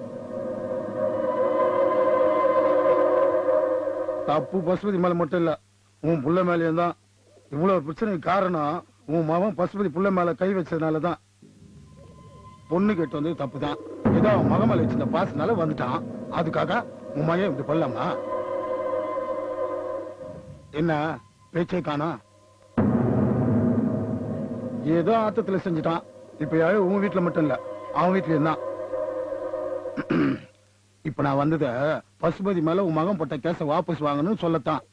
தப்பு பசுபதி மேல மட்டும் இல்ல உன் புள்ள மேலேயும் தான் இவ்வளவு பிரச்சனைக்கு காரணம் உன் மகன் பசுபதி புள்ள மேல கை வச்சதுனாலதான் பொண்ணு கேட்டு வந்து தப்பு தான் ஏதோ அவன் மகன் மேல வச்சிருந்த பாசனால வந்துட்டான் அதுக்காக உன் மகன் இப்படி பண்ணலாமா என்ன பேச்சை காணோம் ஏதோ ஆத்தத்துல செஞ்சுட்டான் இப்ப யாரு உன் வீட்டுல மட்டும் இல்ல அவன் வீட்லயும் தான் இப்ப நான் வந்தத பசுபதி மேல உன் மகன் போட்ட கேஸ வாபஸ் வாங்கணும்னு சொல்லத்தான்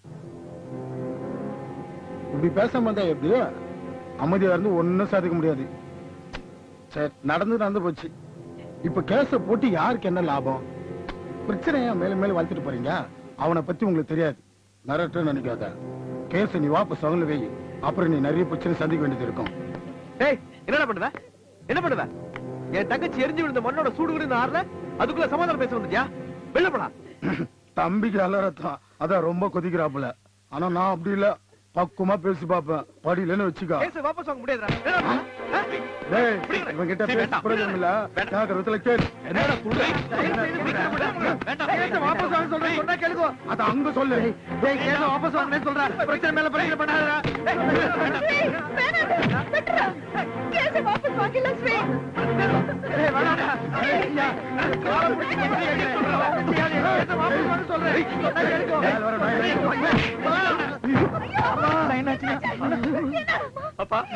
இப்படி பேசாம இருந்தா எப்படி அமைதியா இருந்து ஒன்னும் சாதிக்க முடியாது சரி நடந்து நடந்து போச்சு இப்ப கேஸ போட்டு யாருக்கு என்ன லாபம் பிரச்சனையா மேல மேல வளர்த்துட்டு போறீங்க அவனை பத்தி உங்களுக்கு தெரியாது மிரட்டு நினைக்காத கேஸ் நீ வாபஸ் வாங்கல வை அப்புறம் நீ நிறைய பிரச்சனை சந்திக்க வேண்டியது இருக்கும் டேய் என்னடா பண்ணுவ என்ன பண்ணுவ என் தங்கச்சி எரிஞ்சு விழுந்த மண்ணோட சூடு விழுந்த ஆறுல அதுக்குள்ள சமாதானம் பேச வந்துட்டியா வெளில போடா தம்பிக்கு அலறத்தான் அதான் ரொம்ப கொதிக்கிறாப்புல ஆனா நான் அப்படி இல்ல பக்குவமா பேசி பாப்பேன் படியிலன்னு வச்சுக்கோ கேஸ் வாபஸ் வாங்க முடியாதுடா டேய் இவன் கிட்ட பேச பிரயோஜனம் இல்ல ஜாக்கிரத்துல கேளு என்னடா சொல்றேன் வாபஸ் வாங்க சொல்றேன் சொன்னா கேளுங்க அத அங்க சொல்லு டேய் கேஸ வாபஸ் வாங்கன்னு சொல்றேன் பிரச்சனை மேல பிரச்சனை பண்ணாதடா கேஸை வாபஸ் வாங்கிடல ஸ்ரீ ஏய் வேணாடா ஏய் ஐயா கால பிடிச்சு கொண்டு கேக்குறேன் கேஸ வாபஸ் வாங்க சொல்றேன் சொன்னா கேளுங்க அப்பா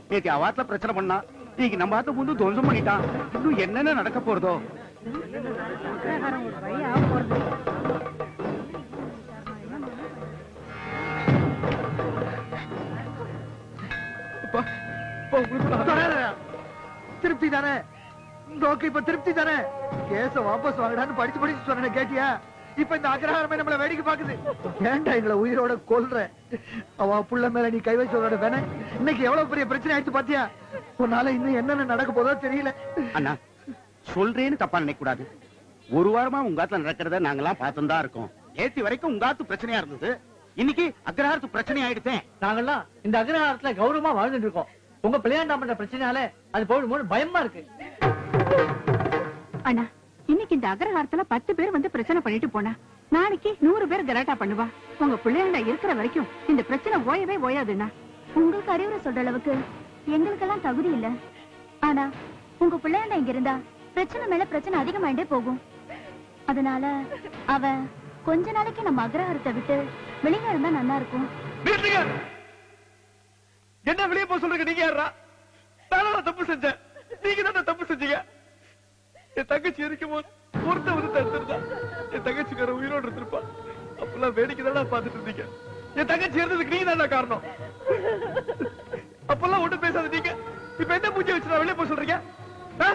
நேத்தி அவாத்துல பிரச்சனை பண்ணா இன்னைக்கு நம்ம ஆத்த முந்து துவம்சம் பண்ணிட்டான் இன்னும் என்னென்ன நடக்க போறதோ திருப்தி தானே நோக்கு இப்ப திருப்தி தானே கேச வாபஸ் வாங்கடான்னு படிச்சு படிச்சு சொன்ன கேட்டியா இப்ப இந்த அக்ரஹாரமே நம்மள வேடிக்கை பாக்குது ஏன்டா எங்களை உயிரோட கொல்ற அவ புள்ள மேல நீ கை வச்சோட வேணே இன்னைக்கு எவ்வளவு பெரிய பிரச்சனை ஆயிடுச்சு பாத்தியா உன்னால இன்னும் என்னென்ன நடக்க போதோ தெரியல அண்ணா சொல்றேன்னு தப்பா நினைக்க கூடாது ஒரு வாரமா உங்க ஆத்துல நடக்கிறத நாங்கெல்லாம் பார்த்துதான் தான் இருக்கோம் நேத்தி வரைக்கும் உங்க ஆத்து பிரச்சனையா இருந்தது இன்னைக்கு அக்ரஹாரத்து பிரச்சனை ஆயிடுச்சேன் நாங்கெல்லாம் இந்த அக்ரஹாரத்துல கௌரவமா வாழ்ந்துட்டு இருக்கோம் உங்க பிள்ளையாண்டாம் பண்ற பிரச்சனையால அது போயிடுமோன்னு பயமா இருக்கு அண்ணா இன்னைக்கு இந்த அகரஹாரத்துல பத்து பேர் வந்து பிரச்சனை பண்ணிட்டு போனா நாளைக்கு நூறு பேர் கலாட்டா பண்ணுவா உங்க பிள்ளையாண்டா இருக்கிற வரைக்கும் இந்த பிரச்சனை ஓயவே ஓயாதுண்ணா உங்களுக்கு அறிவுரை சொல்ற அளவுக்கு எங்களுக்கெல்லாம் தகுதி இல்ல ஆனா உங்க பிள்ளையாண்டா இங்க இருந்தா பிரச்சனை மேல பிரச்சனை அதிகமாயிட்டே போகும் அதனால அவ கொஞ்ச நாளைக்கு நம்ம அக்ரஹாரத்தை விட்டு வெளியில இருந்தா நல்லா இருக்கும் நிறுத்துங்க என்ன வெளியே போக சொல்றீங்க நீங்க யாரா நான் தப்பு செஞ்சேன் நீங்க தான் தப்பு செஞ்சீங்க என் தங்கச்சி இருக்கும் போது ஒருத்த வந்து தடுத்திருந்தா என் தங்கச்சிக்கார உயிரோடு இருந்திருப்பா அப்பெல்லாம் வேடிக்கை தான் பாத்துட்டு இருந்தீங்க என் தங்கச்சி இருந்ததுக்கு நீங்க தான் காரணம் அப்பெல்லாம் ஒண்ணும் பேசாத நீங்க இப்ப என்ன பூஜை வச்சு நான் வெளியே போக சொல்றீங்க ஆ?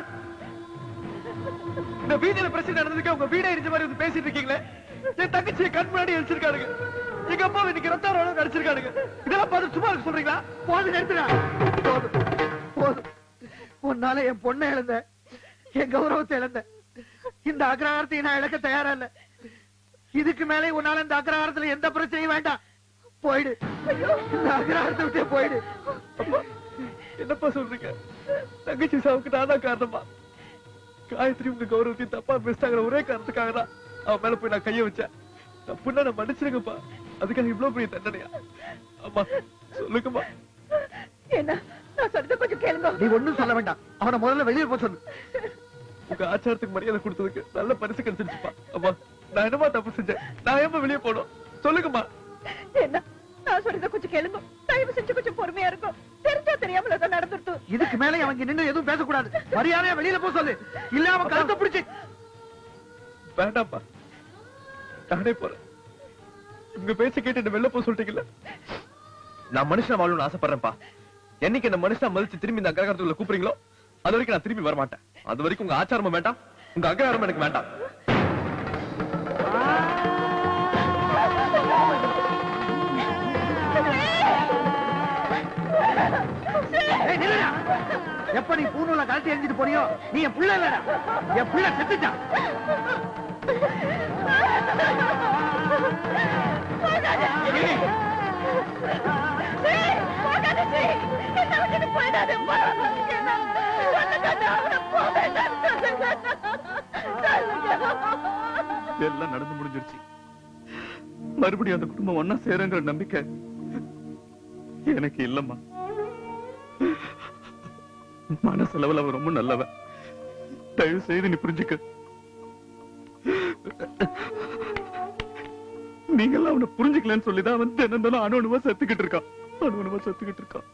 இந்த வீதியில பிரச்சனை நடந்ததுக்கு உங்க வீடே எரிஞ்ச மாதிரி வந்து பேசிட்டு இருக்கீங்களே என் தங்கச்சியை கண் முன்னாடி எரிச்சிருக்கானுங்க எங்க அப்பா இன்னைக்கு ரத்தம் அளவு நடிச்சிருக்கானுங்க இதெல்லாம் பார்த்து சும்மா இருக்க சொல்றீங்களா போது நிறுத்துடா போதும் போதும் உன்னால என் பொண்ணை இழந்த என் கௌரவத்தை இழந்த இந்த அக்ரஹாரத்தை நான் இழக்க தயாரா இல்ல இதுக்கு மேலே உன்னால இந்த அக்ரஹாரத்துல எந்த பிரச்சனையும் வேண்டாம் போயிடு இந்த அக்ரஹாரத்தை விட்டே போயிடு என்னப்பா சொல்றீங்க தங்கச்சி சாவுக்கு நான் தான் காரணமா காயத்ரி உங்க கௌரவத்தையும் தப்பா பேசிட்டாங்கிற ஒரே காரணத்துக்காக தான் அவன் மேல போய் நான் கைய வச்சேன் தப்புன்னா நான் மன்னிச்சிருங்கப்பா அதுக்காக இவ்வளவு பெரிய தண்டனையா அம்மா சொல்லுங்கம்மா என்ன நான் சொல்றத கொஞ்சம் கேளுங்க நீ ஒண்ணும் சொல்ல வேண்டாம் அவனை முதல்ல வெளியே போக சொல்லு உங்க ஆச்சாரத்துக்கு மரியாதை கொடுத்ததுக்கு நல்ல பரிசு கிடைச்சிருச்சுப்பா அம்மா நான் என்னமா தப்பு செஞ்சேன் நான் ஏமா வெளியே போனோம் சொல்லுங்கம்மா என்ன நான் சொல்றத கொஞ்சம் கேளுங்க தயவு செஞ்சு கொஞ்சம் பொறுமையா இருக்கும் தெரிஞ்சா தெரியாமல தான் நடந்துருத்து இதுக்கு மேலே அவன் இங்க நின்னு எதுவும் பேசக்கூடாது மரியாதையா வெளியில போக சொல்லு இல்ல அவன் கழுத்தை பிடிச்சு வேண்டாம்ப்பா நானே போறேன் உங்க பேச்ச கேட்டு என்ன வெளில போக சொல்லிட்டீங்கல்ல நான் மனுஷன் வாழணும்னு ஆசைப்படுறேன்ப்பா என்னைக்கு என்ன மனுஷன் மதிச்சு திரும்பி இந்த அக்ரகாரத்துக்குள்ள கூப்பிடுறீங்களோ அது வரைக்கும் நான் திரும்பி வர மாட்டேன் அது வரைக்கும் உங்க ஆச்சாரமும் வேண்டாம் உங்க அக்ரகாரமும் எனக்கு வேண்டாம் ஏய், நில்லுடா. எப்ப நீ பூநூல கழட்டி எரிஞ்சிட்டு போனியோ நீ என் புள்ள இல்லடா என் புள்ள செத்துட்டான் எல்லாம் நடந்து முடிஞ்சிருச்சு மறுபடியும் அந்த குடும்பம் ஒன்னா சேருங்கிற நம்பிக்கை எனக்கு இல்லம்மா மனசளவுல அவன் ரொம்ப நல்லவன் தயவு செய்து நீ புரிஞ்சுக்க நீங்கெல்லாம் அவனை புரிஞ்சுக்கலன்னு சொல்லிதான் அவன் தினம் தினம் அணு அணுவா செத்துக்கிட்டு இருக்கான் அணு அணுவா செத்துக்கிட்டு இருக்கான்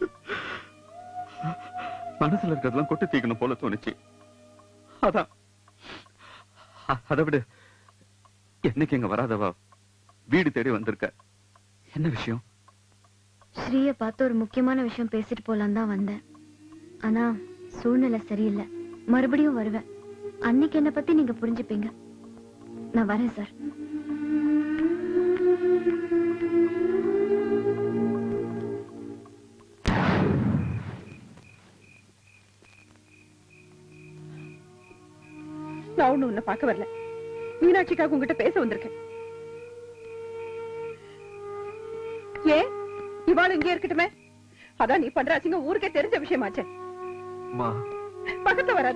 மனசுல இருக்கிறதெல்லாம் கொட்டி தீக்கணும் போல தோணுச்சு அதான் அ- அதை விட என்னைக்கு எங்க வராதவா வீடு தேடி வந்திருக்க என்ன விஷயம் ஸ்ரீய பார்த்து ஒரு முக்கியமான விஷயம் பேசிட்டு போலாம் தான் வந்தேன் ஆனா சூழ்நிலை சரியில்லை மறுபடியும் வருவேன் அன்னைக்கு என்ன பத்தி நீங்க புரிஞ்சுப்பீங்க நான் வரேன் சார் நான் ஒண்ணு உன்னை பார்க்க வரல மீனாட்சிக்காக உங்ககிட்ட பேச வந்திருக்கேன் ஏன் இவாள் இங்கே இருக்கட்டுமே அதான் நீ பண்ற அசிங்கம் ஊருக்கே தெரிஞ்ச விஷயமாச்சே மா பக்கத்துல வராத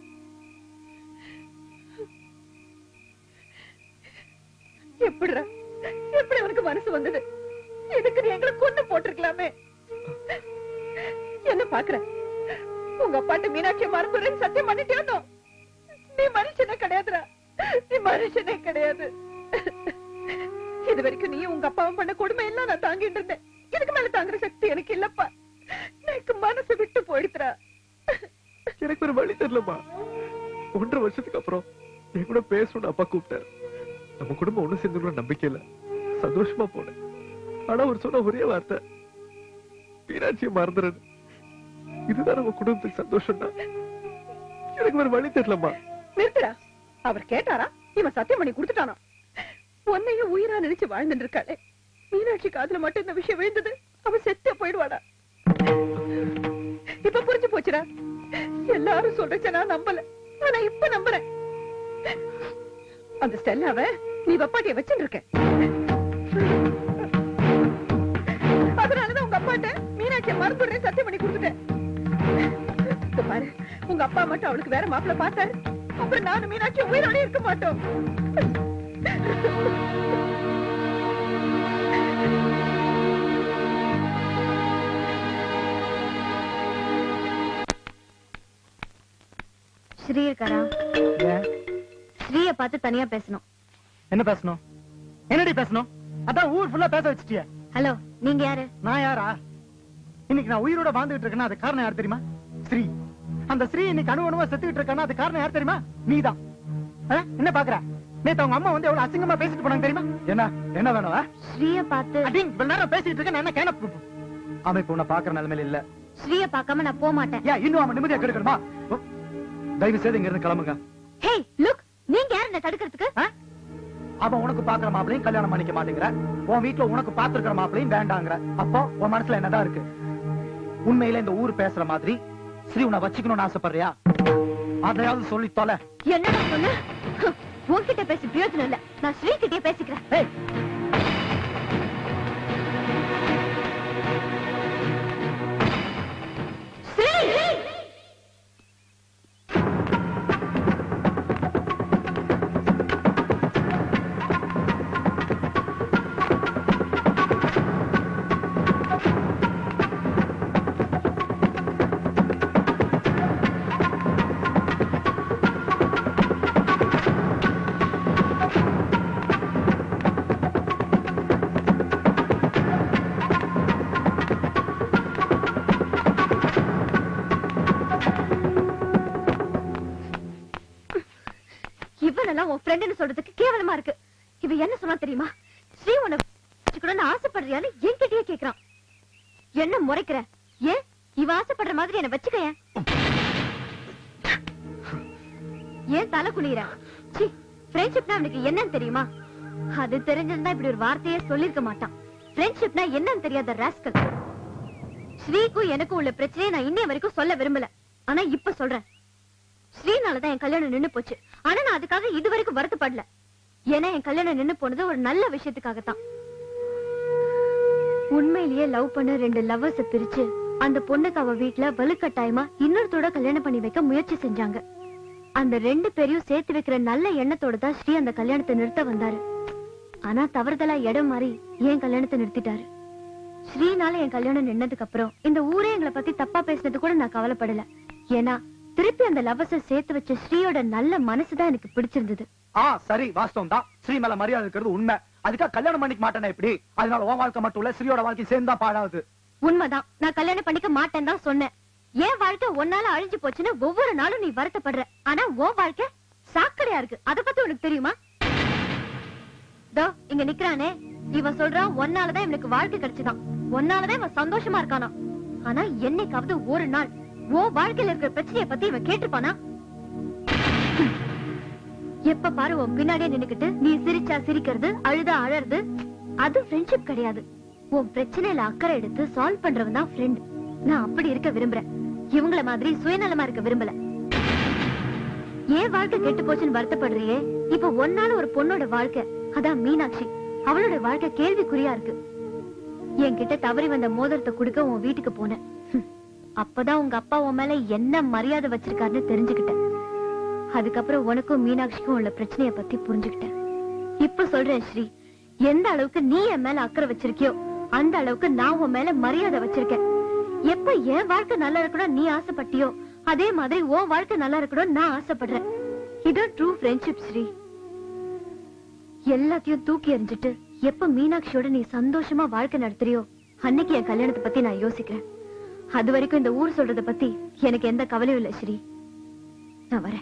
எப்படிடா எப்படி உனக்கு மனசு வந்தது இதுக்கு நீ எங்களை கொண்டு போட்டிருக்கலாமே என்ன பாக்குற உங்க அப்பாட்ட மீனாட்சியை மறந்துடுறேன்னு சத்தியம் பண்ணிட்டேனோ நீ மனுஷனே கிடையாதுடா நீ மனுஷனே கிடையாது இது வரைக்கும் நீ உங்க அப்பாவும் பண்ண கொடுமை எல்லாம் நான் தாங்கிட்டு இருந்தேன் இதுக்கு மேல தாங்குற சக்தி எனக்கு இல்லப்பா நான் எனக்கு மனசு விட்டு போயிடுத்துறா எனக்கு ஒரு வழி தெரியலம்மா ஒன்றரை வருஷத்துக்கு அப்புறம் என் கூட பேசணும்னு அப்பா கூப்பிட்டாரு நம்ம குடும்பம் ஒண்ணு சேர்ந்துள்ள நம்பிக்கையில சந்தோஷமா போனேன் ஆனா அவர் சொன்ன ஒரே வார்த்தை மீனாட்சியை மறந்துடுன்னு இதுதான் நம்ம குடும்பத்துக்கு சந்தோஷம்னா எனக்கு ஒரு வழி தெரியலம்மா நிறுத்துடா அவர் கேட்டாரா இவன் சத்தியம் பண்ணி கொடுத்துட்டானா உன்னையும் உயிரா நினைச்சு வாழ்ந்துட்டு இருக்காளே மீனாட்சி காதுல மட்டும் இந்த விஷயம் விழுந்தது அவன் செத்தே போயிடுவாடா இப்ப புரிஞ்சு போச்சுடா எல்லாரும் சொல்றச்ச நான் நம்பல ஆனா இப்ப நம்புறேன் அந்த ஸ்டெல்லாவ நீ வப்பாட்டிய வச்சுட்டு இருக்க அதனாலதான் உங்க அப்பாட்ட மீனாட்சியை மறந்துடுறேன் சத்தியம் பண்ணி கொடுத்துட்டேன் இப்ப பாரு உங்க அப்பா மட்டும் அவளுக்கு வேற மாப்பிள்ள பார்த்தாரு அப்புறம் நானும் மீனாட்சி உயிரோட இருக்க மாட்டோம் ஸ்ரீ இருக்காரா ஸ்ரீய பார்த்து தனியா பேசணும் என்ன பேசணும் என்னடி பேசணும் அதான் ஊர் ஃபுல்லா பேச வச்சிட்டிய ஹலோ நீங்க யாரு நான் யாரா இன்னைக்கு நான் உயிரோட வாழ்ந்துட்டு இருக்கேன்னா அது காரணம் யார் தெரியுமா ஸ்ரீ அந்த ஸ்ரீ இன்னைக்கு அணு அணுவா செத்துக்கிட்டு இருக்கானா அது காரணம் யார் தெரியுமா நீதான் ஆ? என்ன பாக்குற நேத்து அவங்க அம்மா வந்து எவ்வளவு அசிங்கமா பேசிட்டு போனாங்க தெரியுமா என்ன என்ன வேணும் ஆ? ஸ்ரீய பார்த்து அடிங் இவ்வளவு நேரம் பேசிட்டு இருக்கேன் நான் என்ன கேன அவன் இப்ப உன்னை பாக்குற நிலைமையில இல்ல ஸ்ரீய பார்க்காம நான் போக மாட்டேன் ஏன் இன்னும் அவன் நிம்மதியா கெடுக்கணுமா ஓ, தயவு செய்து இங்க இருந்து கிளம்புங்க ஹே லுக் நீங்க யாரு என்ன தடுக்கிறதுக்கு அவன் உனக்கு பாக்குற மாப்பிளையும் கல்யாணம் பண்ணிக்க மாட்டேங்கிற உன் வீட்டுல உனக்கு பாத்துருக்கிற மாப்பிளையும் வேண்டாங்கிற அப்போ உன் மனசுல என்னதான் இருக்கு உண்மையில இந்த ஊர் பேசுற மாதிரி ஸ்ரீ உன்னை வச்சுக்கணும்னு ஆசைப்படுறியா அதையாவது சொல்லி தொலை என்னடா சொன்ன ஹம், உன்கிட்ட பேசி பிரயோஜனம் இல்ல நான் ஸ்ரீ கிட்டே பேசிக்கிறேன் ஸ்ரீ இவனெல்லாம் உன் ஃப்ரெண்டுன்னு சொல்றதுக்கு கேவலமா இருக்கு இவ என்ன சொன்னா தெரியுமா ஸ்ரீ உன்னை வச்சுக்கணும்னு ஆசைப்படுறியான்னு என்கிட்டயே கேக்குறான் என்ன முறைக்கிற ஏன் இவ ஆசைப்படுற மாதிரி என்ன வச்சுக்க ஏன் ஏன் தலை குனிற சி ஃப்ரெண்ட்ஷிப்னா அவனுக்கு என்னன்னு தெரியுமா அது தெரிஞ்சிருந்தா இப்படி ஒரு வார்த்தையே சொல்லிருக்க மாட்டான் ஃப்ரெண்ட்ஷிப்னா என்னன்னு தெரியாத ராஸ்கல் ஸ்ரீக்கும் எனக்கும் உள்ள பிரச்சனையை நான் இன்னைய வரைக்கும் சொல்ல விரும்பல ஆனா இப்ப சொல்றேன் ஸ்ரீனாலதான் என் கல்யாணம் நின்னு போச்சு ஆனா நான் அதுக்காக இது வரைக்கும் வருத்தப்படல ஏன்னா என் கல்யாணம் நின்னு போனது ஒரு நல்ல விஷயத்துக்காகத்தான் உண்மையிலேயே லவ் பண்ண ரெண்டு லவ்வர்ஸ பிரிச்சு அந்த பொண்ணுக்கு அவ வீட்டுல வலுக்கட்டாயமா இன்னொருத்தோட கல்யாணம் பண்ணி வைக்க முயற்சி செஞ்சாங்க அந்த ரெண்டு பேரையும் சேர்த்து வைக்கிற நல்ல எண்ணத்தோட தான் ஸ்ரீ அந்த கல்யாணத்தை நிறுத்த வந்தாரு ஆனா தவறுதலா இடம் மாறி என் கல்யாணத்தை நிறுத்திட்டாரு ஸ்ரீனால என் கல்யாணம் நின்னதுக்கு அப்புறம் இந்த ஊரே எங்களை பத்தி தப்பா பேசினது கூட நான் கவலைப்படல ஏன்னா திருப்பி அந்த லவ்வர்ஸ சேர்த்து வச்ச ஸ்ரீயோட நல்ல மனசுதான் எனக்கு பிடிச்சிருந்தது ஆ சரி வாஸ்தவம் தான் ஸ்ரீ மேல மரியாதை இருக்கிறது உண்மை அதுக்காக கல்யாணம் பண்ணிக்க மாட்டேனே இப்படி அதனால உன் வாழ்க்கை மட்டும் இல்ல ஸ்ரீயோட வாழ்க்கை சேர்ந்தா பாழாகுது உண்மைதான் நான் கல்யாணம் பண்ணிக்க மாட்டேன்னு தான் சொன்னேன் என் வாழ்க்கை ஒன்னால அழிஞ்சு போச்சுன்னு ஒவ்வொரு நாளும் நீ வருத்தப்படுற ஆனா உன் வாழ்க்கை சாக்கடையா இருக்கு அத பத்தி உனக்கு தெரியுமா தோ இங்க நிக்கிறானே இவன் சொல்றான் ஒன்னாலதான் இவனுக்கு வாழ்க்கை கிடைச்சுதான் ஒன்னாலதான் இவன் சந்தோஷமா இருக்கானா ஆனா என்னைக்காவது ஒரு நாள் உன் வாழ்க்கையில இருக்கிற பிரச்சனைய பத்தி இவன் கேட்டிருப்பானா எப்ப பாரு உன் பின்னாடியே நின்னுக்கிட்டு நீ சிரிச்சா சிரிக்கிறது அழுதா அழறது அது ஃப்ரெண்ட்ஷிப் கிடையாது உன் பிரச்சனையில அக்கறை எடுத்து சால்வ் பண்றவன் தான் ஃப்ரெண்ட் நான் அப்படி இருக்க விரும்புறேன் இவங்கள மாதிரி சுயநலமா இருக்க விரும்பல ஏன் வாழ்க்கை கெட்டு போச்சுன்னு வருத்தப்படுறியே இப்ப ஒன்னால ஒரு பொண்ணோட வாழ்க்கை அதான் மீனாட்சி அவளோட வாழ்க்கை கேள்விக்குறியா இருக்கு என்கிட்ட தவறி வந்த மோதிரத்தை கொடுக்க உன் வீட்டுக்கு போனேன் ஹம். அப்பதான் உங்க அப்பா உன் மேல என்ன மரியாதை வச்சிருக்காருன்னு தெரிஞ்சுக்கிட்டேன் அதுக்கப்புறம் உனக்கும் மீனாட்சிக்கும் உள்ள பிரச்சனைய பத்தி புரிஞ்சுக்கிட்டேன் இப்ப சொல்றேன் ஸ்ரீ எந்த அளவுக்கு நீ என் மேல அக்கறை வச்சிருக்கியோ அந்த அளவுக்கு நான் உன் மேல மரியாதை வச்சிருக்கேன் எப்ப என் வாழ்க்கை நல்லா இருக்கணும் நீ ஆசைப்பட்டியோ அதே மாதிரி உன் வாழ்க்கை நல்லா இருக்கணும் நான் ஆசைப்படுறேன் இதான் ட்ரூ ஃப்ரெண்ட்ஷிப் ஸ்ரீ எல்லாத்தையும் தூக்கி எறிஞ்சிட்டு எப்ப மீனாட்சியோட நீ சந்தோஷமா வாழ்க்கை நடத்துறியோ அன்னைக்கு என் கல்யாணத்தை பத்தி நான் யோசிக்கிறேன் அது வரைக்கும் இந்த ஊர் சொல்றத பத்தி எனக்கு எந்த கவலையும் இல்ல ஸ்ரீ நான் வரேன்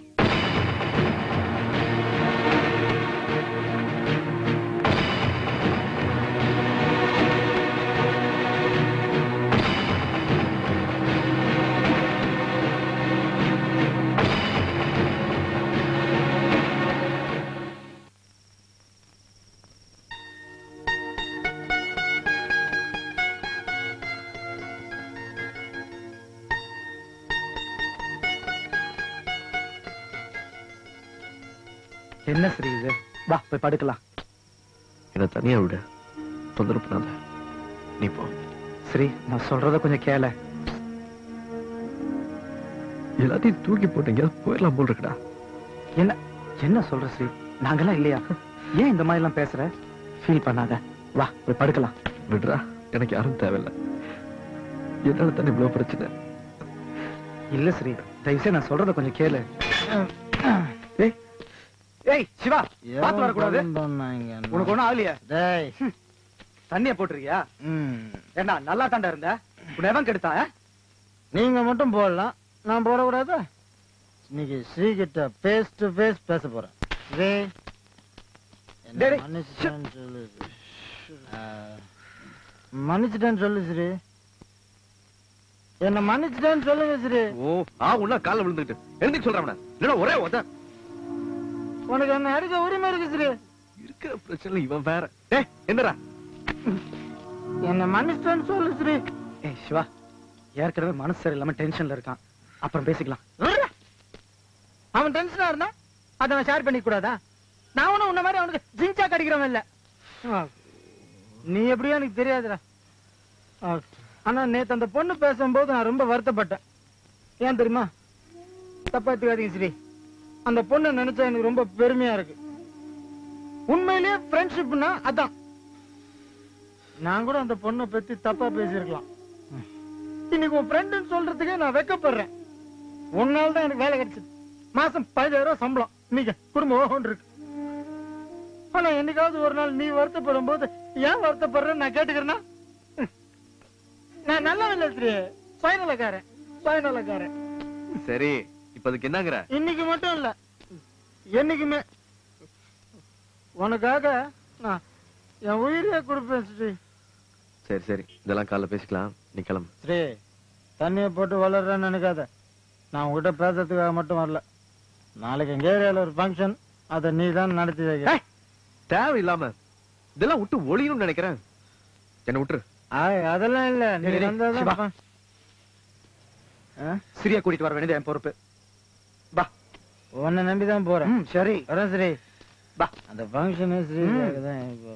என்ன ஸ்ரீ இது வா போய் படுக்கலாம் என்ன தனியா விடு தொந்தரவு பண்ணாத நீ போ ஸ்ரீ நான் சொல்றத கொஞ்சம் கேள எல்லாத்தையும் தூக்கி போட்டு எங்கேயாவது போயிடலாம் போல் இருக்குடா என்ன என்ன சொல்ற ஸ்ரீ நாங்கெல்லாம் இல்லையா ஏன் இந்த மாதிரி எல்லாம் பேசுற ஃபீல் பண்ணாத வா போய் படுக்கலாம் விடுறா எனக்கு யாரும் தேவையில்லை என்னால தானே இவ்வளவு பிரச்சனை இல்ல ஸ்ரீ தயவுசெய்து நான் சொல்றத கொஞ்சம் கேளு ஏய் ஏய் சிவா பாத்து வரக்கூடாது உனக்கு ஒண்ணும் ஆகலையா ஹம். தண்ணிய போட்டிருக்கியா ஏண்டா நல்லா தாண்டா இருந்த உன்னை எவன் கெடுத்தா ஆ? நீங்க மட்டும் போடலாம் நான் போடக்கூடாதா இன்னைக்கு ஸ்ரீ கிட்ட ஃபேஸ் டு ஃபேஸ் பேச போறேன் ஸ்ரீ என்னை டேய், டேய். மன்னிச்சிட்டேன்னு சொல்லு ஆ, மன்னிச்சிட்டேன்னு சொல்லு ஸ்ரீ என்ன மன்னிச்சிட்டேன்னு சொல்லுங்க ஸ்ரீ ஓ ஆ உள்ள கால்ல விழுந்துட்டு எழுந்துக்கு சொல்றேன் இல்லைன்னா ஒரே ஒத உனக்கு என்ன அடிக்க உரிமை இருக்கு ஸ்ரீ இருக்கிற பிரச்சனை இவன் வேற டேய் என்னடா என்ன மன்னிச்சிட்டேன்னு சொல்லு ஸ்ரீ ஏய் சிவா ஏற்கனவே மனசு சரியில்லாம டென்ஷன்ல இருக்கான் அப்புறம் பேசிக்கலாம் அவன் டென்ஷனா இருந்தா அதை நான் ஷேர் பண்ணிக்க கூடாதா நான் ஒண்ணும் உன்ன மாதிரி அவனுக்கு ஜிங்சா கடிக்கிறவன் இல்ல ஆ. நீ எப்படியோ எனக்கு தெரியாதுடா ஆ. ஆனா நேத்து அந்த பொண்ணு பேசும்போது நான் ரொம்ப வருத்தப்பட்டேன் ஏன் தெரியுமா தப்பா எடுத்துக்காதீங்க ஸ்ரீ அந்த பொண்ணை நினைச்சா எனக்கு ரொம்ப பெருமையா இருக்கு உண்மையிலேயே ஃப்ரெண்ட்ஷிப்னா அதான் நான் கூட அந்த பொண்ணை பத்தி தப்பா பேசியிருக்கலாம் இன்னைக்கு உன் ஃப்ரெண்டுன்னு சொல்றதுக்கே நான் வெக்கப்படுறேன் உன்னால தான் எனக்கு வேலை கிடைச்சது மாசம் பதினாயிரம் ரூபாய் சம்பளம் நீங்க குடும்பம் ஓஹோன்னு இருக்கு ஆனா என்னைக்காவது ஒரு நாள் நீ வருத்தப்படும் போது ஏன் வருத்தப்படுறேன்னு நான் கேட்டுக்கிறேன்னா நான் நல்லவன் இல்ல ஸ்ரீ சுயநலக்காரன் சுயநலக்காரன் சரி இப்ப அதுக்கு என்னங்கிற இன்னைக்கு மட்டும் இல்ல என்னைக்குமே உனக்காக நான் என் உயிரையே கொடுப்பேன் ஸ்ரீ சரி சரி இதெல்லாம் காலைல பேசிக்கலாம் நீ கிளம்பு ஸ்ரீ தண்ணியை போட்டு வளர்றேன்னு நினைக்காத நான் உங்ககிட்ட பேசுறதுக்காக மட்டும் வரல நாளைக்கு எங்க ஏரியால ஒரு ஃபங்க்ஷன் அதை நீ தான் நடத்தி வைக்க தேவையில்லாம இதெல்லாம் விட்டு ஒளியணும்னு நினைக்கிறேன் என்ன விட்டுரு ஆய், அதெல்லாம் இல்ல நீ டேய், டேய், வந்தாதான் சிவா. பா- ஆ? சிரியா கூட்டிட்டு வர வேண்டியது என் பொறுப்பு உன்னை நம்பிதான் போறேன் ம், சரி வரேன் ஸ்ரீ பா அந்த ஃபங்க்ஷனு ஸ்ரீ ம். தான் இப்போ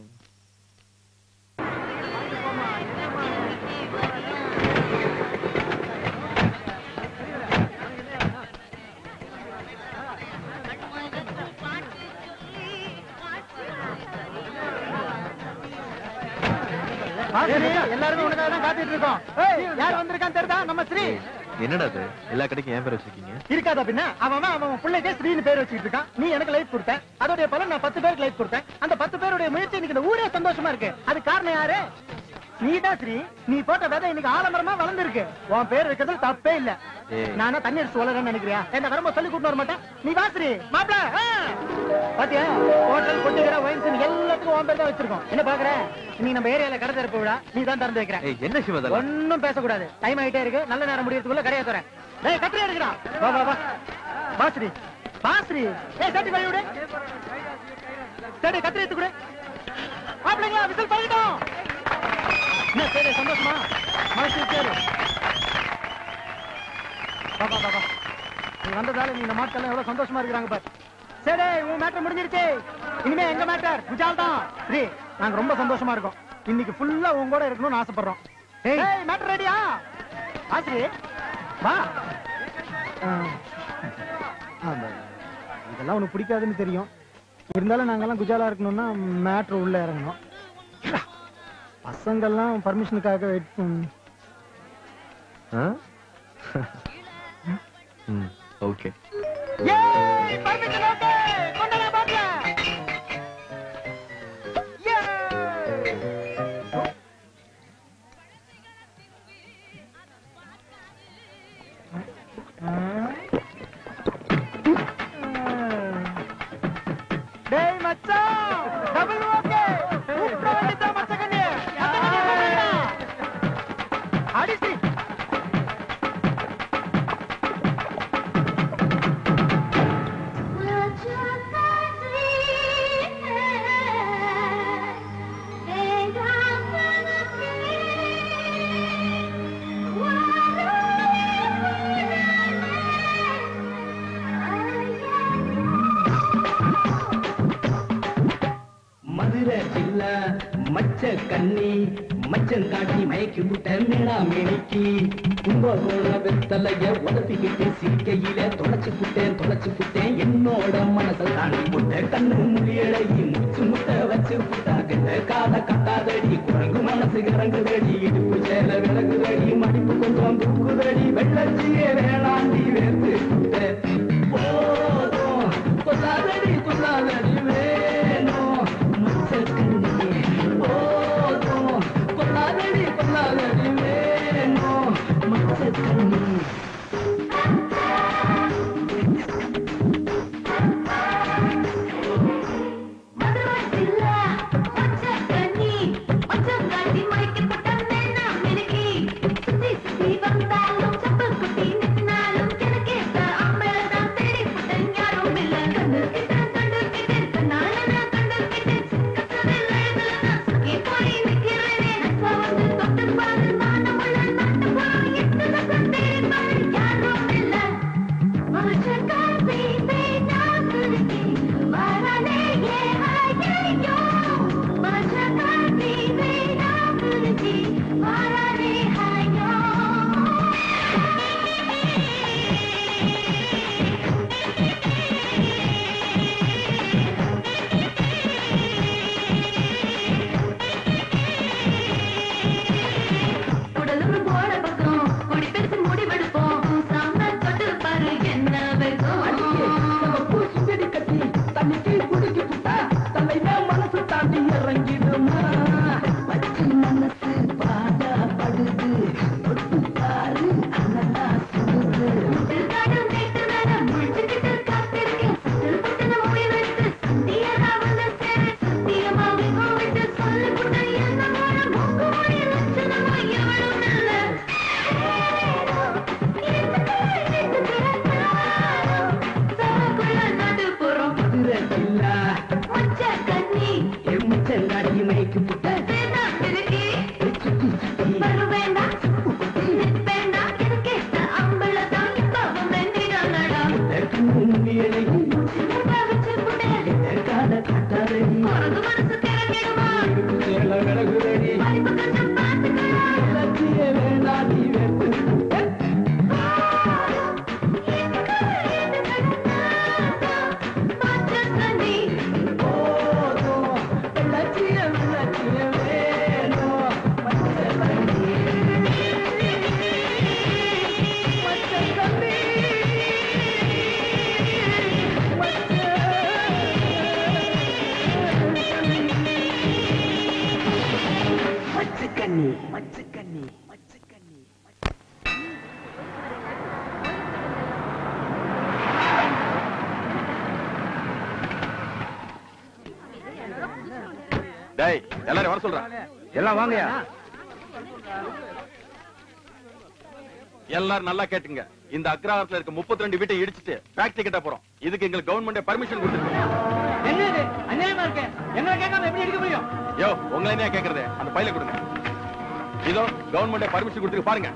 எல்லாருமே உனக்காக தான் காத்துட்டு இருக்கோம் ஏய், யார் வந்திருக்கான்னு தெரியுதா நம்ம ஸ்ரீ என்னடா அது எல்லா கடைக்கும் ஏன் பேர் வச்சிருக்கீங்க இருக்காதா பின்ன அவன் அவன் அவன் பிள்ளைக்கே ஸ்ரீன்னு பேர் வச்சுக்கிட்டு இருக்கான் நீ எனக்கு லைஃப் கொடுத்த அதோடைய பலன் நான் பத்து பேருக்கு லைஃப் கொடுத்தேன் அந்த பத்து பேருடைய முயற்சி இன்னைக்கு இந்த ஊரே சந்தோஷமா இருக்கு அது காரணம் யாரு நீதான் ஸ்ரீ நீ போட்ட விதை இன்னைக்கு ஆலமரமா வளர்ந்துருக்கு உன் பேர் வைக்கிறது தப்பே இல்ல ஏய். நானா தண்ணி அடிச்சு வளரேன்னு நினைக்கிறியா என்ன வரும்போது சொல்லி கூட்டு வர மாட்டேன் நீ வா ஸ்ரீ மாப்பிள பாத்தியா ஹோட்டல் கொட்டிக்கிற ஒயின்ஸ் எல்லாத்துக்கும் உன் பேர் தான் வச்சிருக்கோம் என்ன பாக்குற நீ நம்ம ஏரியால கடை திறப்பு விழா நீ தான் திறந்து வைக்கிற ஏய் என்ன சிவா இதெல்லாம் ஒண்ணும் பேசக்கூடாது டைம் ஆயிட்டே இருக்கு நல்ல நேரம் முடியறதுக்குள்ள கடையை தரேன் டேய் கத்திரி எடுக்கடா வா வா வா பாஸ்ரீ பாஸ்ரீ ஏய் சட்டி பை விடு சரி கத்திரி எடுத்து கொடு மாப்பிளைங்களா விசில் பண்ணிட்டோம் என்ன சரி சந்தோஷமா மனசு சரி வா வா வா வா நீ வந்ததால நீ இந்த மாட்டெல்லாம் எவ்வளவு சந்தோஷமா இருக்கிறாங்க பாரு சரி உன் மேட்டர் முடிஞ்சிருச்சு இனிமே எங்க மேட்டர் குஜால் தான் சரி நாங்க ரொம்ப சந்தோஷமா இருக்கோம் இன்னைக்கு ஃபுல்லா உன் கூட இருக்கணும்னு ஆசைப்படுறோம் ஏய் மேட்டர் ரெடியா ஆசிரி வா ஆ. ஆமா. இதெல்லாம் உனக்கு பிடிக்காதுன்னு தெரியும் இருந்தாலும் நாங்கெல்லாம் குஜாலா இருக்கணும்னா மேட்ரு உள்ள இறங்கணும் பசங்கெல்லாம் பர்மிஷனுக்காக வெயிட் பண்ண ஆ? ம் ஓகே ஏய் பர்மிஷன் ஓகே கொண்டாடா பாட்டில மச்ச கண்ணி மச்சம் காட்டி மயக்கி விட்ட மேடா மேனிக்கு கும்பகோண வெத்தலைய உதப்பிக்கிட்டு சிரிக்கையில தொலைச்சு புட்டேன் தொலைச்சு புட்டேன் என்னோட மனசை தாண்டி புட்ட கண்ணு முடியழகி முச்சு முட்டை வச்சு புட்டா கெட்ட கால கட்டாதடி குரங்கு மனசு கரங்குதடி இடுப்பு சேல விலகுதடி மடிப்பு கொஞ்சம் தூக்குதடி வெள்ளச்சியே வேளாண்டி வேர்த்து புட்ட போதும் கொல்லாதடி கொல்லாதடி வேணும் மச்ச கண்ணி போதும் கொல்லாதடி கொல்லாதடி வேணும் மச்ச கண்ணி மச்சக்கண்ணி மச்சக்கண்ணி மச்சக்கண்ணி டேய் எல்லாரும் வர சொல்றேன் எல்லாம் வாங்கயா எல்லாரும் நல்லா கேட்டுங்க இந்த அக்ரஹாரத்துல இருக்க 32 ரெண்டு வீட்டை இடிச்சிட்டு ஃபேக்டரி கட்ட போறோம் இதுக்கு எங்களுக்கு கவர்மெண்ட் பர்மிஷன் கொடுத்துருக்கு என்ன இது அநியாயமா இருக்கு எங்களை கேட்காம எப்படி எடுக்க முடியும் யோ உங்களை என்ன கேக்குறது அந்த பையில கொடுங்க இதோ கவர்மெண்ட் பர்மிஷன் கொடுத்துருக்கு பாருங்க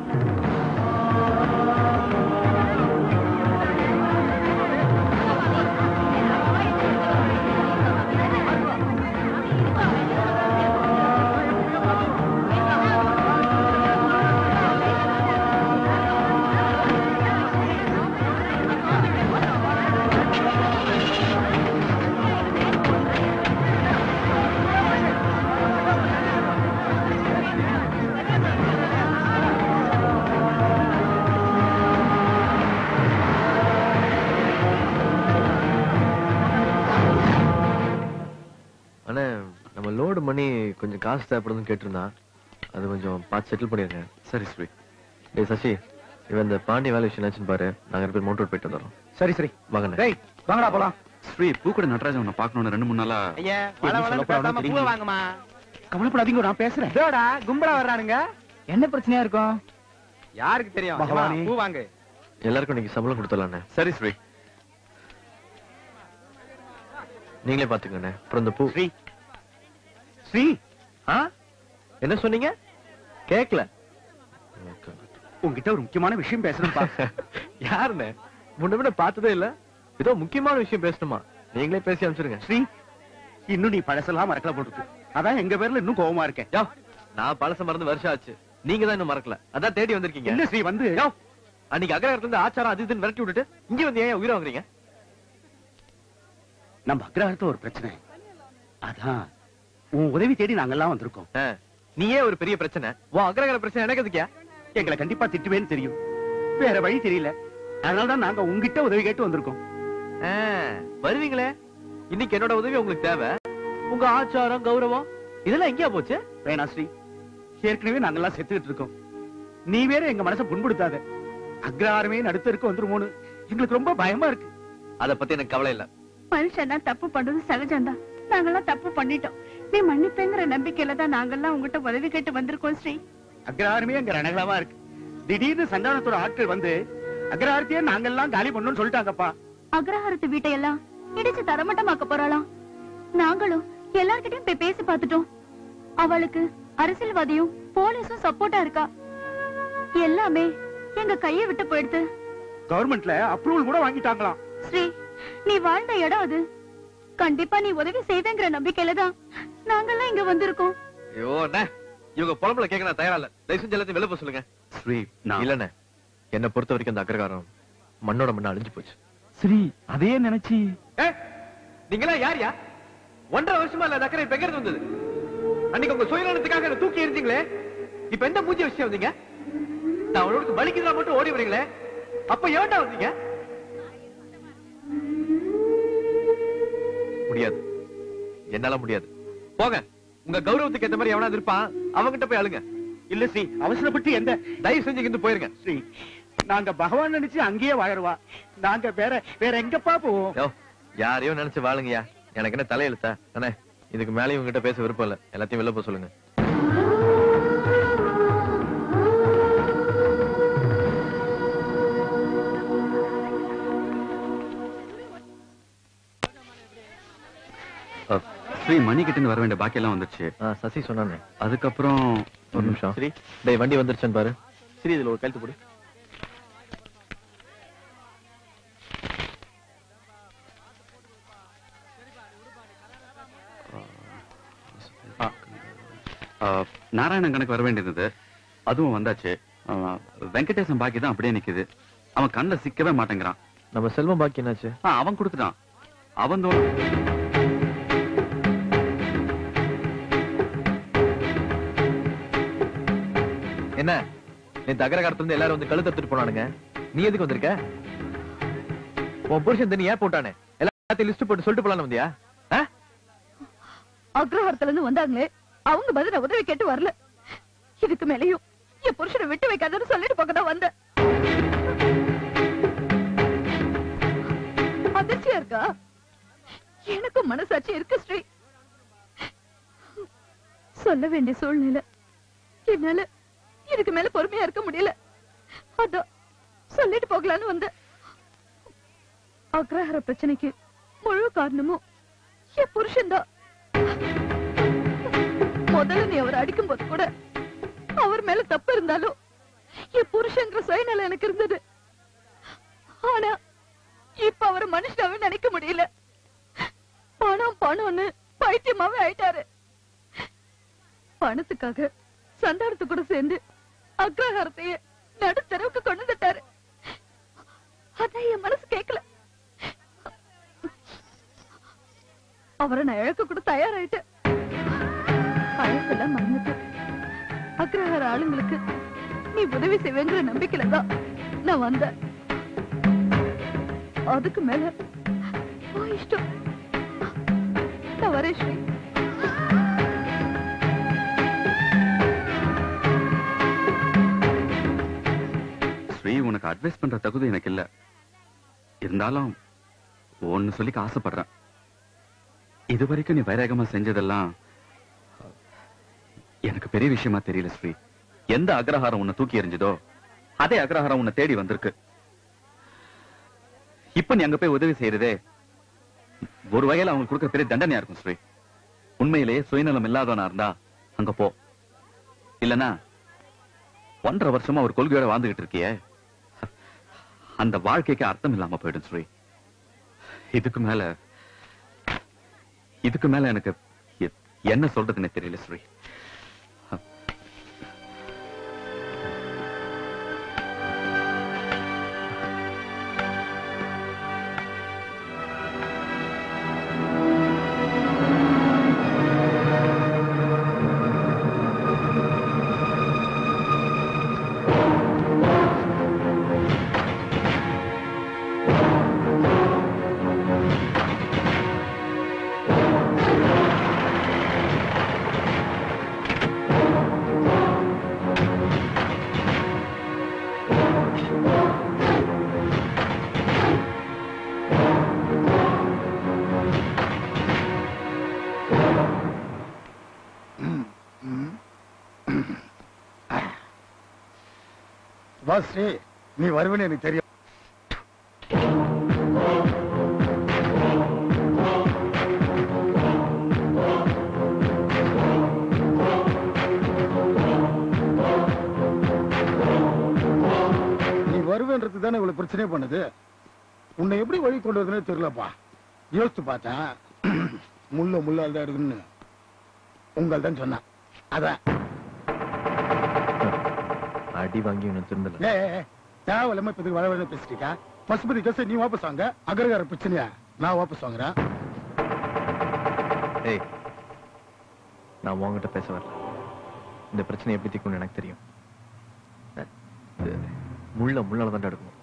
அண்ணே நம்ம லோடு மணி கொஞ்சம் காசு தேவைப்படுதுன்னு கேட்டிருந்தான் அது கொஞ்சம் பார்த்து செட்டில் பண்ணிருங்க சரி ஸ்ரீ டேய் சசி இவன் இந்த பாண்டி வேலை விஷயம் என்னாச்சுன்னு பாரு நாங்க ரெண்டு பேர் மவுண்ட் ரோட் போயிட்டு வந்துடுறோம் சரி சரி வாங்கண்ணே டேய் வாங்கடா போலாம் ஸ்ரீ பூக்கடை நடராஜன் உன்னை பார்க்கணும்னு ரெண்டு மூணு நாளா ஐயா வள வளன்னு பேசாம பூவை வாங்கம்மா கவலைப்படாதீங்க நான் பேசுறேன் இதோடா கும்பலா வர்றானுங்க என்ன பிரச்சனையா இருக்கும் யாருக்கு தெரியும் பகவானே. பூ வாங்க எல்லாருக்கும் இன்னைக்கு சம்பளம் கொடுத்துடலாண்ணே சரி ஸ்ரீ நீங்களே பாத்துக்கண்ணே அப்புறம் இந்த பூ ஸ்ரீ ஸ்ரீ ஆ என்ன சொன்னீங்க கேக்கல உங்ககிட்ட ஒரு முக்கியமான விஷயம் பேசணும்ப்பா யாருண்ணே முன்ன முன்ன பார்த்ததே இல்ல ஏதோ முக்கியமான விஷயம் பேசணுமா நீங்களே பேசி அனுப்பிச்சிருங்க ஸ்ரீ இன்னும் நீ பழசெல்லாம் மறக்கல போட்டுருக்கு அதான் எங்க பேர்ல இன்னும் கோவமா இருக்கேன் யோ நான் பழச மறந்து வருஷம் ஆச்சு நீங்க தான் இன்னும் மறக்கல அதான் தேடி வந்திருக்கீங்க இல்ல ஸ்ரீ வந்து யோ அன்னைக்கு அக்ரஹாரத்துல இருந்து ஆச்சாரம் அது இதுன்னு விரட்டி விட்டுட்டு இங்க வந்து ஏன் உயிரை வாங்குறீங்க நம்ம அக்ரஹாரத்துல ஒரு பிரச்சனை அதான் உன் உதவி தேடி நாங்கெல்லாம் வந்திருக்கோம் ஆ, நீயே ஒரு பெரிய பிரச்சனை உன் அக்ரஹார பிரச்சனை எனக்கு எதுக்கியா எங்களை கண்டிப்பா திட்டுவேன்னு தெரியும் வேற வழி தெரியல அதனாலதான் நாங்க உங்ககிட்ட உதவி கேட்டு வந்திருக்கோம் ஆ, வருவீங்களே இன்னைக்கு என்னோட உதவி உங்களுக்கு தேவை உங்க ஆச்சாரம் கௌரவம் இதெல்லாம் எங்கேயா போச்சு வேணா ஸ்ரீ ஏற்கனவே நாங்கெல்லாம் செத்துக்கிட்டு இருக்கோம் நீ வேற எங்க மனசை புண்படுத்தாத அக்ரஹாரமே நடுத்தருக்கு வந்துருமோன்னு எங்களுக்கு ரொம்ப பயமா இருக்கு அத பத்தி எனக்கு கவலை இல்ல மனுஷன்னா தப்பு பண்றது சகஜம்தான் நாங்கெல்லாம் தப்பு பண்ணிட்டோம் நீ மன்னிப்பேங்கிற நம்பிக்கையில தான் நாங்கெல்லாம் உங்ககிட்ட உதவி கேட்டு வந்திருக்கோம் ஸ்ரீ அக்ரஹாரமே அங்க ரணகளமா இருக்கு திடீர்னு சந்தானத்தோட ஆட்கள் வந்து அக்ரஹாரத்தையே நாங்கெல்லாம் காலி பண்ணணும்னு சொல்லிட்டாங்கப்பா அக்ரஹாரத்து வீட்டையெல்லாம் இடிச்சு தரமட்டமாக்க போறாளாம் நாங்களும் எல்லார்கிட்டயும் போய் பேசி பார்த்துட்டோம் அவளுக்கு அரசியல்வாதியும் போலீஸும் சப்போர்ட்டா இருக்கா எல்லாமே எங்க கையை விட்டு போயிடுது கவர்மெண்ட்ல அப்ரூவல் கூட வாங்கிட்டாங்களாம் ஸ்ரீ நீ வாழ்ந்த இடம் அது கண்டிப்பா நீ உதவி செய்வேங்கிற நம்பிக்கையில தான் நாங்கெல்லாம் இங்க வந்திருக்கோம் ஐயோ அண்ணே இவங்க புலம்புல கேட்க நான் தயாரா இல்ல தயவு செஞ்சு எல்லாத்தையும் வெளில போக சொல்லுங்க ஸ்ரீ நான் இல்லண்ணே என்ன பொறுத்த வரைக்கும் அந்த அக்ரகாரம் மண்ணோட மண்ண அழிஞ்சு போச்சு ஸ்ரீ அதே நினைச்சு நீங்களா யார்யா ஒன்றரை வருஷமா இல்ல அந்த அக்கறை இப்ப எங்க வந்தது அன்னைக்கு உங்க சுயநலத்துக்காக என்ன தூக்கி எறிஞ்சிங்களே இப்ப எந்த மூஞ்சி விஷயம் வந்தீங்க நான் அவளோட வலிக்குதா மட்டும் ஓடி வரீங்களே அப்ப ஏன்டா வந்தீங்க முடியாது என்னால முடியாது போங்க உங்க கௌரவத்துக்கு ஏத்த மாதிரி எவனாவது இருப்பான் அவங்கிட்ட போய் அழுங்க இல்ல ஸ்ரீ அவசரப்பட்டு எந்த தயவு செஞ்சு இங்கிருந்து போயிருங்க ஸ்ரீ நாங்க பகவான் நினைச்சு அங்கேயே வாழறவா நாங்க வேற வேற எங்கப்பா போவோம் யோ யாரையும் நினைச்சு வாழுங்கய்யா எனக்கு என்ன தலையெழுத்தா அண்ணே இதுக்கு மேலே உங்ககிட்ட பேச விருப்பம் இல்ல எல்லாத்தையும் வெளில போக சொல்லுங்க அஹ், ஸ்ரீ மணி கிட்ட வர வேண்டிய பாக்கி எல்லாம் வந்துருச்சு சசி சொன்னானே அதுக்கப்புறம் ஒரு நிமிஷம் சரி டேய் வண்டி வந்துருச்சுன்னு பாரு சரி இதுல ஒரு கழுத்து போடு அஹ், நாராயணன் கணக்கு வர வேண்டியது அதுவும் வந்தாச்சு அஹ், வெங்கடேசன் பாக்கி தான் அப்படியே நிக்குது அவன் கண்ணுல சிக்கவே மாட்டேங்கிறான் நம்ம செல்வம் பாக்கி என்னாச்சு ஆ, அவன் கொடுத்துட்டான் அவன் தோ- என்ன நேத்து அகரகாரத்துல இருந்து எல்லாரும் வந்து கழுத்து எடுத்துட்டு போனானுங்க நீ எதுக்கு வந்திருக்க உன் புருஷன் தண்ணி ஏன் போட்டானே எல்லாத்தையும் லிஸ்ட் போட்டு சொல்லிட்டு போலான்னு வந்தியா ஆ? அக்ரஹாரத்துல இருந்து வந்தாங்களே அவங்க பதில உதவி கேட்டு வரல இதுக்கு மேலயும் என் புருஷனை விட்டு வைக்காதன்னு சொல்லிட்டு போக தான் வந்தேன் அதிர்ச்சியா இருக்கா எனக்கும் மனசாட்சி இருக்கு ஸ்ரீ சொல்ல வேண்டிய சூழ்நிலை என்னால இதுக்கு மேல பொறுமையா இருக்க முடியல அதான் சொல்லிட்டு போகலான்னு வந்தேன் அக்ரஹார பிரச்சனைக்கு முழு காரணமும் என் புருஷன்தான் முதல்ல நீ அவர் அடிக்கும் போது கூட அவர் மேல தப்பு இருந்தாலும் என் புருஷங்கிற சுயநலம் எனக்கு இருந்தது ஆனா இப்ப அவர் மனுஷனாவே நினைக்க முடியல பணம் பணம்னு பைத்தியமாவே ஆயிட்டாரு பணத்துக்காக சண்டாரத்து கூட சேர்ந்து அக்ரஹாரத்தையே நடுத்தரவுக்கு கொண்டு வந்துட்டாரு அதான் என் மனசு கேட்கல அவரை நான் இழக்க கூட தயாராயிட்டேன் பழசெல்லாம் மறந்துட்டு அக்ரஹார ஆளுங்களுக்கு நீ உதவி செய்வேங்கிற நம்பிக்கையில தான் நான் வந்தேன் அதுக்கு மேல உன் இஷ்டம் நான் வரேன் ஸ்ரீ ஸ்ரீ உனக்கு அட்வைஸ் பண்ற தகுதி எனக்கு இல்ல இருந்தாலும் ஒன்னு சொல்லிக்க ஆசைப்படுறேன் இது வரைக்கும் நீ வைராகமா செஞ்சதெல்லாம் எனக்கு பெரிய விஷயமா தெரியல ஸ்ரீ எந்த அக்ரஹாரம் உன்னை தூக்கி எறிஞ்சதோ அதே அக்ரஹாரம் உன்னை தேடி வந்திருக்கு இப்ப நீ அங்க போய் உதவி செய்யறதே ஒரு வகையில அவங்களுக்கு கொடுக்க பெரிய தண்டனையா இருக்கும் ஸ்ரீ உண்மையிலேயே சுயநலம் இல்லாதவனா இருந்தா அங்க போ இல்லனா ஒன்றரை வருஷமா ஒரு கொள்கையோட வாழ்ந்துகிட்டு இருக்கியே அந்த வாழ்க்கைக்கு அர்த்தம் இல்லாம போயிடும் ஸ்ரீ இதுக்கு மேல இதுக்கு மேல எனக்கு எ- என்ன சொல்றதுன்னு தெரியல ஸ்ரீ வா ஸ்ரீ நீ வருவேன்னு எனக்கு தெரியும் நீ வருவேன்றது தானே இவ்வளவு பிரச்சனையே பண்ணுது உன்னை எப்படி வழி கொண்டு வருதுன்னே தெரியலப்பா யோசிச்சு பார்த்தேன் முள்ள முள்ளால் தான் இருக்குன்னு உங்கள் தான் சொன்னான் அதான் அடி வாங்கி உன்னை திருந்தல ஏ தேவையில்லாம இப்ப இதுக்கு வள வள பேசிட்டீங்க பசுபதி கேச நீ வாபஸ் வாங்க அகரகார பிரச்சனையா நான் வாபஸ் வாங்குறேன் ஏய் நான் உன்கிட்ட பேச வரல இந்த பிரச்சனை எப்படி தீர்க்கும்னு எனக்கு தெரியும் இது முள்ள முள்ளால தான் எடுக்கணும்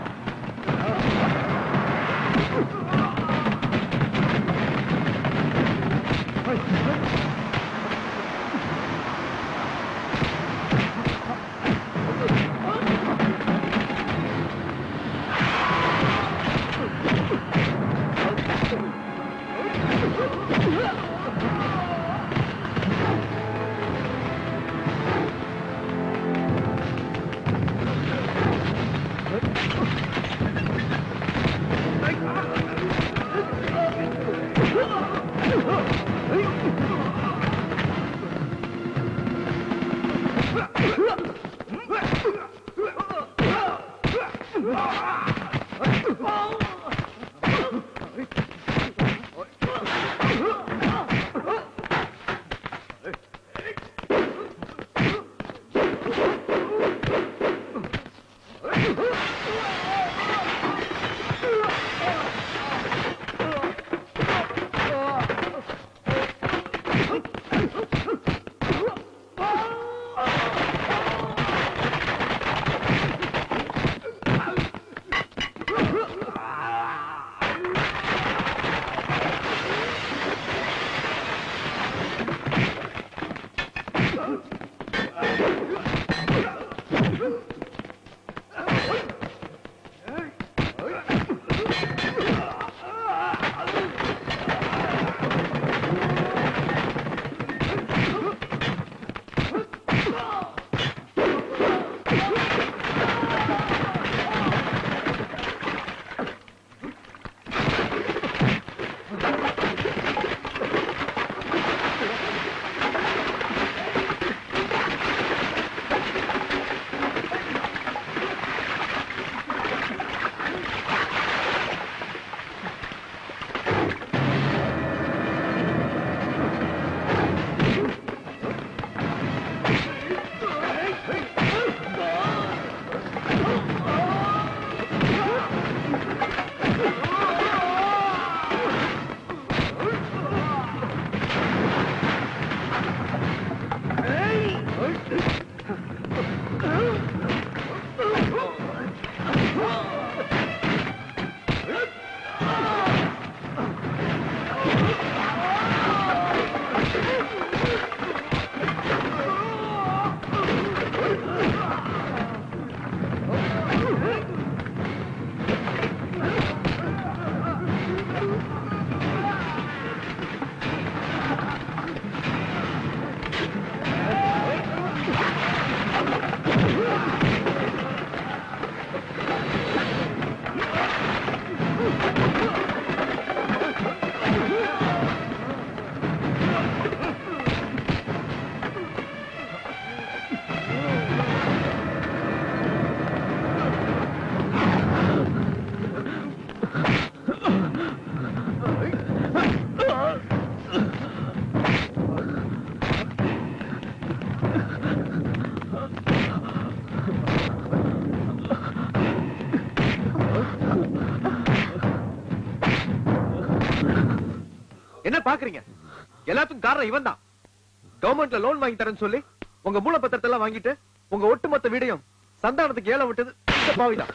ஆ பாக்குறீங்க எல்லாத்துக்கும் காரணம் இவன் தான் கவர்மெண்ட்ல லோன் வாங்கி தரேன்னு சொல்லி உங்க மூலப்பத்திரத்தை எல்லாம் வாங்கிட்டு உங்க ஒட்டுமொத்த வீடையும் சந்தானத்துக்கு ஏலம் விட்டது இந்த பாவிதான்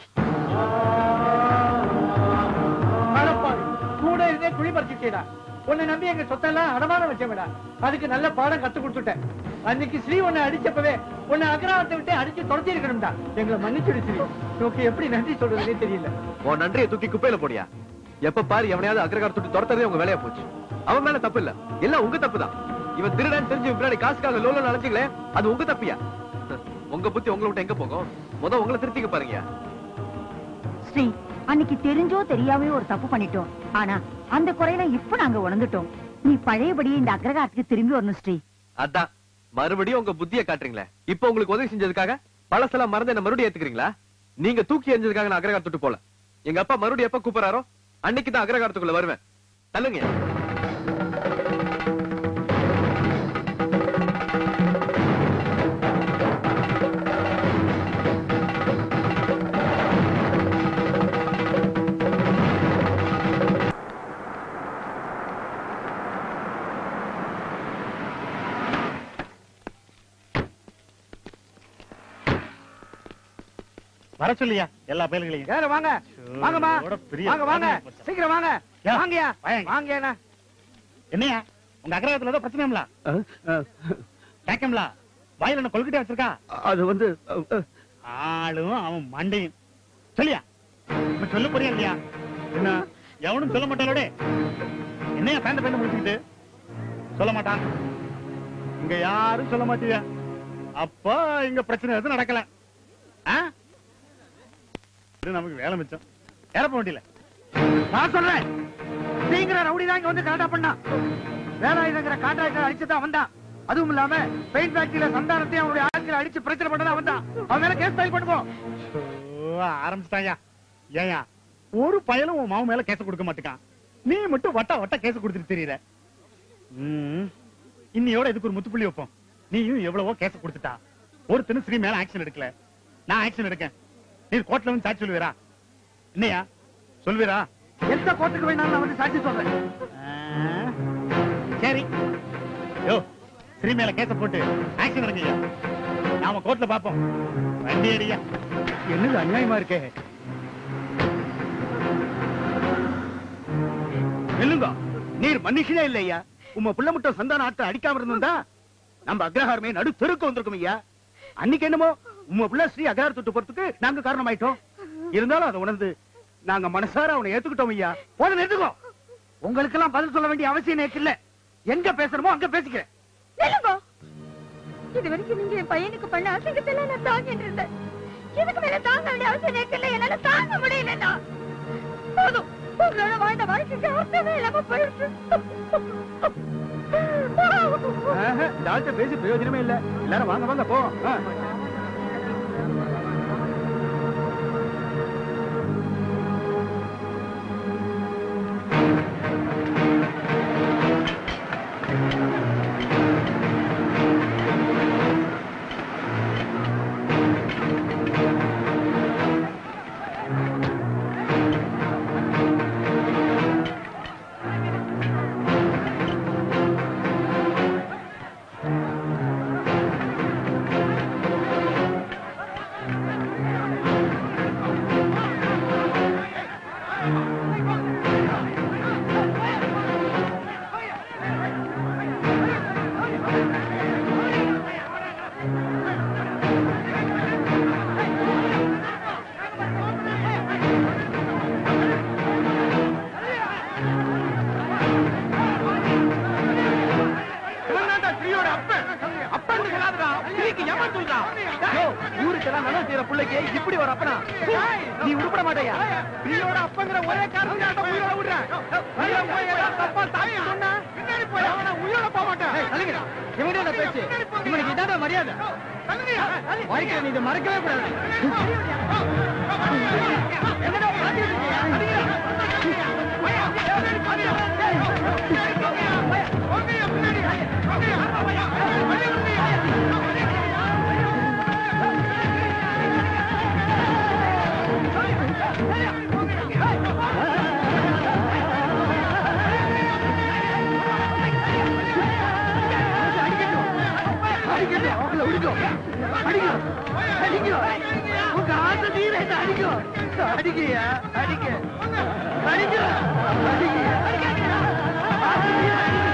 அடப்பாவி, கூட இருந்தே குழி பறிச்சுட்டேடா உன்னை நம்பி எங்க சொத்தெல்லாம் அடமானம் வச்சேடா அதுக்கு நல்ல பாடம் கத்து கொடுத்துட்டேன் அன்னைக்கு ஸ்ரீ உன்னை அடிச்சப்பவே உன்னை அக்ரஹாரத்தை விட்டு அடிச்சு துரத்தி இருக்கணும்டா எங்களை மன்னிச்சுடு ஸ்ரீ உனக்கு எப்படி நன்றி சொல்றதுனே தெரியல உன் நன்றியை தூக்கி குப்பையில போடியா எப்ப பாரு எவனையாவது அக்ரகார தொட்டு துரத்துறதே உங்க வேலையா போச்சு அவன் மேல தப்பு இல்ல எல்லாம் உங்க தப்பு தான் இவன் திருடன் தெரிஞ்சு பின்னாடி காசுக்காக லோல அழைச்சிங்களே அது உங்க தப்பியா உங்க புத்தி உங்களை விட்டு எங்க போகும் முத உங்களை திருத்திக்க பாருங்க ஸ்ரீ அன்னைக்கு தெரிஞ்சோ தெரியாமையோ ஒரு தப்பு பண்ணிட்டோம் ஆனா அந்த குறையில இப்ப நாங்க உணர்ந்துட்டோம் நீ பழையபடியே இந்த அக்ரகாரத்துக்கு திரும்பி வரணும் ஸ்ரீ அதான் மறுபடியும் உங்க புத்தியை காட்டுறீங்களே இப்ப உங்களுக்கு உதவி செஞ்சதுக்காக பழசெல்லாம் மறந்து என்ன மறுபடியும் ஏத்துக்கிறீங்களா நீங்க தூக்கி எறிஞ்சதுக்காக நான் அக்ரகார தொட்டு போல எங்க அப்பா மறுபடியும் எப்ப கூப்பிடுறாரோ அன்னைக்கு தான் அக்ரகாரத்துக்குள்ள வருவேன் தள்ளுங்க வர சொல்லியா எல்லா பயல்களையும் யாரு வாங்க வாங்கம்மா இதோட பெரிய வாங்க வாங்க பாடமே போச்சு. சீக்கிரம் வாங்க யா, வாங்கயா வாங்க. வாங்கயா என்னையா உங்க அக்ரகத்துல ஏதோ பிரச்சனைங்களா கேக்கம்ல வாயில என்ன கொல்கிட்டே வச்சிருக்கா அது வந்து ஆளும் அவன் மண்டையும் சொல்லியா இப்ப சொல்ல போறியா இல்லையா என்ன எவனும் சொல்ல மாட்டாளோடே என்னையா பேண்ட் பேண்ட் முடிச்சுக்கிட்டு சொல்ல மாட்டான் இங்க யாரும் சொல்ல மாட்டியா அப்ப இங்க பிரச்சனை எதுவும் நடக்கல ஆ? இது நமக்கு வேலை மிச்சம் ஏறப்ப வண்டியில நான் சொல்றேன் நீங்கிற ரவுடி தான் இங்க வந்து கரெக்டா பண்ணா வேலாயுதங்கிற கான்ட்ராக்டர் அடிச்சுதான் வந்தான் அதுவும் இல்லாம பெயிண்ட் ஃபேக்டரியில சந்தானத்தையும் அவருடைய ஆட்களை அடிச்சு பிரச்சனை பண்ணதான் வந்தான் அவன் மேல கேஸ் ஃபைல் பண்ணுவோம் ஓ, ஆரம்பிச்சிட்டாயா ஏயா ஒரு பயலும் உன் மாவு மேல கேஸ் கொடுக்க மாட்டேக்கான் நீ மட்டும் வட்ட வட்ட கேஸ் கொடுத்துட்டு தெரியல ம், இன்னியோட இதுக்கு ஒரு முத்துப்புள்ளி வைப்போம் நீயும் எவ்வளவோ கேஸ் கொடுத்துட்டா ஒருத்தனும் ஸ்ரீ மேல ஆக்ஷன் எடுக்கல நான் ஆக்ஷன் எடுக்கேன் நீ கோர்ட்ல வந்து சாட்சி சொல்லுவீரா என்னையா சொல்லுவீரா எந்த கோர்ட்டுக்கு வேணாலும் நான் வந்து சாட்சி சொல்றேன் ஆ, சரி யோ ஸ்ரீ மேல கேஸ போட்டு ஆக்ஷன் எடுங்கய்யா நாம கோர்ட்ல பாப்போம் வண்டி அடியா என்னது அநியாயமா இருக்கே நில்லுங்க நீர் மனுஷனே இல்லையா உம்ம புள்ள மட்டும் சந்தான ஆட்டை அடிக்காம இருந்திருந்தா நம்ம அக்ரஹாரமே நடு தெருக்கு வந்திருக்கும் ஐயா அன்னைக்கு என்னமோ உம்ம புள்ள ஸ்ரீ அக்ரஹார தொட்டு போறதுக்கு நாங்க காரணமாயிட்டோம் இருந்தாலும் அதை உணர்ந்து நாங்க மனசார அவனை ஏத்துக்கிட்டோம் ஐயா போதும் நிறுத்துக்கோ உங்களுக்கெல்லாம் பதில் சொல்ல வேண்டிய அவசியம் எனக்கு இல்ல எங்க பேசணுமோ அங்க பேசிக்கிறேன் நில்லுங்க இது வரைக்கும் நீங்க என் பையனுக்கு பண்ண அசிங்கத்தெல்லாம் நான் தாங்கிட்டு இருந்தேன் இதுக்கு மேல தாங்க வேண்டிய அவசியம் எனக்கு இல்லை என்னால தாங்க முடியலண்ணா போதும் உங்களோட வாழ்ந்த வாழ்க்கைக்கு அர்த்தமே இல்லாம போயிடுச்சு ஆஹா, இந்த ஆள்கிட்ட பேசி பிரயோஜனமே இல்ல எல்லாரும் வாங்க வாங்க போ ஆ. இவன்தான்டா ஸ்ரீயோட அப்பன். அப்பன்னு சொல்லாதடா. ஸ்ரீக்கு எவன் சொல்றான்? யோ, ஊருக்கெல்லாம் நல்லது செய்யற புள்ளைக்கு இப்படி ஒரு அப்பனா? நீ உருப்பட மாட்டேயா? ஸ்ரீயோட அப்பங்கிற ஒரே காரணத்துக்காக உயிரோட விடுறேன். உயிரை போய் ஏதாவது தப்பா தாக்கி சொன்னா, பின்னாடி போய் அவனை உயிரோட போக மாட்டேன். தள்ளுங்கடா. இவன்கிட்ட என்ன பேச்சு? இவனுக்கு இதான்டா மரியாதை. வாழ்க்கையில நீ இதை மறக்கவே கூடாது என்னடா மாட்டிட்டு இருக்கீங்க? Hey! அவங்கள விடுங்க அடிங்க அடிங்க உங்க ஆசை தீர என்ன அடிங்க அடிங்கய்யா அடிங்க அடிங்க அடிங்க ஆசை தீர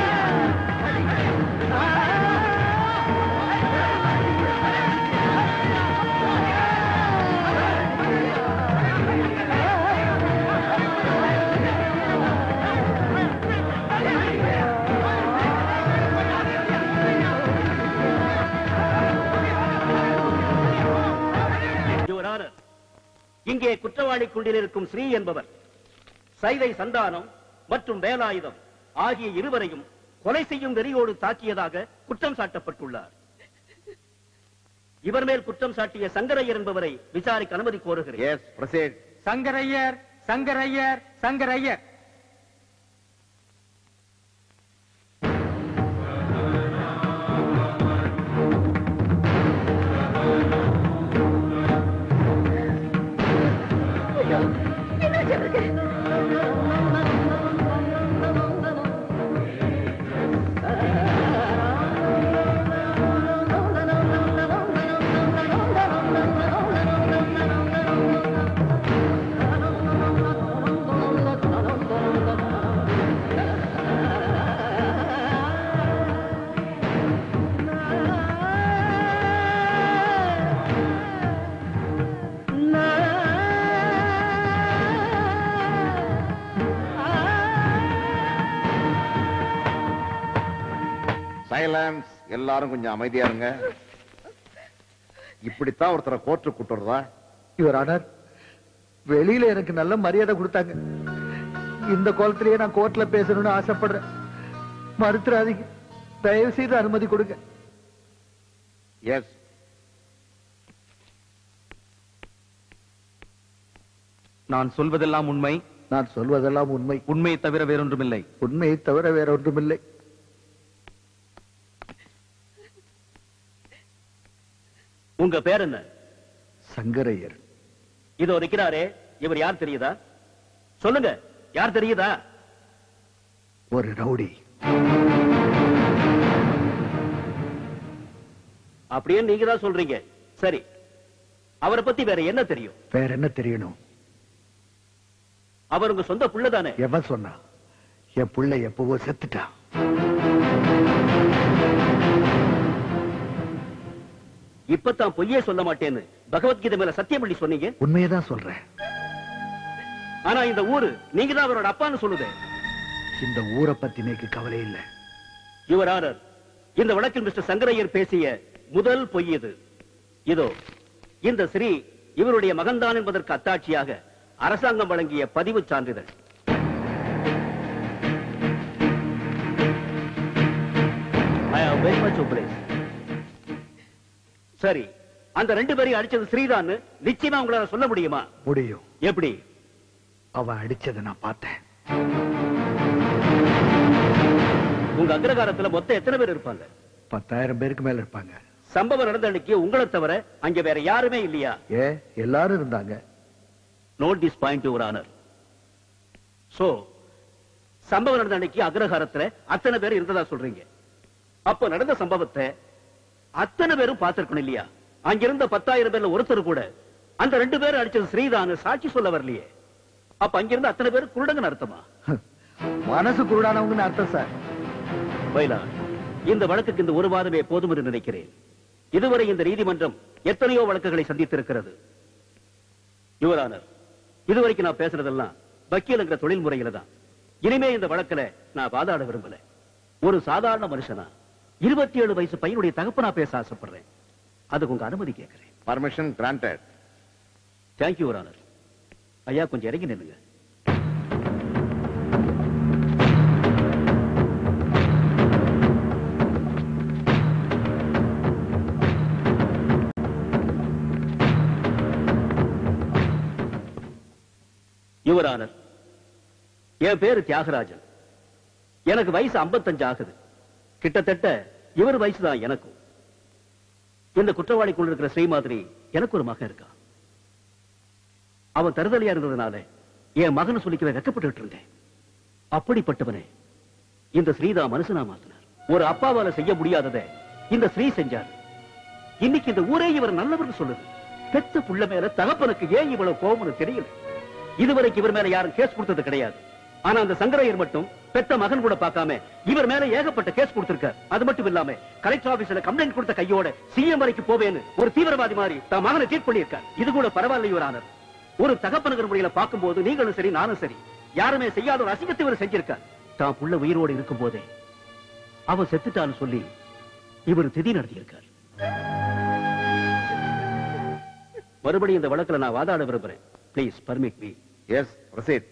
Your Honor, இங்கே குற்றவாளி குண்டில் இருக்கும் ஸ்ரீ என்பவர் சைதை சந்தானம் மற்றும் வேலாயுதம் ஆகிய இருவரையும் கொலை செய்யும் வெறியோடு தாக்கியதாக குற்றம் சாட்டப்பட்டுள்ளார் இவர் மேல் குற்றம் சாட்டிய சங்கரையர் என்பவரை விசாரிக்க அனுமதி கோருகிறேன் சங்கரையர் சங்கரையர் சங்கரையர் சைலன்ஸ் எல்லாரும் கொஞ்சம் அமைதியா இருங்க இப்படித்தான் ஒருத்தரை கோர்ட்டு கூட்டுறதா யுவர் ஆனர் வெளியில எனக்கு நல்ல மரியாதை கொடுத்தாங்க இந்த கோலத்திலேயே நான் கோர்ட்ல பேசணும்னு ஆசைப்படுறேன் மறுத்துறாதீங்க தயவு செய்து அனுமதி கொடுங்க எஸ் நான் சொல்வதெல்லாம் உண்மை நான் சொல்வதெல்லாம் உண்மை உண்மையை தவிர வேறொன்றுமில்லை உண்மையை தவிர வேற ஒன்றுமில்லை உங்க பேர் என்ன சங்கரையர் இதோ நிக்கிறாரே இவர் யார் தெரியுதா சொல்லுங்க யார் தெரியுதா ஒரு ரவுடி அப்படியே நீங்க தான் சொல்றீங்க சரி அவரை பத்தி வேற என்ன தெரியும் வேற என்ன தெரியணும் அவர் உங்க சொந்த புள்ள தானே எவன் சொன்னா என் புள்ள எப்பவோ செத்துட்டான் இப்பதான் பொய்யே சொல்ல மாட்டேன்னு பகவத்கீதை மேல சத்தியம் பண்ணி சொன்னீங்க உண்மையதான் சொல்றேன் ஆனா இந்த ஊரு நீங்க தான் அவரோட அப்பான்னு சொல்லுது இந்த ஊரை பத்தி எனக்கு கவலை இல்லை யுவர் ஆனர் இந்த வழக்கில் மிஸ்டர் சங்கரையர் பேசிய முதல் பொய் இது இதோ இந்த ஸ்ரீ இவருடைய மகன்தான் என்பதற்கு அத்தாட்சியாக அரசாங்கம் வழங்கிய பதிவு சான்றிதழ் I am very much obliged. சரி அந்த ரெண்டு பேரையும் அடிச்சது ஸ்ரீதான் நிச்சயமா உங்களால சொல்ல முடியுமா முடியும் எப்படி அவன் அடிச்சதை நான் பார்த்தேன் உங்க அக்ரகாரத்துல மொத்தம் எத்தனை பேர் இருப்பாங்க பத்தாயிரம் பேருக்கு மேல இருப்பாங்க சம்பவம் நடந்த அன்னைக்கு உங்களை தவிர அங்க வேற யாருமே இல்லையா ஏ எல்லாரும் இருந்தாங்க note this point your honour so சம்பவம் நடந்த அன்னைக்கு அக்ரஹாரத்துல அத்தனை பேர் இருந்ததா சொல்றீங்க அப்ப நடந்த சம்பவத்தை அத்தனை பேரும் பார்த்திருக்கணும் இல்லையா அங்கிருந்த பத்தாயிரம் பேர்ல ஒருத்தர் கூட அந்த ரெண்டு பேரும் அடிச்சது ஸ்ரீதான் சாட்சி சொல்ல வரலையே அப்ப அங்கிருந்த அத்தனை பேர் குருடங்கன்னு அர்த்தமா மனசு குருடானவங்கன்னு அர்த்தம் சார் பைலா இந்த வழக்குக்கு இந்த ஒரு வாதமே போதும் என்று நினைக்கிறேன் இதுவரை இந்த நீதிமன்றம் எத்தனையோ வழக்குகளை சந்தித்திருக்கிறது யுவர் ஆனர் இதுவரைக்கும் நான் பேசுறதெல்லாம் வக்கீலுங்கிற தொழில் முறையில தான் இனிமே இந்த வழக்குல நான் வாதாட விரும்பல ஒரு சாதாரண மனுஷனா இருபத்தி ஏழு வயசு பையனுடைய தகப்பனா பேச ஆசைப்படுறேன் அதுக்கு உங்க அனுமதி கேட்கிறேன் permission granted thank you your honour ஐயா கொஞ்சம் இறங்கி நில்லுங்க யுவர் ஆனர் என் பேரு தியாகராஜன் எனக்கு வயசு 55 ஆகுது கிட்டத்தட்ட இவர் வயசுதான் எனக்கும் இந்த குற்றவாளிக்குள்ள இருக்கிற ஸ்ரீ மாதிரி எனக்கு ஒரு மகன் இருக்கா அவன் தருதலையா இருந்ததுனால என் மகனை சொல்லிக்கவே வெக்கப்பட்டு இருந்தேன் அப்படிப்பட்டவனே இந்த ஸ்ரீதா மனுஷனா மாத்தினார் ஒரு அப்பாவால செய்ய முடியாததை இந்த ஸ்ரீ செஞ்சார் இன்னைக்கு இந்த ஊரே இவர் நல்லவர்னு சொல்லுது பெத்த புள்ள மேல தகப்பனுக்கு ஏன் இவ்வளவு கோபம்னு தெரியல இதுவரைக்கும் இவர் மேல யாரும் கேஸ் கொடுத்தது கிடையாது ஆனா அந்த சங்கரையர் மட்டும் பெத்த மகன் கூட பார்க்காம இவர் மேல ஏகப்பட்ட கேஸ் கொடுத்திருக்கார் அது மட்டும் இல்லாம கலெக்டர் ஆபீஸ்ல கம்ப்ளைண்ட் கொடுத்த கையோட சிஎம் வரைக்கும் போவேன்னு ஒரு தீவிரவாதி மாதிரி தான் மகனை ட்ரீட் பண்ணியிருக்கார் இது கூட பரவாயில்ல இவர் ஆனர் ஒரு தகப்பனுங்கிற முறையில பார்க்கும்போது நீங்களும் சரி நானும் சரி யாருமே செய்யாத ஒரு அசிங்கத்தை இவர் செஞ்சிருக்கார் தான் புள்ள உயிரோடு இருக்கும் போதே அவன் செத்துட்டான்னு சொல்லி இவர் திதி நடத்தியிருக்கார் மறுபடியும் இந்த வழக்குல நான் வாதாட விரும்புறேன் please permit me yes proceed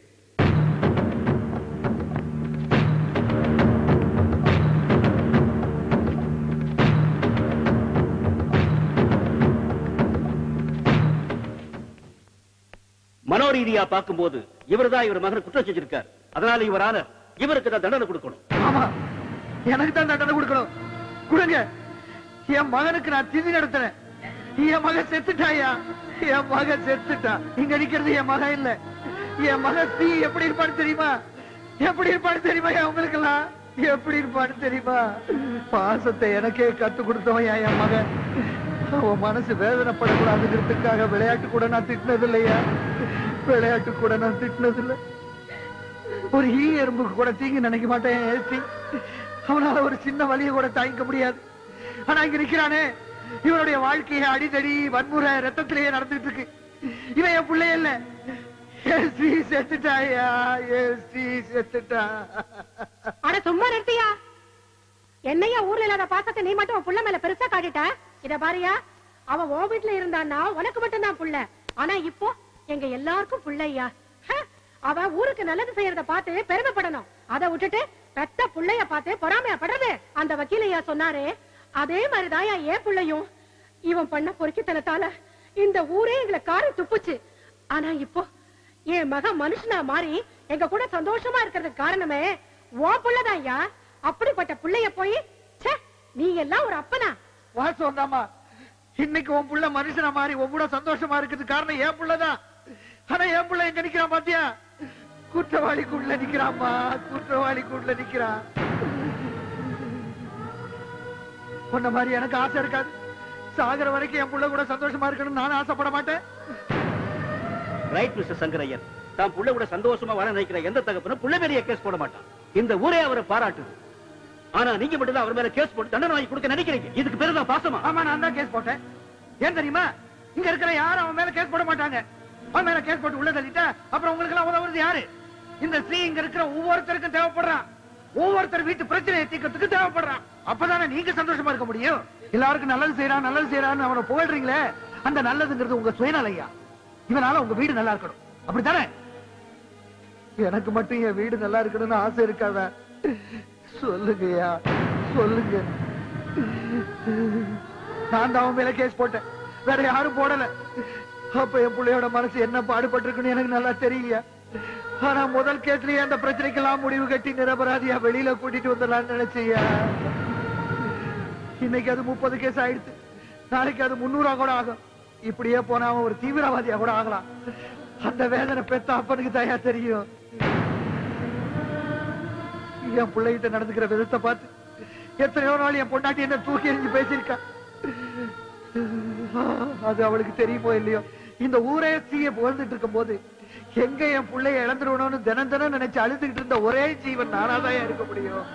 மனோரீதியா பார்க்கும்போது இவர்தான் இவர் மகன் குற்றம் செஞ்சிருக்கார் அதனால இவர் ஆனர் இவருக்கு தான் தண்டனை கொடுக்கணும் ஆமா எனக்கு தான் தண்டனை கொடுக்கணும் கொடுங்க என் மகனுக்கு நான் திதி நடத்துறேன் என் மகன் செத்துட்டாயா என் மகன் செத்துட்டா இங்க நிக்கிறது என் மகன் இல்ல என் மகன் தீ எப்படி இருப்பான்னு தெரியுமா எப்படி இருப்பான்னு தெரியுமா உங்களுக்கு எல்லாம் எப்படி இருப்பான்னு தெரியுமா பாசத்தை எனக்கே கத்து கொடுத்தவன் ஏன் என் மகன் அவன் மனசு வேதனைப்படக்கூடாதுங்கிறதுக்காக விளையாட்டு கூட நான் திட்டினது இல்லையா விளையாட்டு கூட நான் திட்டினது இல்லை ஒரு ஈ எறும்புக்கு கூட தீங்கு நினைக்க மாட்டேன் ஏசி அவனால ஒரு சின்ன வலியை கூட தாங்கிக்க முடியாது ஆனா இங்க நிக்கிறானே இவனுடைய வாழ்க்கையை அடிதடி வன்முறை ரத்தத்திலேயே நடந்துட்டு இருக்கு இவன் என் பிள்ளைய இல்ல ஏசி செத்துட்டாயா ஏசி செத்துட்டா அட சும்மா நிறுத்தியா என்னையா ஊர்ல இல்லாத பாசத்தை நீ மட்டும் உன் புள்ள மேல பெருசா காட்டிட்ட இத பாரியா அவன் உன் வீட்டுல இருந்தான்னா உனக்கு மட்டும் தான் புள்ள ஆனா இப்போ எங்க எல்லாருக்கும் புள்ளையா ஹ, அவன் ஊருக்கு நல்லது செய்யறத பார்த்து பெருமைப்படணும் அதை விட்டுட்டு பெத்த புள்ளைய பார்த்து பொறாமையாப்படுறது அந்த வக்கீலையா சொன்னாரே அதே மாதிரிதான் ஏன் புள்ளையும் இவன் பண்ண பொறுக்கித்தனத்தால இந்த ஊரே எங்களை காரி துப்புச்சு ஆனா இப்போ என் மகன் மனுஷனா மாறி எங்க கூட சந்தோஷமா இருக்கிறதுக்கு காரணமே உன் புள்ளதான் ஐயா அப்படிப்பட்ட புள்ளைய போய் ச்சே நீ எல்லாம் ஒரு அப்பனா வாசம் தாமா இன்னைக்கு உன் புள்ள மனுஷன மாதிரி உன் கூட சந்தோஷமா இருக்குது காரணம் என் புள்ளதான் ஆனா என் புள்ள எங்க நிக்கிறான் பாத்தியா குற்றவாளிக்குள்ள நிக்கிறாம்மா குற்றவாளிக்குள்ள நிக்கிறான் உன்ன மாதிரி எனக்கு ஆசை இருக்காது சாகர வரைக்கும் என் புள்ள கூட சந்தோஷமா இருக்கணும்னு நானும் ஆசைப்பட மாட்டேன் ரைட் மிஸ்டர் சங்கரையர் தான் புள்ள கூட சந்தோஷமா வர நினைக்கிற எந்த தகப்பனும் புள்ள மேலேயே கேஸ் போட மாட்டான் இந்த ஊரே அவரை பாராட்டுது ஆனா நீங்க மட்டும் தான் அவர் மேல கேஸ் போட்டு தண்டனை வாங்கி கொடுக்க நினைக்கிறீங்க இதுக்கு பேரு தான் பாசமா ஆமா நான் தான் கேஸ் போட்டேன் ஏன் தெரியுமா இங்க இருக்கிற யாரும் அவன் மேல கேஸ் போட மாட்டாங்க அவன் மேல கேஸ் போட்டு உள்ள தள்ளிட்டா அப்புறம் உங்களுக்கு எல்லாம் உதவுறது யாரு இந்த ஸ்ரீ இங்க இருக்கிற ஒவ்வொருத்தருக்கும் தேவைப்படுறான் ஒவ்வொருத்தர் வீட்டு பிரச்சனையை தீர்க்கறதுக்கு தேவைப்படுறான் அப்பதானே நீங்க சந்தோஷமா இருக்க முடியும் எல்லாருக்கும் நல்லது செய்யறான் நல்லது செய்யறான்னு அவனை புகழ்றீங்களே அந்த நல்லதுங்கிறது உங்க சுயநலையா இவனால உங்க வீடு நல்லா இருக்கணும் அப்படித்தானே எனக்கு மட்டும் என் வீடு நல்லா இருக்கணும்னு ஆசை இருக்காதா சொல்லுங்கய்யா சொல்லுங்க நான் தான் அவன் மேல கேஸ் போட்டேன் வேற யாரும் போடல அப்ப என் பிள்ளையோட மனசு என்ன பாடுபட்டிருக்குன்னு எனக்கு நல்லா தெரியலையா ஆனா முதல் கேஸ்லயே அந்த பிரச்சனைக்கெல்லாம் முடிவு கட்டி நிரபராதியா வெளியில கூட்டிட்டு வந்துடலாம்னு நினைச்சியா இன்னைக்கு அது முப்பது கேஸ் ஆயிடுச்சு நாளைக்கு அது முன்னூறா கூட ஆகும் இப்படியே போனா அவன் ஒரு தீவிரவாதியா கூட ஆகலாம் அந்த வேதனை பெத்த அப்பனுக்கு தயா தெரியும் என் பிள்ளைகிட்ட நடந்துக்கிற விதத்தை பார்த்து எத்தனையோ நாள் என் பொண்டாட்டி என்ன தூக்கி எறிஞ்சு பேசியிருக்கா அது அவளுக்கு தெரியுமோ இல்லையோ இந்த ஊரே சீய புகழ்ந்துட்டு இருக்கும் போது எங்க என் பிள்ளைய இழந்துருவணும்னு தினம் தினம் நினைச்சு அழுதுகிட்டு இருந்த ஒரே ஜீவன் நானாதான் இருக்க முடியும்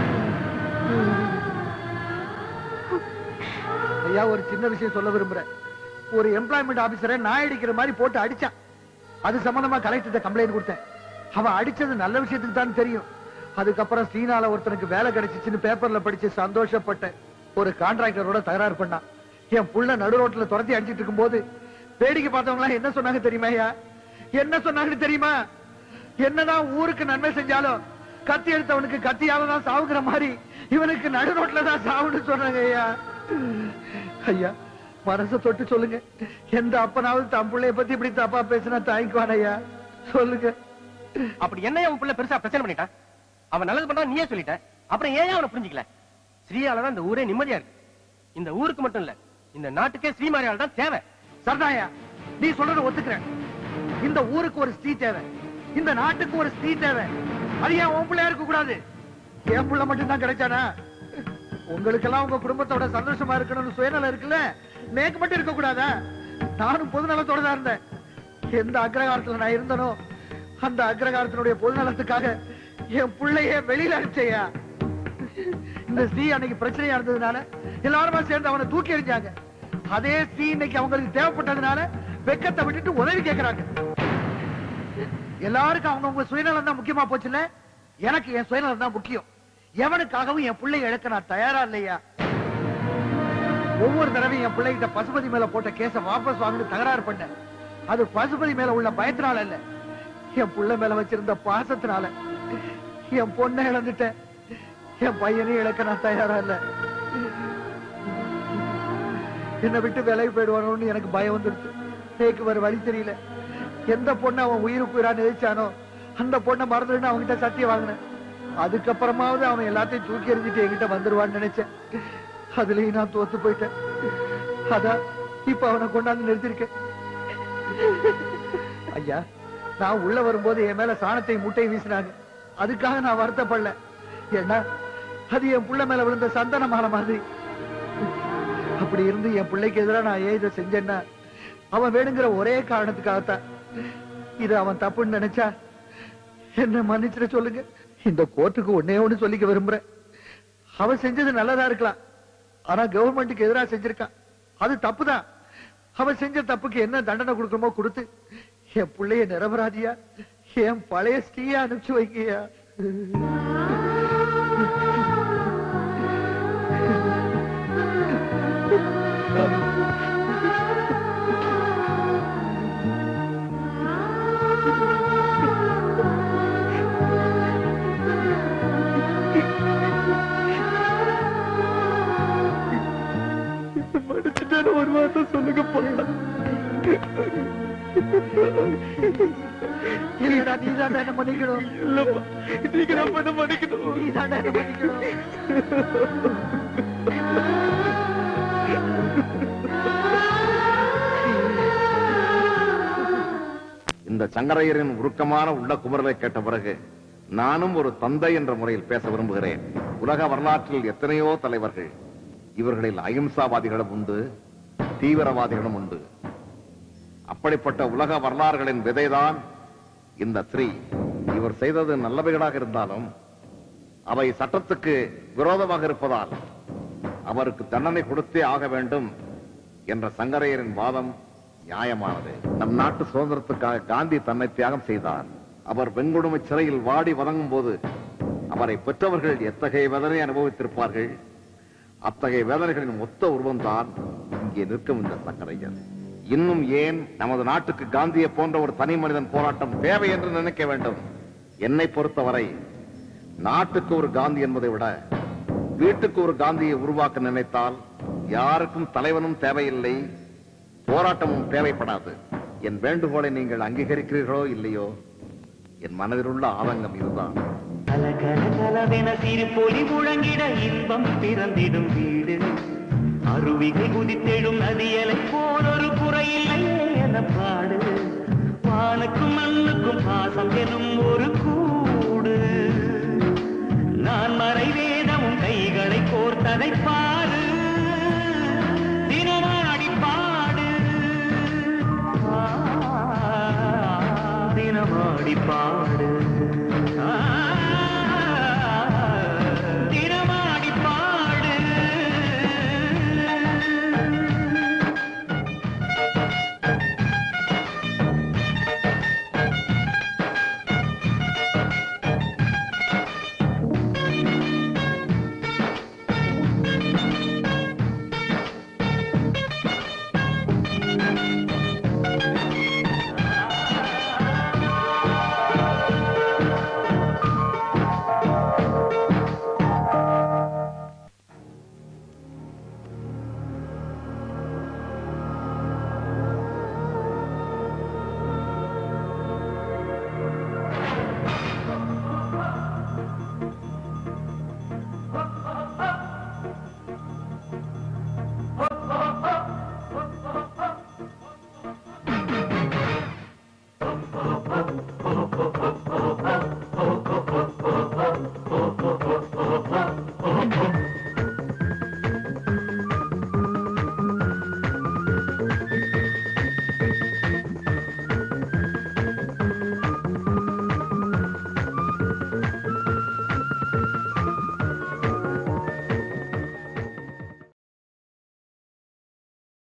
ஐயா ஒரு சின்ன விஷயம் சொல்ல விரும்புறேன் ஒரு எம்ப்ளாய்மெண்ட் ஆபீசரை நாய் அடிக்கிற மாதிரி போட்டு அடிச்சான் அது சம்பந்தமா கலெக்டர் கம்ப்ளைண்ட் கொடுத்தேன் அவன் அடிச்சது நல்ல விஷயத்துக்கு தான் தெரியும் அதுக்கப்புறம் சீனால ஒருத்தனுக்கு வேலை கிடைச்சிச்சுன்னு பேப்பர்ல படிச்சு சந்தோஷப்பட்டேன் ஒரு கான்ட்ராக்டரோட தகராறு பண்ணான் என் புள்ள நடு ரோட்ல துரத்தி அடிச்சிட்டு இருக்கும்போது வேடிக்கை பார்த்தவங்க எல்லாம் என்ன சொன்னாங்க தெரியுமா ஐயா என்ன சொன்னாங்கன்னு தெரியுமா என்னதான் ஊருக்கு நன்மை செஞ்சாலும் கத்தி எடுத்தவனுக்கு கத்தியால தான் சாவுங்கிற மாதிரி இவனுக்கு நடு ரோட்ல தான் சாவுன்னு சொன்னாங்க ஐயா ஐயா மனசை தொட்டு சொல்லுங்க எந்த அப்பனாவது தன் பிள்ளைய பத்தி இப்படி தப்பா பேசினா தாய்க்குவான் ஐயா சொல்லுங்க அப்படி என்ன உன் பிள்ளை பெருசா பிரச்சனை பண்ணிட்டான் அவன் நல்லது பண்றான் நீயே சொல்லிட்ட அப்புறம் ஏன் அவனை புரிஞ்சுக்கல ஸ்ரீயால தான் இந்த ஊரே நிம்மதியா இருக்கு இந்த ஊருக்கு மட்டும் இல்ல இந்த நாட்டுக்கே ஸ்ரீமாரியால் தான் தேவை சர்தாயா நீ சொல்றத ஒத்துக்கிறேன் இந்த ஊருக்கு ஒரு ஸ்ரீ தேவை இந்த நாட்டுக்கு ஒரு ஸ்ரீ தேவை அது ஏன் உன் பிள்ளையா இருக்க கூடாது என் பிள்ளை மட்டும் தான் கிடைச்சானா உங்களுக்கெல்லாம் உங்க குடும்பத்தோட சந்தோஷமா இருக்கணும்னு சுயநலம் இருக்குல்ல நேக்கு மட்டும் இருக்க கூடாதா நானும் பொதுநலத்தோட தான் இருந்தேன் எந்த அக்ரகாரத்துல நான் இருந்தனோ அந்த அக்ரகாரத்தினுடைய பொதுநலத்துக்காக என் பிள்ளைய வெளியில அனுப்பிச்சையா இந்த ஸ்ரீ அன்னைக்கு பிரச்சனையா இருந்ததுனால எல்லாருமா சேர்ந்து அவனை தூக்கி எறிஞ்சாங்க அதே ஸ்ரீ இன்னைக்கு அவங்களுக்கு தேவைப்பட்டதுனால வெக்கத்தை விட்டுட்டு உதவி கேட்கறாங்க எல்லாருக்கும் அவங்கவுங்க சுயநலம் தான் முக்கியமா போச்சுல்ல எனக்கு என் சுயநலம் தான் முக்கியம் எவனுக்காகவும் என் பிள்ளை இழக்க நான் தயாரா இல்லையா ஒவ்வொரு தடவையும் என் பிள்ளைகிட்ட பசுபதி மேல போட்ட கேஸ வாபஸ் வாங்கி தகராறு பண்ணேன் அது பசுபதி மேல உள்ள பயத்தினால இல்ல என் புள்ள மேல வச்சிருந்த பாசத்தினால என் பொண்ணை இழந்துட்டேன் என் பையனையும் இழக்க நான் தயாரா இல்ல என்னை விட்டு விலகி போயிடுவானோன்னு எனக்கு பயம் வந்துடுச்சு நேக்கு வேற வழி தெரியல எந்த பொண்ணை அவன் உயிருக்கு உயிரா நினைச்சானோ அந்த பொண்ணை மறந்துடுன்னு அவன்கிட்ட சத்தியம் வாங்கினேன் அதுக்கப்புறமாவது அவன் எல்லாத்தையும் தூக்கி எறிஞ்சிட்டு என்கிட்ட வந்துருவான்னு நினைச்சேன் அதுலயும் நான் தோத்து போயிட்டேன் அதான் இப்ப அவனை கொண்டாந்து நிறுத்திருக்கேன் ஐயா நான் உள்ள வரும்போது என் மேல சாணத்தை முட்டை வீசினாங்க அதுக்காக நான் வருத்தப்படல ஏன்னா அது என் புள்ள மேல விழுந்த சந்தன மாலை மாதிரி அப்படி இருந்து என் பிள்ளைக்கு எதிராக நான் ஏன் இதை செஞ்சேன்னா அவன் வேணுங்கிற ஒரே காரணத்துக்காகத்தான் இது அவன் தப்புன்னு நினைச்சா என்ன மன்னிச்சிட சொல்லுங்க இந்த கோர்ட்டுக்கு ஒன்னே ஒண்ணு சொல்லிக்க விரும்புறேன் அவன் செஞ்சது நல்லதா இருக்கலாம் ஆனா கவர்மெண்ட்டுக்கு எதிராக செஞ்சிருக்கான் அது தப்புதான் அவன் செஞ்ச தப்புக்கு என்ன தண்டனை கொடுக்கணுமோ கொடுத்து என் பிள்ளைய நிரபராதியா என் பழைய ஸ்ரீயா அனுப்பிச்சு வைக்கியா மன்னிச்சுட்டேன்னு ஒரு வார்த்தை சொல்லுங்க இல்லடா நீ தான் என்ன மன்னிக்கணும் இல்லப்பா நீங்க நம்ம என்ன மன்னிக்கணும் நீ தான் என்ன மன்னிக்கணும் இந்த சங்கரையரின் உருக்கமான உள்ள குமரலை கேட்ட பிறகு நானும் ஒரு தந்தை என்ற முறையில் பேச விரும்புகிறேன் உலக வரலாற்றில் எத்தனையோ தலைவர்கள் இவர்களில் அகிம்சாவாதிகளும் உண்டு தீவிரவாதிகளும் உண்டு அப்படிப்பட்ட உலக வரலாறுகளின் விதைதான் இந்த ஸ்ரீ இவர் செய்தது நல்லவைகளாக இருந்தாலும் அவை சட்டத்துக்கு விரோதமாக இருப்பதால் அவருக்கு தண்டனை கொடுத்தே ஆக வேண்டும் என்ற சங்கரையரின் வாதம் நியாயமானது நம் நாட்டு சுதந்திரத்துக்காக காந்தி தன்னை தியாகம் செய்தார் அவர் வெண்குடுமை சிறையில் வாடி வதங்கும் போது அவரை பெற்றவர்கள் எத்தகைய வேதனை அனுபவித்திருப்பார்கள் அத்தகைய வேதனைகளின் மொத்த உருவம்தான் இங்கே நிற்கும் இந்த சங்கரையர் இன்னும் ஏன் நமது நாட்டுக்கு காந்தியை போன்ற ஒரு தனி மனிதன் போராட்டம் தேவை என்று நினைக்க வேண்டும் என்னை பொறுத்தவரை நாட்டுக்கு ஒரு காந்தி என்பதை விட வீட்டுக்கு ஒரு காந்தியை உருவாக்க நினைத்தால் யாருக்கும் தலைவனும் தேவையில்லை போராட்டமும் தேவைப்படாது என் வேண்டுகோளை நீங்கள் அங்கீகரிக்கிறீர்களோ இல்லையோ என் மனதில் உள்ள ஆதங்கம் இதுதான் கலகலகலவென சிறு பொலி முழங்கிட இன்பம் பிறந்திடும் வீடு அருவிகை குதித்தெழும் நதியலை போல் ஒரு குறையில்லையே என பாடு வானுக்கும் மண்ணுக்கும் பாசம் எனும் ஒரு கூடு நான் மறை வேதமும் கைகளை கோர்த்ததை பார்